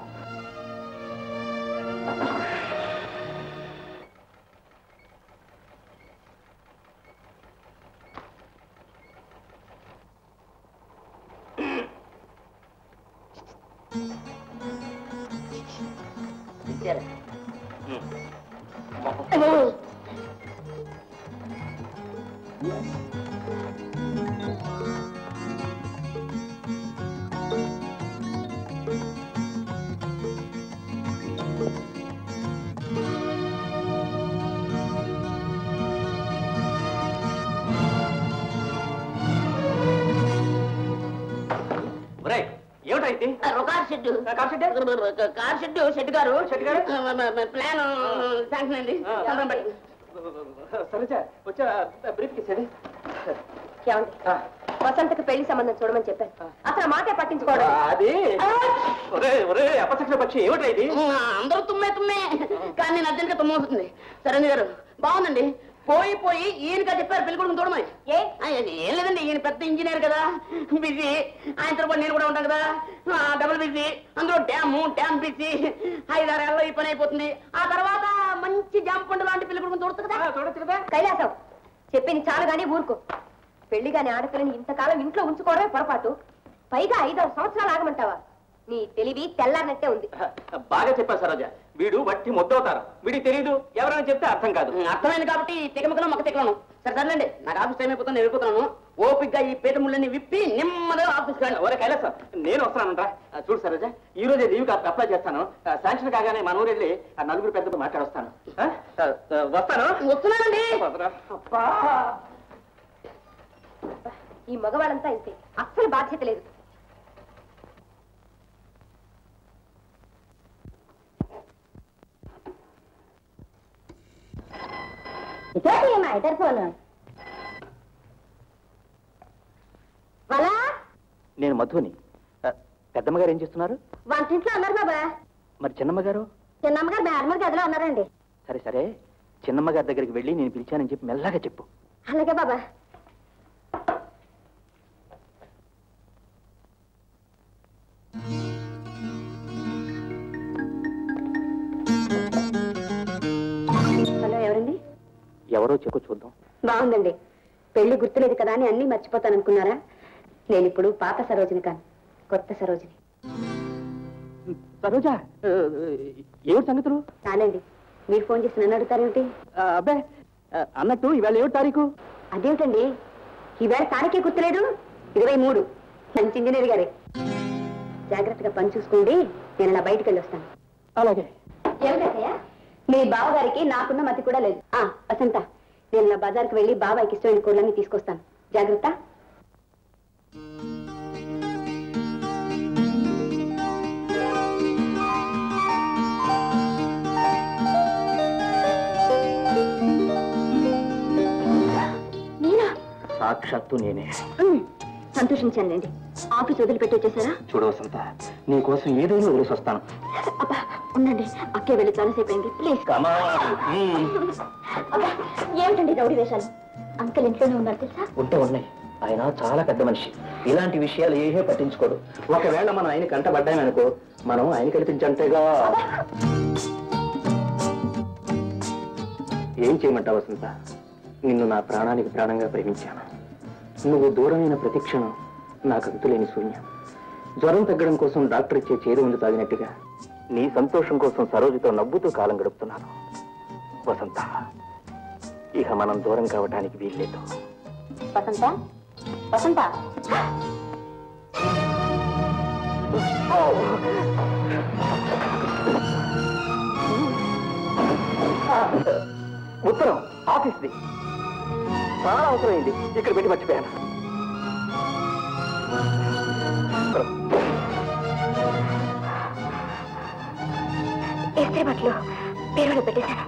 ఒరేయ్, ఏమిటైతే కార్ షెడ్ కార్ షెడ్డా? కార్ షెడ్ షెడ్ గారు షెడ్ గారు? ప్లాన్ శాంక్షన్ అండి సంబరం పడి. సరేచా వచ్చా బ్రీఫ్ ఇచ్చేది ఏమండి వసంతకి పెళ్లి సంబంధం చూడమని చెప్పాను అసలు ఆ మాటే పట్టించుకోవడం అది ఒరే ఒరే అపశక్ష పక్షి ఏమిటా ఇది ఆ, అందరూ తుమ్మే తుమ్మే కానీ నేను అర్జెంట్గా తుమ్మ వస్తుంది సరే గారు బాగుందండి పోయి పోయి ఈయనగా చెప్పారు పెళ్లి కొడుకుని చూడమని ఏ ఆ, ఏం లేదండి ఈయన పెద్ద ఇంజనీర్ కదా బిజీ ఆయనతో పాటు నేను కూడా ఉంటాను కదా ఆ, డబుల్ బిజీ అందులో డ్యాము డ్యామ్ బిజీ ఐదారేళ్ళలో ఈ పని అయిపోతుంది ఆ తర్వాత మంచి జామ పండు లాంటి పెళ్లి కొడుకుని చూడచ్చు కదా చూడొచ్చు కదా కైలాసం చెప్పింది చాలు గానీ ఊరుకో పెళ్లి గాని ఆడపిల్లని ఇంతకాలం ఇంట్లో ఉంచుకోవడమే పొరపాటు పైగా ఐదారు సంవత్సరాలు ఆగమంటావా నీ తెలివి తెల్లారినట్టే ఉంది బాగా చెప్పారు సరోజ వీడు వట్టి ముద్దవుతారు వీడికి తెలియదు ఎవరైనా చెప్తే అర్థం కాదు అర్థమైంది కాబట్టి తికమకలం మొక్క తికలను సరే సర్లేండి నాకు ఆఫీస్ టైం అయిపోతుంది నేను వెళ్ళిపోతున్నాను ఓపిక్గా ఈ పేట ముళ్ళని విప్పి నెమ్మదిగా ఆఫీస్కి వెళ్ళండి ఒరే కైలాసం నేను వస్తానంటరా చూడు సరోజ ఈ రోజే లీవ్ అప్లై చేస్తాను శాంక్షన్ కాగానే మన ఊరు వెళ్ళి ఆ నలుగురు పెద్దతో మాట్లాడొస్తాను ఆ? ఆ, ఆ, వస్తాను వస్తున్నానండి వదరా. అబ్బా ఈ మగవాళ్ళంతా ఇంతే అస్సలు బాధ్యత లేదు ఇదేంటి మా ఇద్దరు ఫోన్ వాళ్ళా నేను మధుని ఆ, పెద్దమ్మ గారు ఏం చేస్తున్నారు వంటింట్లో ఉన్నారు బాబా మరి చిన్నమ్మ గారు చిన్నమ్మగారు బేరమ్మ గదిలో ఉన్నారండి సరే సరే చిన్నమ్మ గారి దగ్గరికి వెళ్ళి నేను పిలిచానని చెప్పి మెల్లగా చెప్పు అలాగే బాబా హలో ఎవరండి ఎవరో చెప్పు చూద్దాం బాగుందండి పెళ్లి గుర్తులేదు కదా అని అన్ని మర్చిపోతాను అనుకున్నారా నేను ఇప్పుడు పాత సరోజిని కాను కొత్త సరోజిని సరోజా ఆ, ఏమిటి సంగతులు కానండి మీరు ఫోన్ చేసి నన్ను అడుగుతారేమిటి ఆ, అబ్బే ఆ, అన్నట్టు ఇవాళ ఏమిటి తారీఖు అదేమిటండి ఈవేళ తారీఖే గుర్తులేదు ఇరవై మూడు మంచి ఇంజనీర్ గారే జాగ్రత్తగా పని చూసుకోండి నేను నా బయటికి వెళ్ళి వస్తాను అలాగే ఏమిటయ్యా మీ బావగారికి నాకున్న మతి కూడా లేదు ఆ వసంత నేను నా బజార్కి వెళ్ళి బాబాయ్కి ఇష్టమైన కూరలన్నీ తీసుకొస్తాను జాగ్రత్త మీరా సాక్షాత్తు నేనే సంతోషించానండి ఆఫీస్ వదిలిపెట్టి వచ్చేసారా చూడు వసంత నీ కోసం ఏదైనా వదిలేసి వస్తాను అబ్బా ఉండండి అక్కే వెళ్ళి చాలాసేపు అయింది ప్లీజ్ Come on. మ్మ్. అబ్బా ఏమిటండి రౌడీ వేషాలు అంకల్ ఇంట్లోనే ఉన్నారు తెలుసా ఉంటే ఉన్నాయి ఆయన చాలా పెద్ద మనిషి ఇలాంటి విషయాలు ఏమీ పట్టించుకోడు ఒకవేళ మనం ఆయన కంటపడ్డామనుకో మనం ఆయన కల్పించంటేగా ఏం చేయమంటావు వసంత నిన్ను నా ప్రాణానికి ప్రాణంగా ప్రేమించాను నువ్వు దూరమైన ప్రతి క్షణం నాకు అంతులేని శూన్యం జ్వరం తగ్గడం కోసం డాక్టర్ ఇచ్చే చేదు ముందు తాగినట్టుగా నీ సంతోషం కోసం సరోజుతో నవ్వుతూ కాలం గడుపుతున్నాను వసంత ఇక మనం దూరం కావటానికి వీల్లేదు వసంత వసంత ఉత్తరం ఆఫీస్ది చాలా అవసరమైంది ఇక్కడ పెట్టి మర్చిపోయాను ఇస్త్రీ బట్టలు పేరులో పెట్టేశాను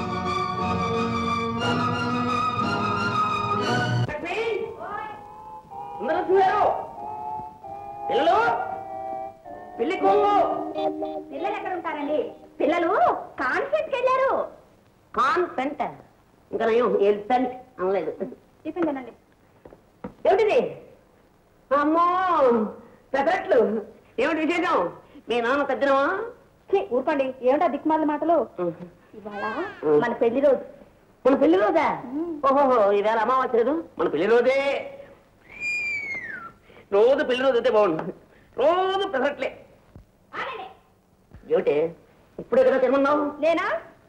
సుందరసింహారు పిల్లలు పిల్లి కొంగు పిల్లలు ఎక్కడ ఉంటారండి పిల్లలు కాన్ఫరెన్స్ వెళ్ళారు కాన్సెంట్ ఇంకా నయం ఎల్సెంట్ అనలేదు టిఫిన్ తినండి ఏమిటిది అమ్మో పెదరట్లు ఏమిటి విశేషం మీ నాన్న పెద్దనమా ఛీ, ఊరుకోండి ఏమిటా దిక్కుమాల మాటలు ఇవాళ మన పెళ్లి రోజు మన పెళ్లి రోజా ఓహో ఈవేళ అమావాస్య లేదు మన పెళ్లి రోజే రోజు పెళ్లి రోజు అయితే బాగుండు రోజు పెసరట్లే ఏమిటి ఇప్పుడే కదా తినమన్నావు నేనా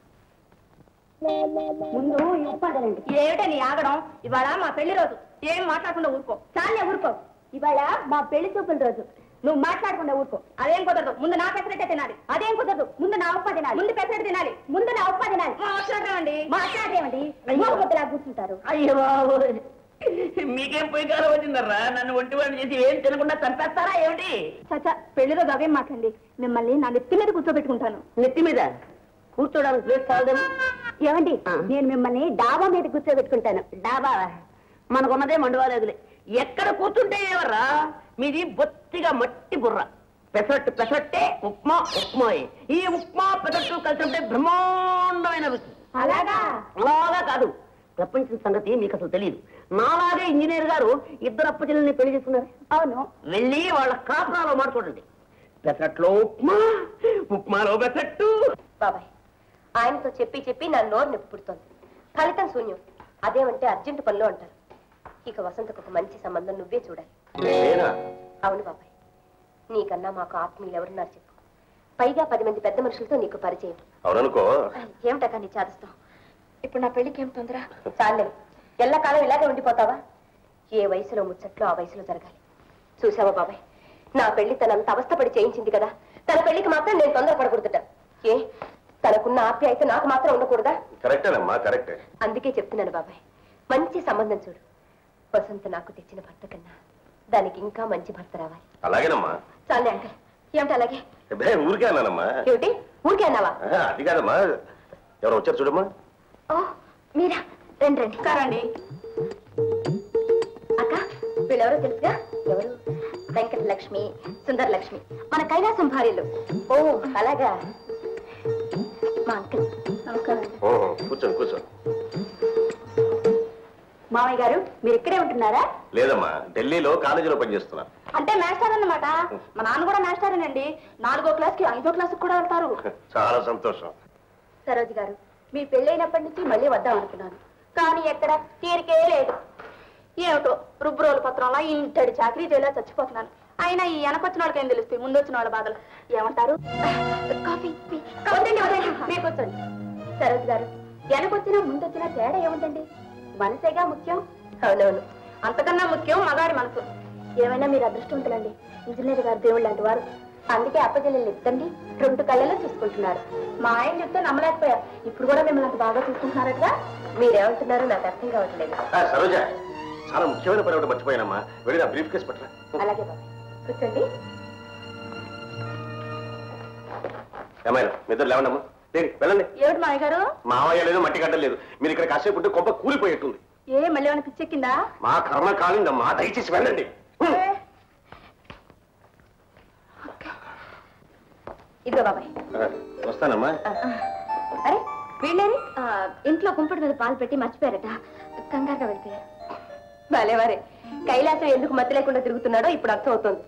ముందు ఈ ఉప్పాదనండి ఏమిటని ఆగడం ఇవాళ మా పెళ్లి రోజు ఏం మాట్లాడకుండా ఊరుకో చాలే ఊరుకో ఇవాళ మా పెళ్లి చూపుల రోజు నువ్వు మాట్లాడకుండా ఊరుకో అదేం కుదరదు ముందు నా పెసరట్టే తినాలి అదేం కుదరదు ముందు నా ఉప్ప తినాలి ముందు పెసరట్టు తినాలి ముందు నా ఉప్ప తినాలి మాట్లాడమండి మాట్లాడేమండి కొద్దిలా కూర్చుంటారు అయ్యో బాబు మీకేం పోయి కాలం వచ్చిందర్రా నన్ను ఒంటి వాడిని చేసి ఏం తినకుండా చంపేస్తారా ఏమిటి చచ్చా పెళ్లి రోజు అవేం మాట్లాడండి మిమ్మల్ని నా నెత్తి మీద కూర్చోబెట్టుకుంటాను నెత్తి మీద కూర్చోడానికి ప్లేస్ కావదేమో ఏమండి ఆ. నేను మిమ్మల్ని డాబా మీద కూర్చోబెట్టుకుంటాను డాబా మనకున్నదే మండువాలేదులే ఎక్కడ కూర్చుంటే ఏమర్రా మీది బొత్తిగా మట్టి బుర్ర పెసరట్టు పెసరట్టే ఉప్మా ఉప్మాయే ఈ ఉప్మా పెసరట్టు కలిసి ఉంటే బ్రహ్మాండమైన రుచి అలాగా అలాగా కాదు ప్రపంచం సంగతి మీకు అసలు తెలియదు నాలాగే ఇంజనీర్ గారు ఇద్దరు అప్పచెల్లని పెళ్లి చేసుకున్నారు అవును వెళ్ళి వాళ్ళ కాపురాలో మాట చూడండి పెసరట్లో ఉప్మా ఉప్మాలో పెసరట్టు బాబాయ్ ఆయనతో చెప్పి చెప్పి నా నోరు నొప్పి పుడుతోంది ఫలితం శూన్యం అదేమంటే అర్జెంటు పనులు అంటారు ఇక వసంతకు ఒక మంచి సంబంధం నువ్వే చూడాలి అవును బాబాయ్ నీకన్నా మాకు ఆత్మీయులు ఎవరున్నారు చెప్పు పైగా పది మంది పెద్ద మనుషులతో నీకు పరిచయం అవుననుకో ఏమిటా నీ చాదిస్తావు ఇప్పుడు నా పెళ్లికి ఏం తొందర చాలే ఎల్లకాలం ఇలాగే ఉండిపోతావా ఏ వయసులో ముచ్చట్లో ఆ వయసులో జరగాలి చూసావా బాబాయ్ నా పెళ్లి తనంత అవస్థపడి చేయించింది కదా తన పెళ్లికి మాత్రం నేను తొందరపడకూడదుట ఏ తనకున్న ఆప్యాయత నాకు మాత్రం ఉండకూడదా కరెక్టేనమ్మా కరెక్టే అందుకే చెప్తున్నాను బాబాయ్ మంచి సంబంధం చూడు వసంత నాకు తెచ్చిన భర్త కన్నా దానికి ఇంకా మంచి భర్త రావాలి అలాగేనమ్మా చాలే అంకల్ ఏమిటి అలాగే అబ్బే, ఊరికే అన్నానమ్మా ఏమిటి ఊరికే అన్నావా ఆహా, అది కాదమ్మా ఎవరు వచ్చారు చూడమ్మా ఓ మీరా రండి రండి కారండి అక్క వీళ్ళెవరో తెలుసుగా ఎవరు వెంకటలక్ష్మి సుందరలక్ష్మి మన కైలాసం భార్యలు ఓ అలాగా మా అంకుల్ నమస్కారం ఓహో కూర్చోండి కూర్చోండి మామయ్య గారు మీరు ఇక్కడే ఉంటున్నారా లేదమ్మా ఢిల్లీలో కాలేజీలో పనిచేస్తున్నా అంటే మాస్టర్ అన్నమాట మా నాన్న కూడా మాస్టరేనండి నాలుగో క్లాస్ కి ఐదో క్లాస్ కూడా వెళ్తారు చాలా సంతోషం సరోజ్ గారు మీ పెళ్ళైనప్పటి నుంచి మళ్ళీ వద్దాం అనుకున్నాను కానీ ఎక్కడ తీరికే లేదు ఏమిటో రుబ్బురోలు పత్రంలో ఇంటడి చాకరీ చేయలా చచ్చిపోతున్నాను అయినా ఈ వెనకొచ్చిన వాళ్ళకి ఏం తెలుస్తాయి ముందు వచ్చిన వాళ్ళ బాధలు ఏమంటారు కాఫీ టీ. వద్దండి, వద్దండి. మీరు కూర్చోండి సరోజ్ గారు వెనకొచ్చినా ముందొచ్చినా తేడా ఏముందండి మనసేగా ముఖ్యం అవునవును అంతకన్నా ముఖ్యం మగాడి మనసు ఏమైనా మీరు అదృష్టవంతులండి ఇంజనీర్ గారు దేవుళ్ళు లాంటి వారు అందుకే అప్పచెల్లెలు ఎత్తండి రెండు కళ్ళలో చూసుకుంటున్నారు మా ఆయన చెప్తే నమ్మలేకపోయారు ఇప్పుడు కూడా మిమ్మల్ని అంత బాగా చూసుకుంటున్నారట మీరేమంటున్నారో నాకు అర్థం కావట్లేదు ఆ, సరోజ చాలా ముఖ్యమైన పని ఒకటి మర్చిపోయానమ్మా వెళ్ళి నా బ్రీఫ్ కేసు పట్టరా అలాగే బాబాయ్ కూర్చోండి ఏమైనా మీ ఇద్దరు లేవండమ్మా లేదు వెళ్ళండి ఏమిటి మామయ్య గారు మావయ్య లేదు మట్టి గడ్డ లేదు మీరు ఇక్కడ కాసేపు ఉంటే కొంప కూలిపోయేట్టుంది ఏ మళ్ళీ ఏమైనా పిచ్చెక్కిందా మా కర్మ కాలిందమ్మా దయచేసి వెళ్ళండి హ్మ్. ఇదిగో బాబాయ్ ఆ, వస్తానమ్మా అరే వీళ్ళేరి ఇంట్లో కుంపటి మీద పాలు పెట్టి మర్చిపోయారట కంగారుగా వెళ్ళిపోయారు భలే వారే కైలాసం ఎందుకు మతి లేకుండా తిరుగుతున్నాడో ఇప్పుడు అర్థం అవుతుంది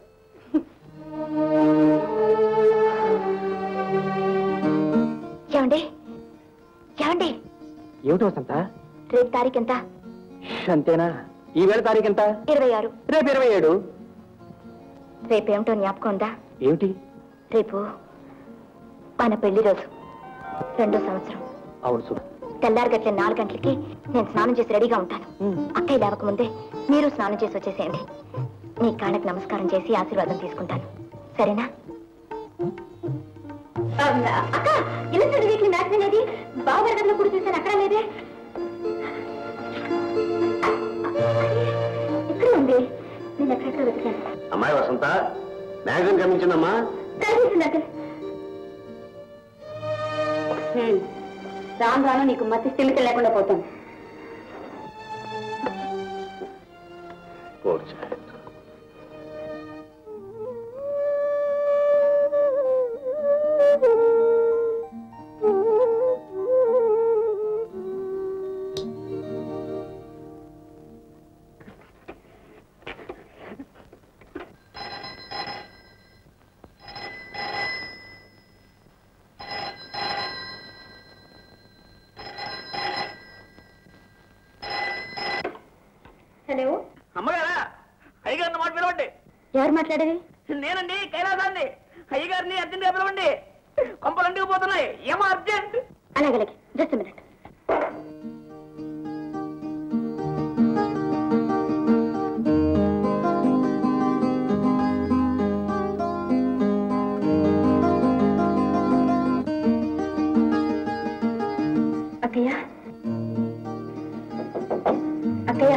ఏమండి ఏమండి ఏమిటి వసంత రేపు తారీఖు ఎంత ష్, అంతేనా ఈ వేళ తారీఖు ఎంత ఇరవై ఆరు రేపు ఇరవై ఏడు రేపేమిటో జ్ఞాపకం ఉందా ఏమిటి రేపు మన పెళ్లి రోజు రెండో సంవత్సరం అవును సుమ తెల్లారగట్ల నాలుగు గంటలకి నేను స్నానం చేసి రెడీగా ఉంటాను అక్కయ్య లేవకముందే మీరు స్నానం చేసి వచ్చేసేయండి మీ కాళ్ళకి నమస్కారం చేసి ఆశీర్వాదం తీసుకుంటాను సరేనా అక్క ఇలసరి వీక్లీ మ్యాచ్ అనేది బావరగంలో కూడా చూశాను అక్కడ లేదే ఇక్కడ ఉంది నేను ఎక్కడెక్కడ వెతికాను అమ్మాయి వసంత మ్యాగజైన్ గమనించిందమ్మా కనిపిస్తుంది అంకుల్ రాను రాను నీకు మతి స్థిమిత లేకుండా పోతాను Poor child. హలో అమ్మగారా అయ్యగారిని మాట పిలవండి ఎవరు మాట్లాడేది నేనండి కైలాసాన్ని అయ్యగారిని అర్జెంట్గా పిలవండి కొంపలు అంటుకు పోతున్నాయి ఏమో అర్జెంట్ అలాగే అలాగే జస్ట్ మినిట్ అక్కయ్య అక్కయ్య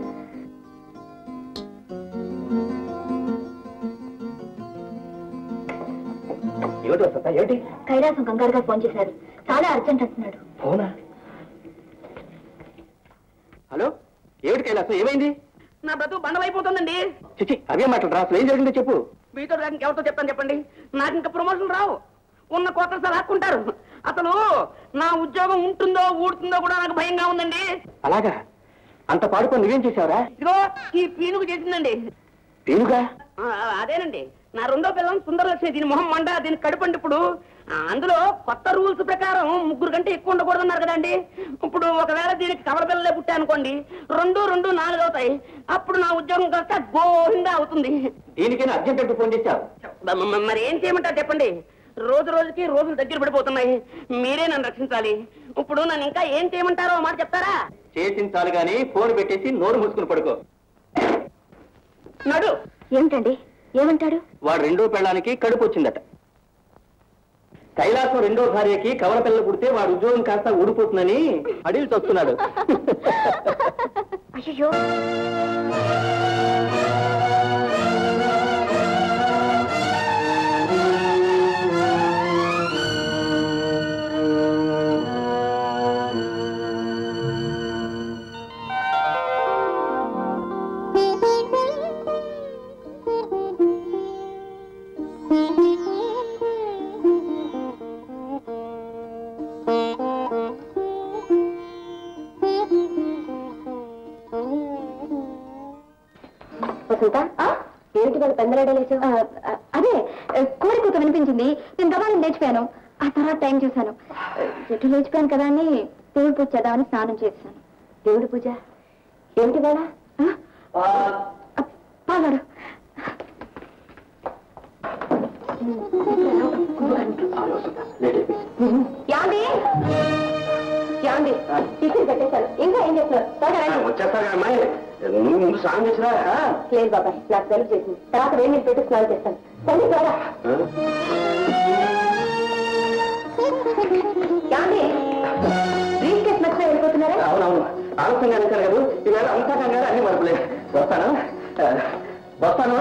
ఏమిటి వసంత ఏమిటి కైలాసం కంగారుగా ఫోన్ చేశారు చాలా అర్జెంట్ అంటున్నాడు ఫోనా హలో ఏమిటి కైలాసం ఏమైంది నా బ్రతుకు బండలైపోతుందండి చిచి అవే మాటలు అసలు ఏం జరిగిందో చెప్పు మీతో కాక ఇంకెవరితో చెప్తాను చెప్పండి నాకు ఇంకా ప్రమోషన్ రావు ఉన్న కోతలు లాక్కుంటారు అసలు నా ఉద్యోగం ఉంటుందో ఊడుతుందో కూడా నాకు భయంగా ఉందండి అలాగా అంత పాడుకొని నువ్వేం చేసావురా ఇదిగో ఈ పీనుగు చేసిందండి పేరుగా ఆ, అదేనండి నా రెండో పిల్లం సుందరలక్ష్మి దీని మొహం మండ దీని కడుపండి ఇప్పుడు ఆ, అందులో కొత్త రూల్స్ ప్రకారం ముగ్గురు కంటే ఎక్కువ ఉండకూడదన్నారు కదండి ఇప్పుడు ఒకవేళ దీనికి కవల పిల్లలే పుట్టాయి అనుకోండి రెండు రెండు నాలుగు అవుతాయి అప్పుడు నా ఉద్యోగం కాస్త గోహిందా అవుతుంది దీనికైనా అర్జెంట్ అంటూ ఫోన్ చేశావు మ- మ- మరి ఏం చేయమంటారు చెప్పండి రోజు రోజుకి రోజులు దగ్గర పడిపోతున్నాయి మీరే నన్ను రక్షించాలి ఇప్పుడు నన్ను ఇంకా ఏం చేయమంటారో ఓ మాట చెప్తారా చేసించాలి గాని ఫోన్ పెట్టేసి నోరు మూసుకుని పడుకో నడు ఏమిటండి ఏమంటాడు వాడు రెండో పెళ్ళానికి కడుపు వచ్చిందట కైలాసం రెండో భార్యకి కవల పిల్ల పుడితే వాడు ఉద్యోగం కాస్త ఊడిపోతుందని అడిగి చస్తున్నాడు అయ్యో వసంత ఏమిటి వాళ్ళు పెందలాడలేచు అదే ఆ, కోడి కూత వినిపించింది నేను గబాలను లేచిపోయాను ఆ తర్వాత టైం చూశాను ఆ, ఎటు లేచిపోయాను కదా అని దేవుడి పూజ చేద్దామని స్నానం చేశాను దేవుడి పూజ ఏమిటి వాళ్ళ పాలాడు యాండి యాండి టిఫిన్ పెట్టేశాను ఇంకా ఏం చేస్తున్నారు త్వరగా రండి. వచ్చేస్తాగా అమ్మాయి నువ్వు ముందు సాయం చేసిరా లేదు బాబాయ్ నాకు తెలుసు చేసింది తర్వాత వేడి నీళ్ళు పెట్టి స్నానం చేస్తాను రండి త్వరగా యాండి బ్రీఫ్ కేసు మర్చిపోయి వెళ్ళిపోతున్నారా అవునవును ఆలస్యంగా అనుకోరు కదా ఈవేళ అంతా కంగారు అన్ని మరపులే వస్తాను ఆ, వస్తాను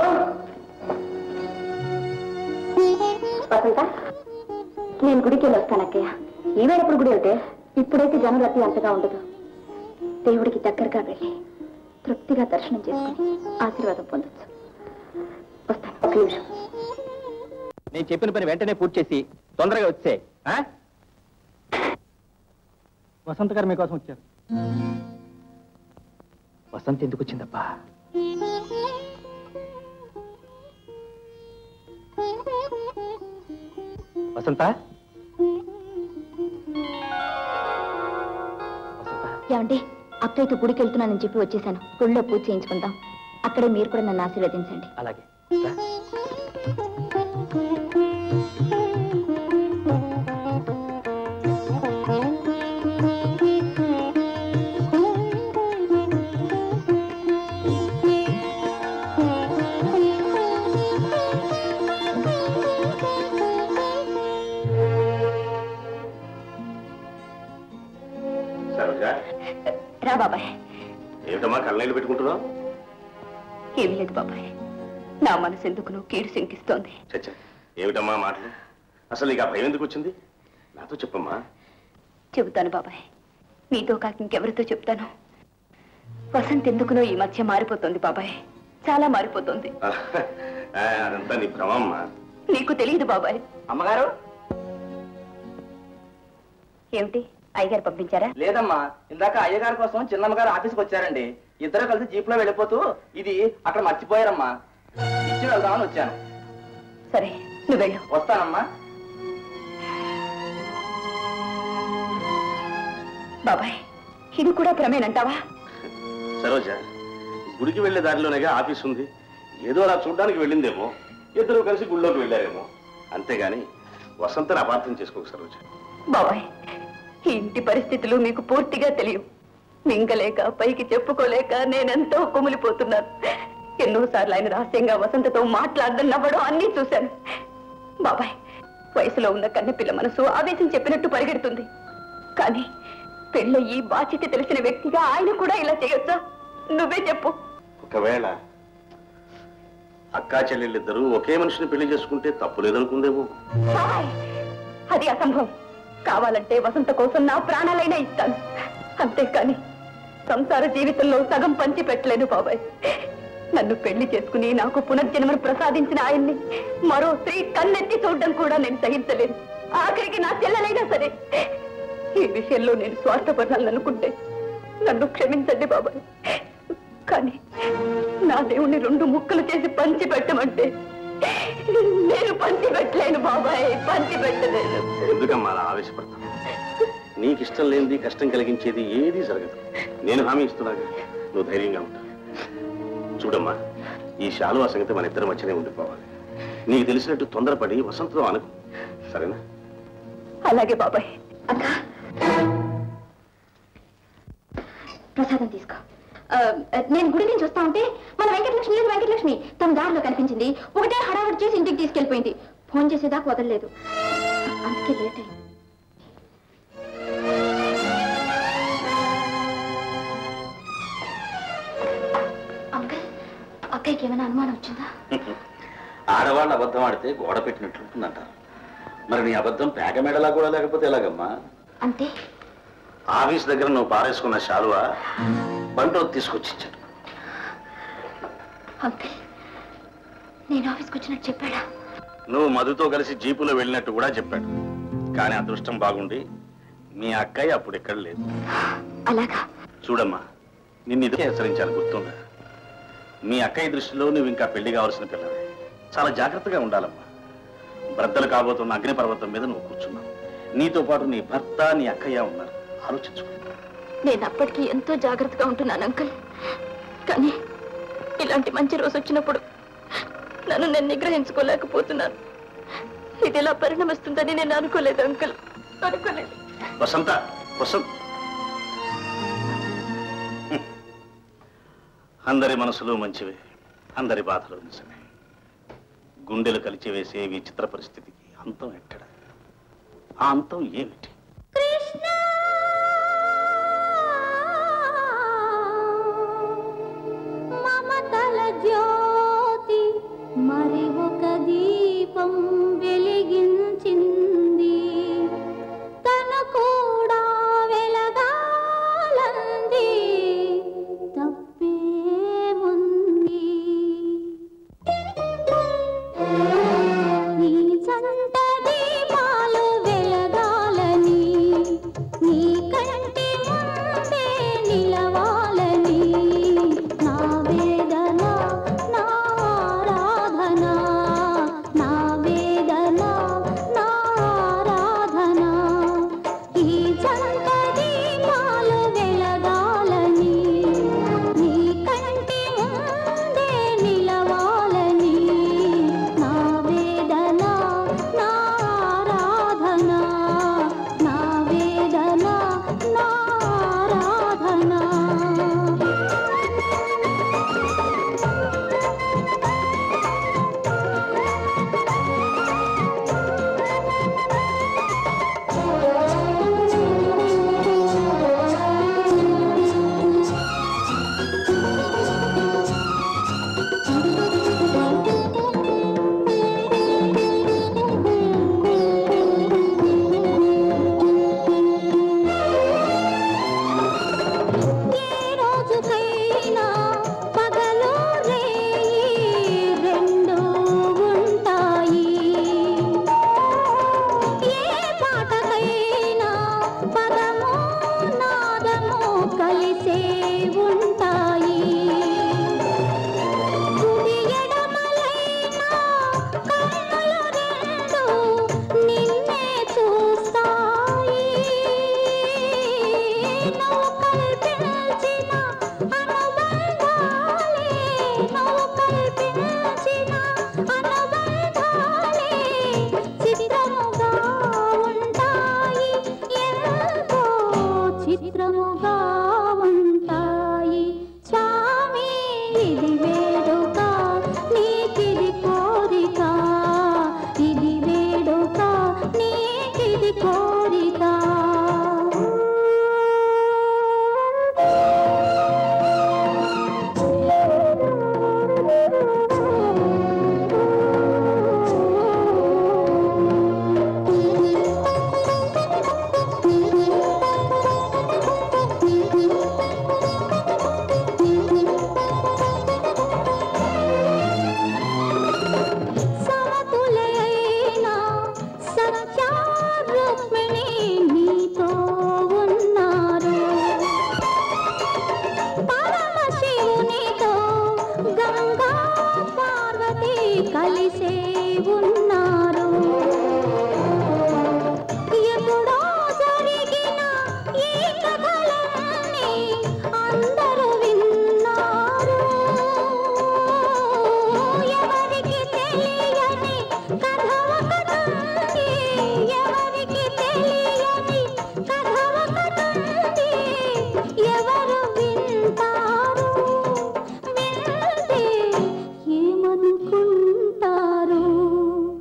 వసంత నేను గుడికి వెళ్ళి వస్తాను అక్కయ్య ఈవేళప్పుడు గుడి వెళ్తే ఇప్పుడైతే జనరతి అంతగా ఉండదు దేవుడికి దగ్గరగా వెళ్ళి తృప్తిగా దర్శనం చేసుకుని ఆశీర్వాదం పొందొచ్చు వస్తాను ఒక నిమిషం నేను చెప్పిన పని వెంటనే పూర్తి చేసి తొందరగా వచ్చే వసంత గారు మీకోసం వచ్చారు వసంత్ ఎందుకు వచ్చిందప్పా వసంత వసంత ఏమండి అక్కయ్యతో గుడికి వెళ్తున్నానని చెప్పి వచ్చేసాను గుళ్ళో పూజ చేయించుకుందాం అక్కడే మీరు కూడా నన్ను ఆశీర్వదించండి అలాగే రా. సరోజా రా బాబాయ్ ఏమిటమ్మా కళ్ళనీళ్ళు పెట్టుకుంటున్నావు ఏం లేదు బాబాయ్ నా మనసు ఎందుకు నువ్వు కీడు శంకిస్తోంది చచ్చా ఏమిటమ్మా మాటలు అసలు నీకు ఆ భయం ఎందుకు వచ్చింది నాతో చెప్పమ్మా చెబుతాను బాబాయ్ నీతో కాక ఇంకెవరితో చెప్తాను వసంత్ ఎందుకునో ఈ మధ్య మారిపోతుంది బాబాయ్ చాలా మారిపోతుంది ఆ, అదంతా నీ భ్రమమ్మా నీకు తెలియదు బాబాయ్ అమ్మగారు ఏమిటి అయ్యగారు పంపించారా లేదమ్మా ఇందాక అయ్యగారి కోసం చిన్నమ్మగారు ఆఫీస్కి వచ్చారండి ఇద్దరు కలిసి జీప్ లో వెళ్ళిపోతూ ఇది అక్కడ మర్చిపోయారమ్మా ఇచ్చి వెళ్దామని వచ్చాను సరే నువ్వు వెళ్ళు వస్తానమ్మా బాబాయ్ ఇది కూడా భ్రమేనంటావా సరోజ గుడికి వెళ్లే దారిలోనేగా ఆఫీస్ ఉంది ఏదో అలా చూడడానికి వెళ్ళిందేమో ఇద్దరు కలిసి గుళ్ళోకి వెళ్ళారేమో అంతేగాని వసంతని అపార్థం చేసుకోకు సరోజ బాబాయ్ ఈ ఇంటి పరిస్థితులు మీకు పూర్తిగా తెలియవు మింగలేక పైకి చెప్పుకోలేక నేనెంతో కుమిలిపోతున్నాను ఎన్నోసార్లు ఆయన రహస్యంగా వసంతతో మాట్లాడడం నవ్వడం అన్నీ చూశాను బాబాయ్ వయసులో ఉన్న కన్నెపిల్ల మనసు ఆవేశం చెప్పినట్టు పరిగెడుతుంది కానీ పెళ్ళయి బాధ్యత తెలిసిన వ్యక్తిగా ఆయన కూడా ఇలా చేయొచ్చా నువ్వే చెప్పు ఒకవేళ అక్కా చెల్లెళ్ళిద్దరూ ఒకే మనిషిని పెళ్లి చేసుకుంటే తప్పు లేదనుకుందేమో బాబాయ్ అది అసంభవం కావాలంటే వసంత కోసం నా ప్రాణాలైనా ఇస్తాను అంతేకాని సంసార జీవితంలో సగం పంచి పెట్టలేను బాబాయ్ నన్ను పెళ్లి చేసుకుని నాకు పునర్జన్మను ప్రసాదించిన ఆయన్ని మరో స్త్రీ కన్నెత్తి చూడడం కూడా నేను సహించలేను ఆఖరికి నా చెల్లెలైనా సరే ఈ విషయంలో నేను స్వార్థపడాలని అనుకుంటే నన్ను క్షమించండి బాబాయ్ కానీ నా దేవుణ్ణి రెండు ముక్కలు చేసి పంచి పెట్టమంటే నేను పంచి పెట్టలేను బాబాయ్ పంచి పెట్టలేను ఎందుకమ్మా అలా ఆవేశపడతావు నీకు ఇష్టం లేనిది కష్టం కలిగించేది ఏదీ జరగదు నేను హామీ ఇస్తున్నాగా నువ్వు ధైర్యంగా ఉంటా చూడమ్మా ఈ శాలువా సంగతి మన ఇద్దరి మధ్యనే ఉండిపోవాలి నీకు తెలిసినట్టు తొందరపడి వసంతతో అనుకు సరేనా అలాగే బాబాయ్ అక్క ప్రసాదం తీసుకో ఆ, నేను గుడి నుంచి వస్తా ఉంటే మన వెంకటలక్ష్మి లేదు వెంకటలక్ష్మి తన దారిలో కనిపించింది ఒకటే హడావుడి చేసి ఇంటికి తీసుకెళ్ళిపోయింది ఫోన్ చేసేదాకా వదలలేదు అందుకే లేట్ అయింది అంకల్ అక్కయ్యకి ఏమైనా అనుమానం వచ్చిందా ఆడవాళ్ళు అబద్ధం ఆడితే గోడ పెట్టినట్లుంటుందంటారు మరి నీ అబద్ధం పేక మెడలా కూడా లేకపోతే ఎలాగమ్మా అంటే ఆఫీస్ దగ్గర నువ్వు పారేసుకున్న శాలువా బంటో తీసుకొచ్చి ఇచ్చాడు అంకల్ నేను ఆఫీస్కి వచ్చినట్టు చెప్పాడా నువ్వు మధుతో కలిసి జీపులో వెళ్ళినట్టు కూడా చెప్పాడు కానీ అదృష్టం బాగుండి మీ అక్కయ్య అప్పుడు ఇక్కడ లేదు అలాగా చూడమ్మా నిన్ను ఇదే హెచ్చరించాను గుర్తుందా మీ అక్కయ్య దృష్టిలో నువ్వు ఇంకా పెళ్లి కావాల్సిన పిల్లవే చాలా జాగ్రత్తగా ఉండాలమ్మా బ్రద్దలు కాబోతున్న అగ్నిపర్వతం మీద నువ్వు కూర్చున్నావు నీతో పాటు నీ భర్త నీ అక్కయ్య ఉన్నారు ఆలోచించుకో నేను అప్పటికి ఎంతో జాగ్రత్తగా ఉంటున్నాను అంకుల్ కానీ ఇలాంటి మంచి రోజు వచ్చినప్పుడు నన్ను నేను నిగ్రహించుకోలేకపోతున్నాను ఇది ఇలా పరిణమిస్తుందని నేను అనుకోలేదు అంకుల్ అనుకోలేదు వసంత వసంత్ హ్మ్. అందరి మనసులు మంచివే అందరి బాధలు నిజమే గుండెలు కలిచివేసే ఈ చిత్ర పరిస్థితికి అంతం ఎక్కడ ఆ అంతం ఏమిటి మమతల జ్యోతి మరి ఒక దీపం వెలిగించింది తను కూడా వెలగాలంది తప్పేముంది నీ జంట దీపాలు వెలగాలని నీ కంటి ముందే నిలవాలని నా వేదన నా ఆరాధన నా వేదన నా ఆరాధన ఈ జంట దీపాలు వెలగాలని నీ కంటి ముందే నిలవాలని నా వేదన నా ఆరాధన నా వేదన నా ఆరాధన ఏ రోజుకైనా పగలు రేయి రెండు ఉంటాయి ఏ పాటకైనా పదము నాదము కలిసే ఉంటాయి కుడి ఎడమలైనా కన్నులు రెండు నిన్నే చూస్తాయి నువ్వు కల్పించిన అనుబంధాలే నువ్వు కల్పించిన అనుబంధాలే చిత్రముగా ఉంటాయి ఎంతో చిత్రముగా ఉంటాయి స్వామి ఇది వేడుక నీకిది కోరిక ఇది వేడుక నీకిది కోరిక సమతులైన సత్య రుక్మిణి నీతో ఉన్నారు పరమశివునితో గంగా పార్వతి కలిసే ఉన్నారు ఎప్పుడో జరిగిన ఈ కథలన్నీ అందరూ విన్నారు ఎవరికి తెలియని కథ ఒకటుంది ఎవరికి తెలియని కథ ఒకటుంది ఎవరు వింటారు వింటే ఏమనుకుంటారు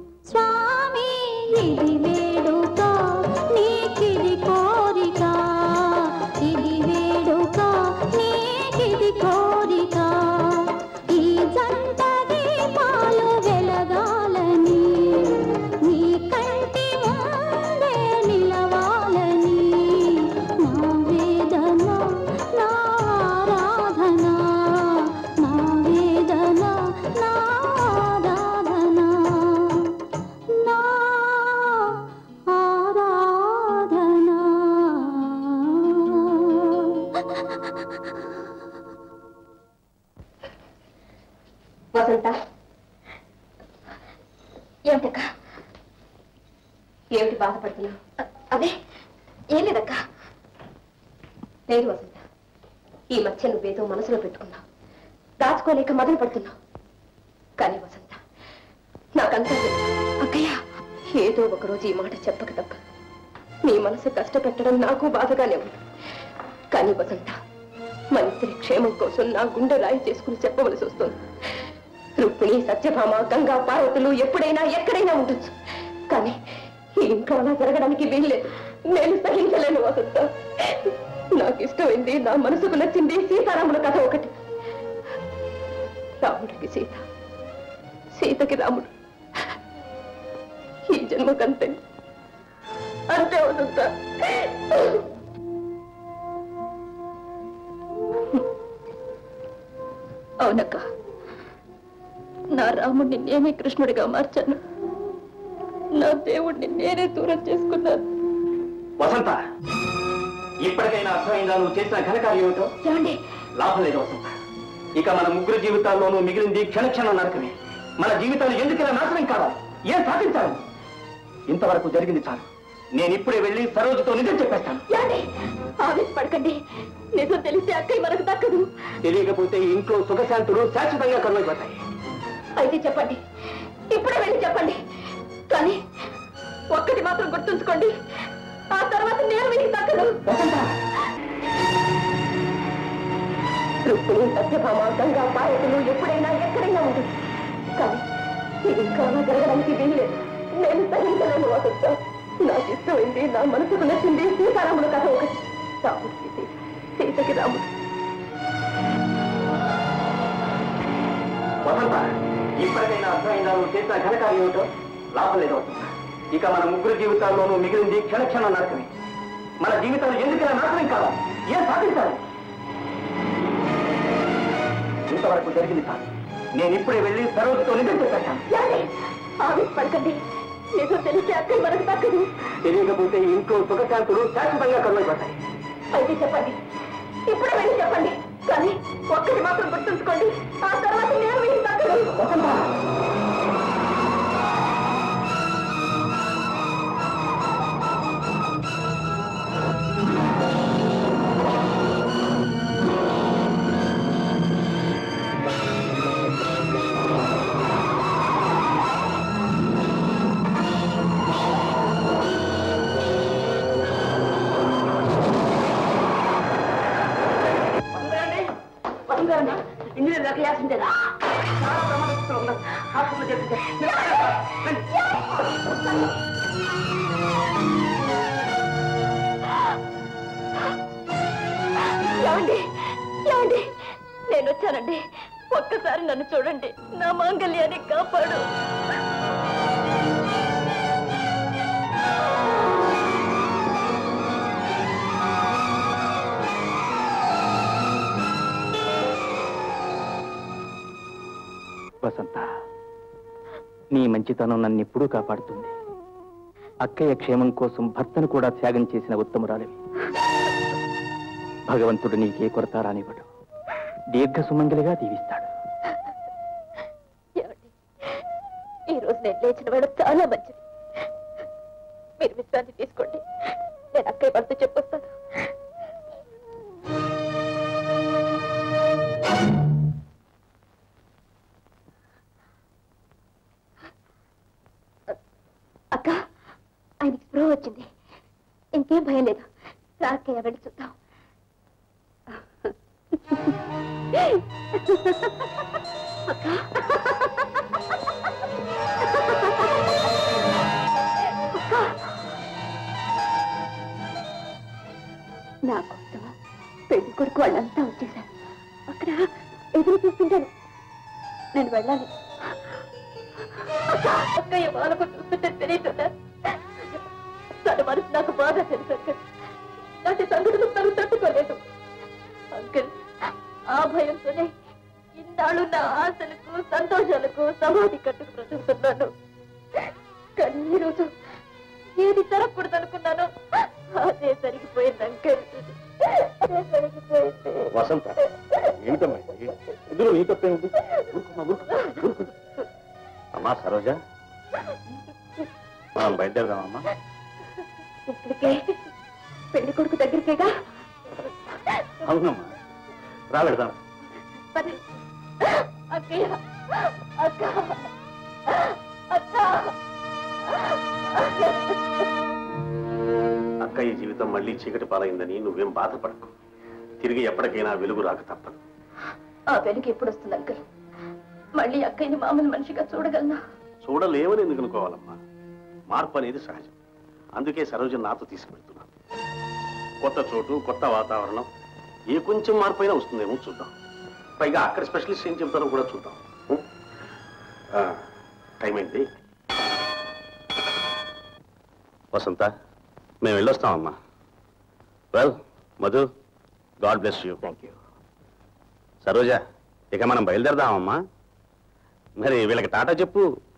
ఏమిటక్క ఏమిటి బాధపడుతున్నావు అ- అదే ఏం లేదక్క లేదు వసంత ఈ మధ్య నువ్వేదో మనసులో పెట్టుకున్నావు దాచుకోలేక మొదలు పడుతున్నావు కానీ వసంత నాకంతా తెలుసు. అక్కయ్య ఏదో ఒకరోజు ఈ మాట చెప్పక తప్ప నీ మనసు కష్టపెట్టడం నాకు బాధగానే ఉంది కానీ వసంత మన ఇద్దరి క్షేమం కోసం నా గుండె రాయి చేసుకుని చెప్పవలసి వస్తుంది రుక్మిణి సత్యభామ గంగా పార్వతులు ఎప్పుడైనా ఎక్కడైనా ఉండొచ్చు కానీ ఈ ఇంట్లో అలా జరగడానికి వీల్లేదు నేను సహించలేను వసంత నాకు ఇష్టమైంది నా మనసుకు నచ్చింది సీతారాముల కథ ఒకటి రాముడికి సీత సీతకి రాముడు ఈ జన్మకంతే అంతే వసంత అవునక్క నా రాముడిని నేనే కృష్ణుడిగా మార్చాను నా దేవుడిని నేనే దూరం చేసుకున్నాను వసంత ఇప్పటికైనా అర్థమైందా నువ్వు చేసిన ఘనకార్యం ఏమిటో ఏమండి లాభం లేదు వసంత ఇక మన ముగ్గురు జీవితాల్లోనూ మిగిలింది క్షణక్షణ నరకమే మన జీవితాలు ఎందుకైనా నాశనం కావాలి ఏం సాధించాలి ఇంతవరకు జరిగింది చాలు నేను ఇప్పుడే వెళ్ళి సరోజుతో నిజం చెప్పేస్తాను ఏమండి ఆవేశపడకండి నిజం తెలిస్తే అక్కయ్య మనకు దక్కదు తెలియకపోతే ఈ ఇంట్లో సుఖశాంతులు శాశ్వతంగా కరువైపోతాయి అయితే చెప్పండి ఇప్పుడే వెళ్ళి చెప్పండి కానీ ఒక్కటి మాత్రం గుర్తుంచుకోండి ఆ తర్వాత నేను మీకు దక్కదు రుక్మిణి సత్యభామ గంగా పార్వతులు ఎప్పుడైనా ఎక్కడైనా ఉంటుంది కానీ ఇది ఇంకా అలా జరగడానికి వీల్లేదు నేను సహించలేను వసంత నాకు ఇష్టమైంది నా మనసుకు నచ్చింది సీతారాముల కథ ఒకటి రాముడికి సీత సీతకి రాముడు వసంత ఇప్పటికైనా అర్థమైందా నువ్వు చేసిన ఘనకార్యం ఏమిటో లాభం లేదు వసంత ఇక మన ముగ్గురు జీవితాల్లోనూ మిగిలింది క్షణక్షణ నరకమే మన జీవితాలు ఎందుకైనా నాశనం కావాలి ఏం సాధించాలి ఇంతవరకు జరిగింది కాదు నేను ఇప్పుడే వెళ్ళి సరోజుతో నిజం చెప్పేశాను ఏమండి? ఆవేశపడకండి నిజం తెలిస్తే అక్కయ్య మనకు దక్కదు తెలియకపోతే ఈ ఇంట్లో సుఖశాంతులు శాశ్వతంగా కరువైపోతాయి అయితే చెప్పండి ఇప్పుడే వెళ్ళి చెప్పండి కానీ ఒక్కటి మాత్రం గుర్తుంచుకోండి ఆ తర్వాత నేను మీకు దక్కదు ఇంజనీర్ దాకా వేసిందేనా చాలా ప్రమాదం ఉన్నాం హాస్పిటల్ చెప్తే ఏమండి ఏమండి నేను వచ్చానండి ఒక్కసారి నన్ను చూడండి నా మాంగళ్యాన్ని కాపాడు వసంత నీ మంచితనం నన్ను ఎప్పుడూ కాపాడుతుంది అక్కయ్య క్షేమం కోసం భర్తను కూడా త్యాగం చేసిన ఉత్తమురాలివి భగవంతుడు నీకే కొరత రానివ్వడు దీర్ఘ సుమంగలిగా దీవిస్తాడు ఏమండి ఈ రోజు నేను లేచిన వేళ చాలా మంచిది మీరు విశ్రాంతి తీసుకోండి నేను అక్కయ్య భర్త చెప్పొస్తాను అక్క ఆయనకి స్పృహ వచ్చింది ఇంకేం భయం లేదు రా అక్కయ్య వెళ్ళి చూద్దాం నా కోసం పెళ్లి కొడుకు వాళ్ళంతా వచ్చేసారు అక్కడ ఎదురు చూస్తుంటాను నేను వెళ్ళాలి అక్కయ్య వాళ్ళకు చూస్తుంటే తెలియదు తన మనసు నాకు బాగా తెలుసు అంకల్ లాంటి సంఘటనలు తను తట్టుకోలేదు అంకల్ ఆ భయంతోనే ఇన్నాళ్ళు నా ఆశలకు సంతోషాలకు సమాధి కట్టుకు బ్రతుకుతున్నాను కానీ ఈ రోజు ఏది జరగకూడదు అనుకున్నాను అదే జరిగిపోయింది అంకల్ అదే జరిగిపోయింది వసంత ఏమిటమ్మా ఇది? ఇందులో నీ తప్పేమిటి ఊరుకోమ్మా, ఊరుకో, ఊరుకో. అమ్మా సరోజ మనం బయలుదేరదామమ్మా ఇక్కడికే పెళ్లి కొడుకు దగ్గరికేగా అవునమ్మా రా వెళదాం పది అక్కయ్య అక్క అక్క అక్క ఈ జీవితం మళ్ళీ చీకటి పాలైందని నువ్వేం బాధపడకు తిరిగి ఎప్పటికైనా వెలుగు రాక తప్పదు ఆ వెలుగు ఎప్పుడు వస్తుంది అంకల్ మళ్ళీ అక్కయ్యని మామూలు మనిషిగా చూడగలనా చూడలేవని ఎందుకు అనుకోవాలమ్మా మార్పు అనేది సహజం అందుకే సరోజ నాతో తీసుకెళ్తున్నాను కొత్త చోటు కొత్త వాతావరణం ఏ కొంచెం మార్పు అయినా వస్తుందేమో చూద్దాం పైగా అక్కడ స్పెషలిస్ట్ ఏం చెప్తారో కూడా చూద్దాం ఉం? ఆ, టైం అయింది వసంత మేము వెళ్ళొస్తామమ్మా well Madhu God bless you thank you Saroja ఇక మనం బయలుదేరదామమ్మా మరి వీళ్ళకి టాటా చెప్పు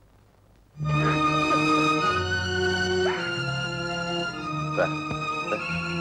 రా, రా.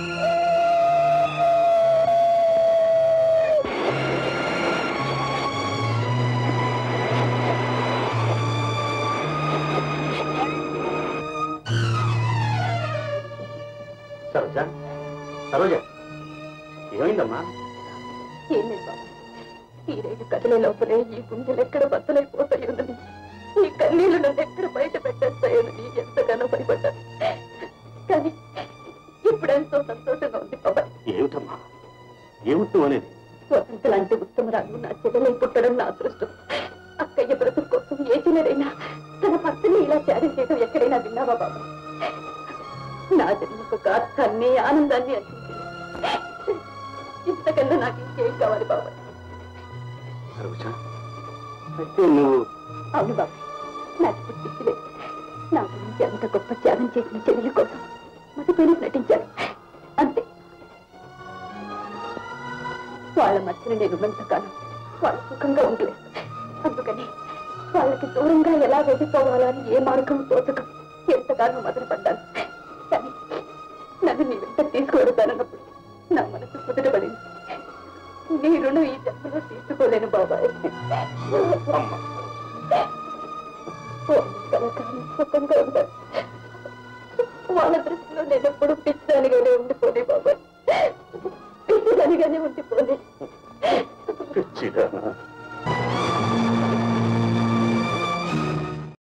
సరోజ సరోజ ఏమైందమ్మా ఏం లేదు బాబు ఈ రైలు కదిలే లోపలే ఈ గుండెలు ఎక్కడ బద్దలైపోతాయోనని ఈ కన్నీళ్లు నన్ను ఎక్కడ బయట పెట్టేస్తాయోనని ఎంతగానో భయపడ్డాను కానీ ఇప్పుడు ఎంతో సంతోషంగా ఉంది బాబాయ్ ఏమిటమ్మా ఏమిటి అనేది స్వతంత్ర లాంటి ఉత్తమరాలు నా చెల్లెలై పుట్టడం నా అదృష్టం అక్కయ్య బ్రతుకు కోసం ఏ చెల్లెలైనా తన భర్తని ఇలా త్యాగం చేయడం ఎక్కడైనా విన్నావా బాబా నా జన్మకు ఒక అర్థాన్ని ఆనందాన్ని అందించింది ఇంతకన్నా నాకు ఇంకేం కావాలి బాబా సరోజ అయితే నువ్వు అవును బాబు నాకు ఇప్పుడు పిచ్చిలేదు నా గురించి అంత గొప్ప త్యాగం చేసిన చెల్లెల కోసం మతిపోయినట్టు నటించాను అంతే వాళ్ళ మధ్యన నేను ఉన్నంతకాలం వాళ్ళు సుఖంగా ఉండలేదు అందుకని వాళ్ళకి దూరంగా ఎలా వెళ్ళిపోవాలో అని ఏ మార్గం తోచక ఎంతగానో మొదలుపడ్డాను కానీ నన్ను నీ వెంట తీసుకువెడతానన్నప్పుడు నా మనసు కుదుటపడింది నీ రుణం ఈ జన్మలో తీసుకోలేను బాబాయ్ కలకాలం సుఖంగా ఉండాలి వాళ్ళ దృష్టిలో నేను ఎప్పుడు పిచ్చిదానిగానే ఉండిపోలే బాబాయ్ పిచ్చిదానిగానే ఉండిపోలే పిచ్చిదానా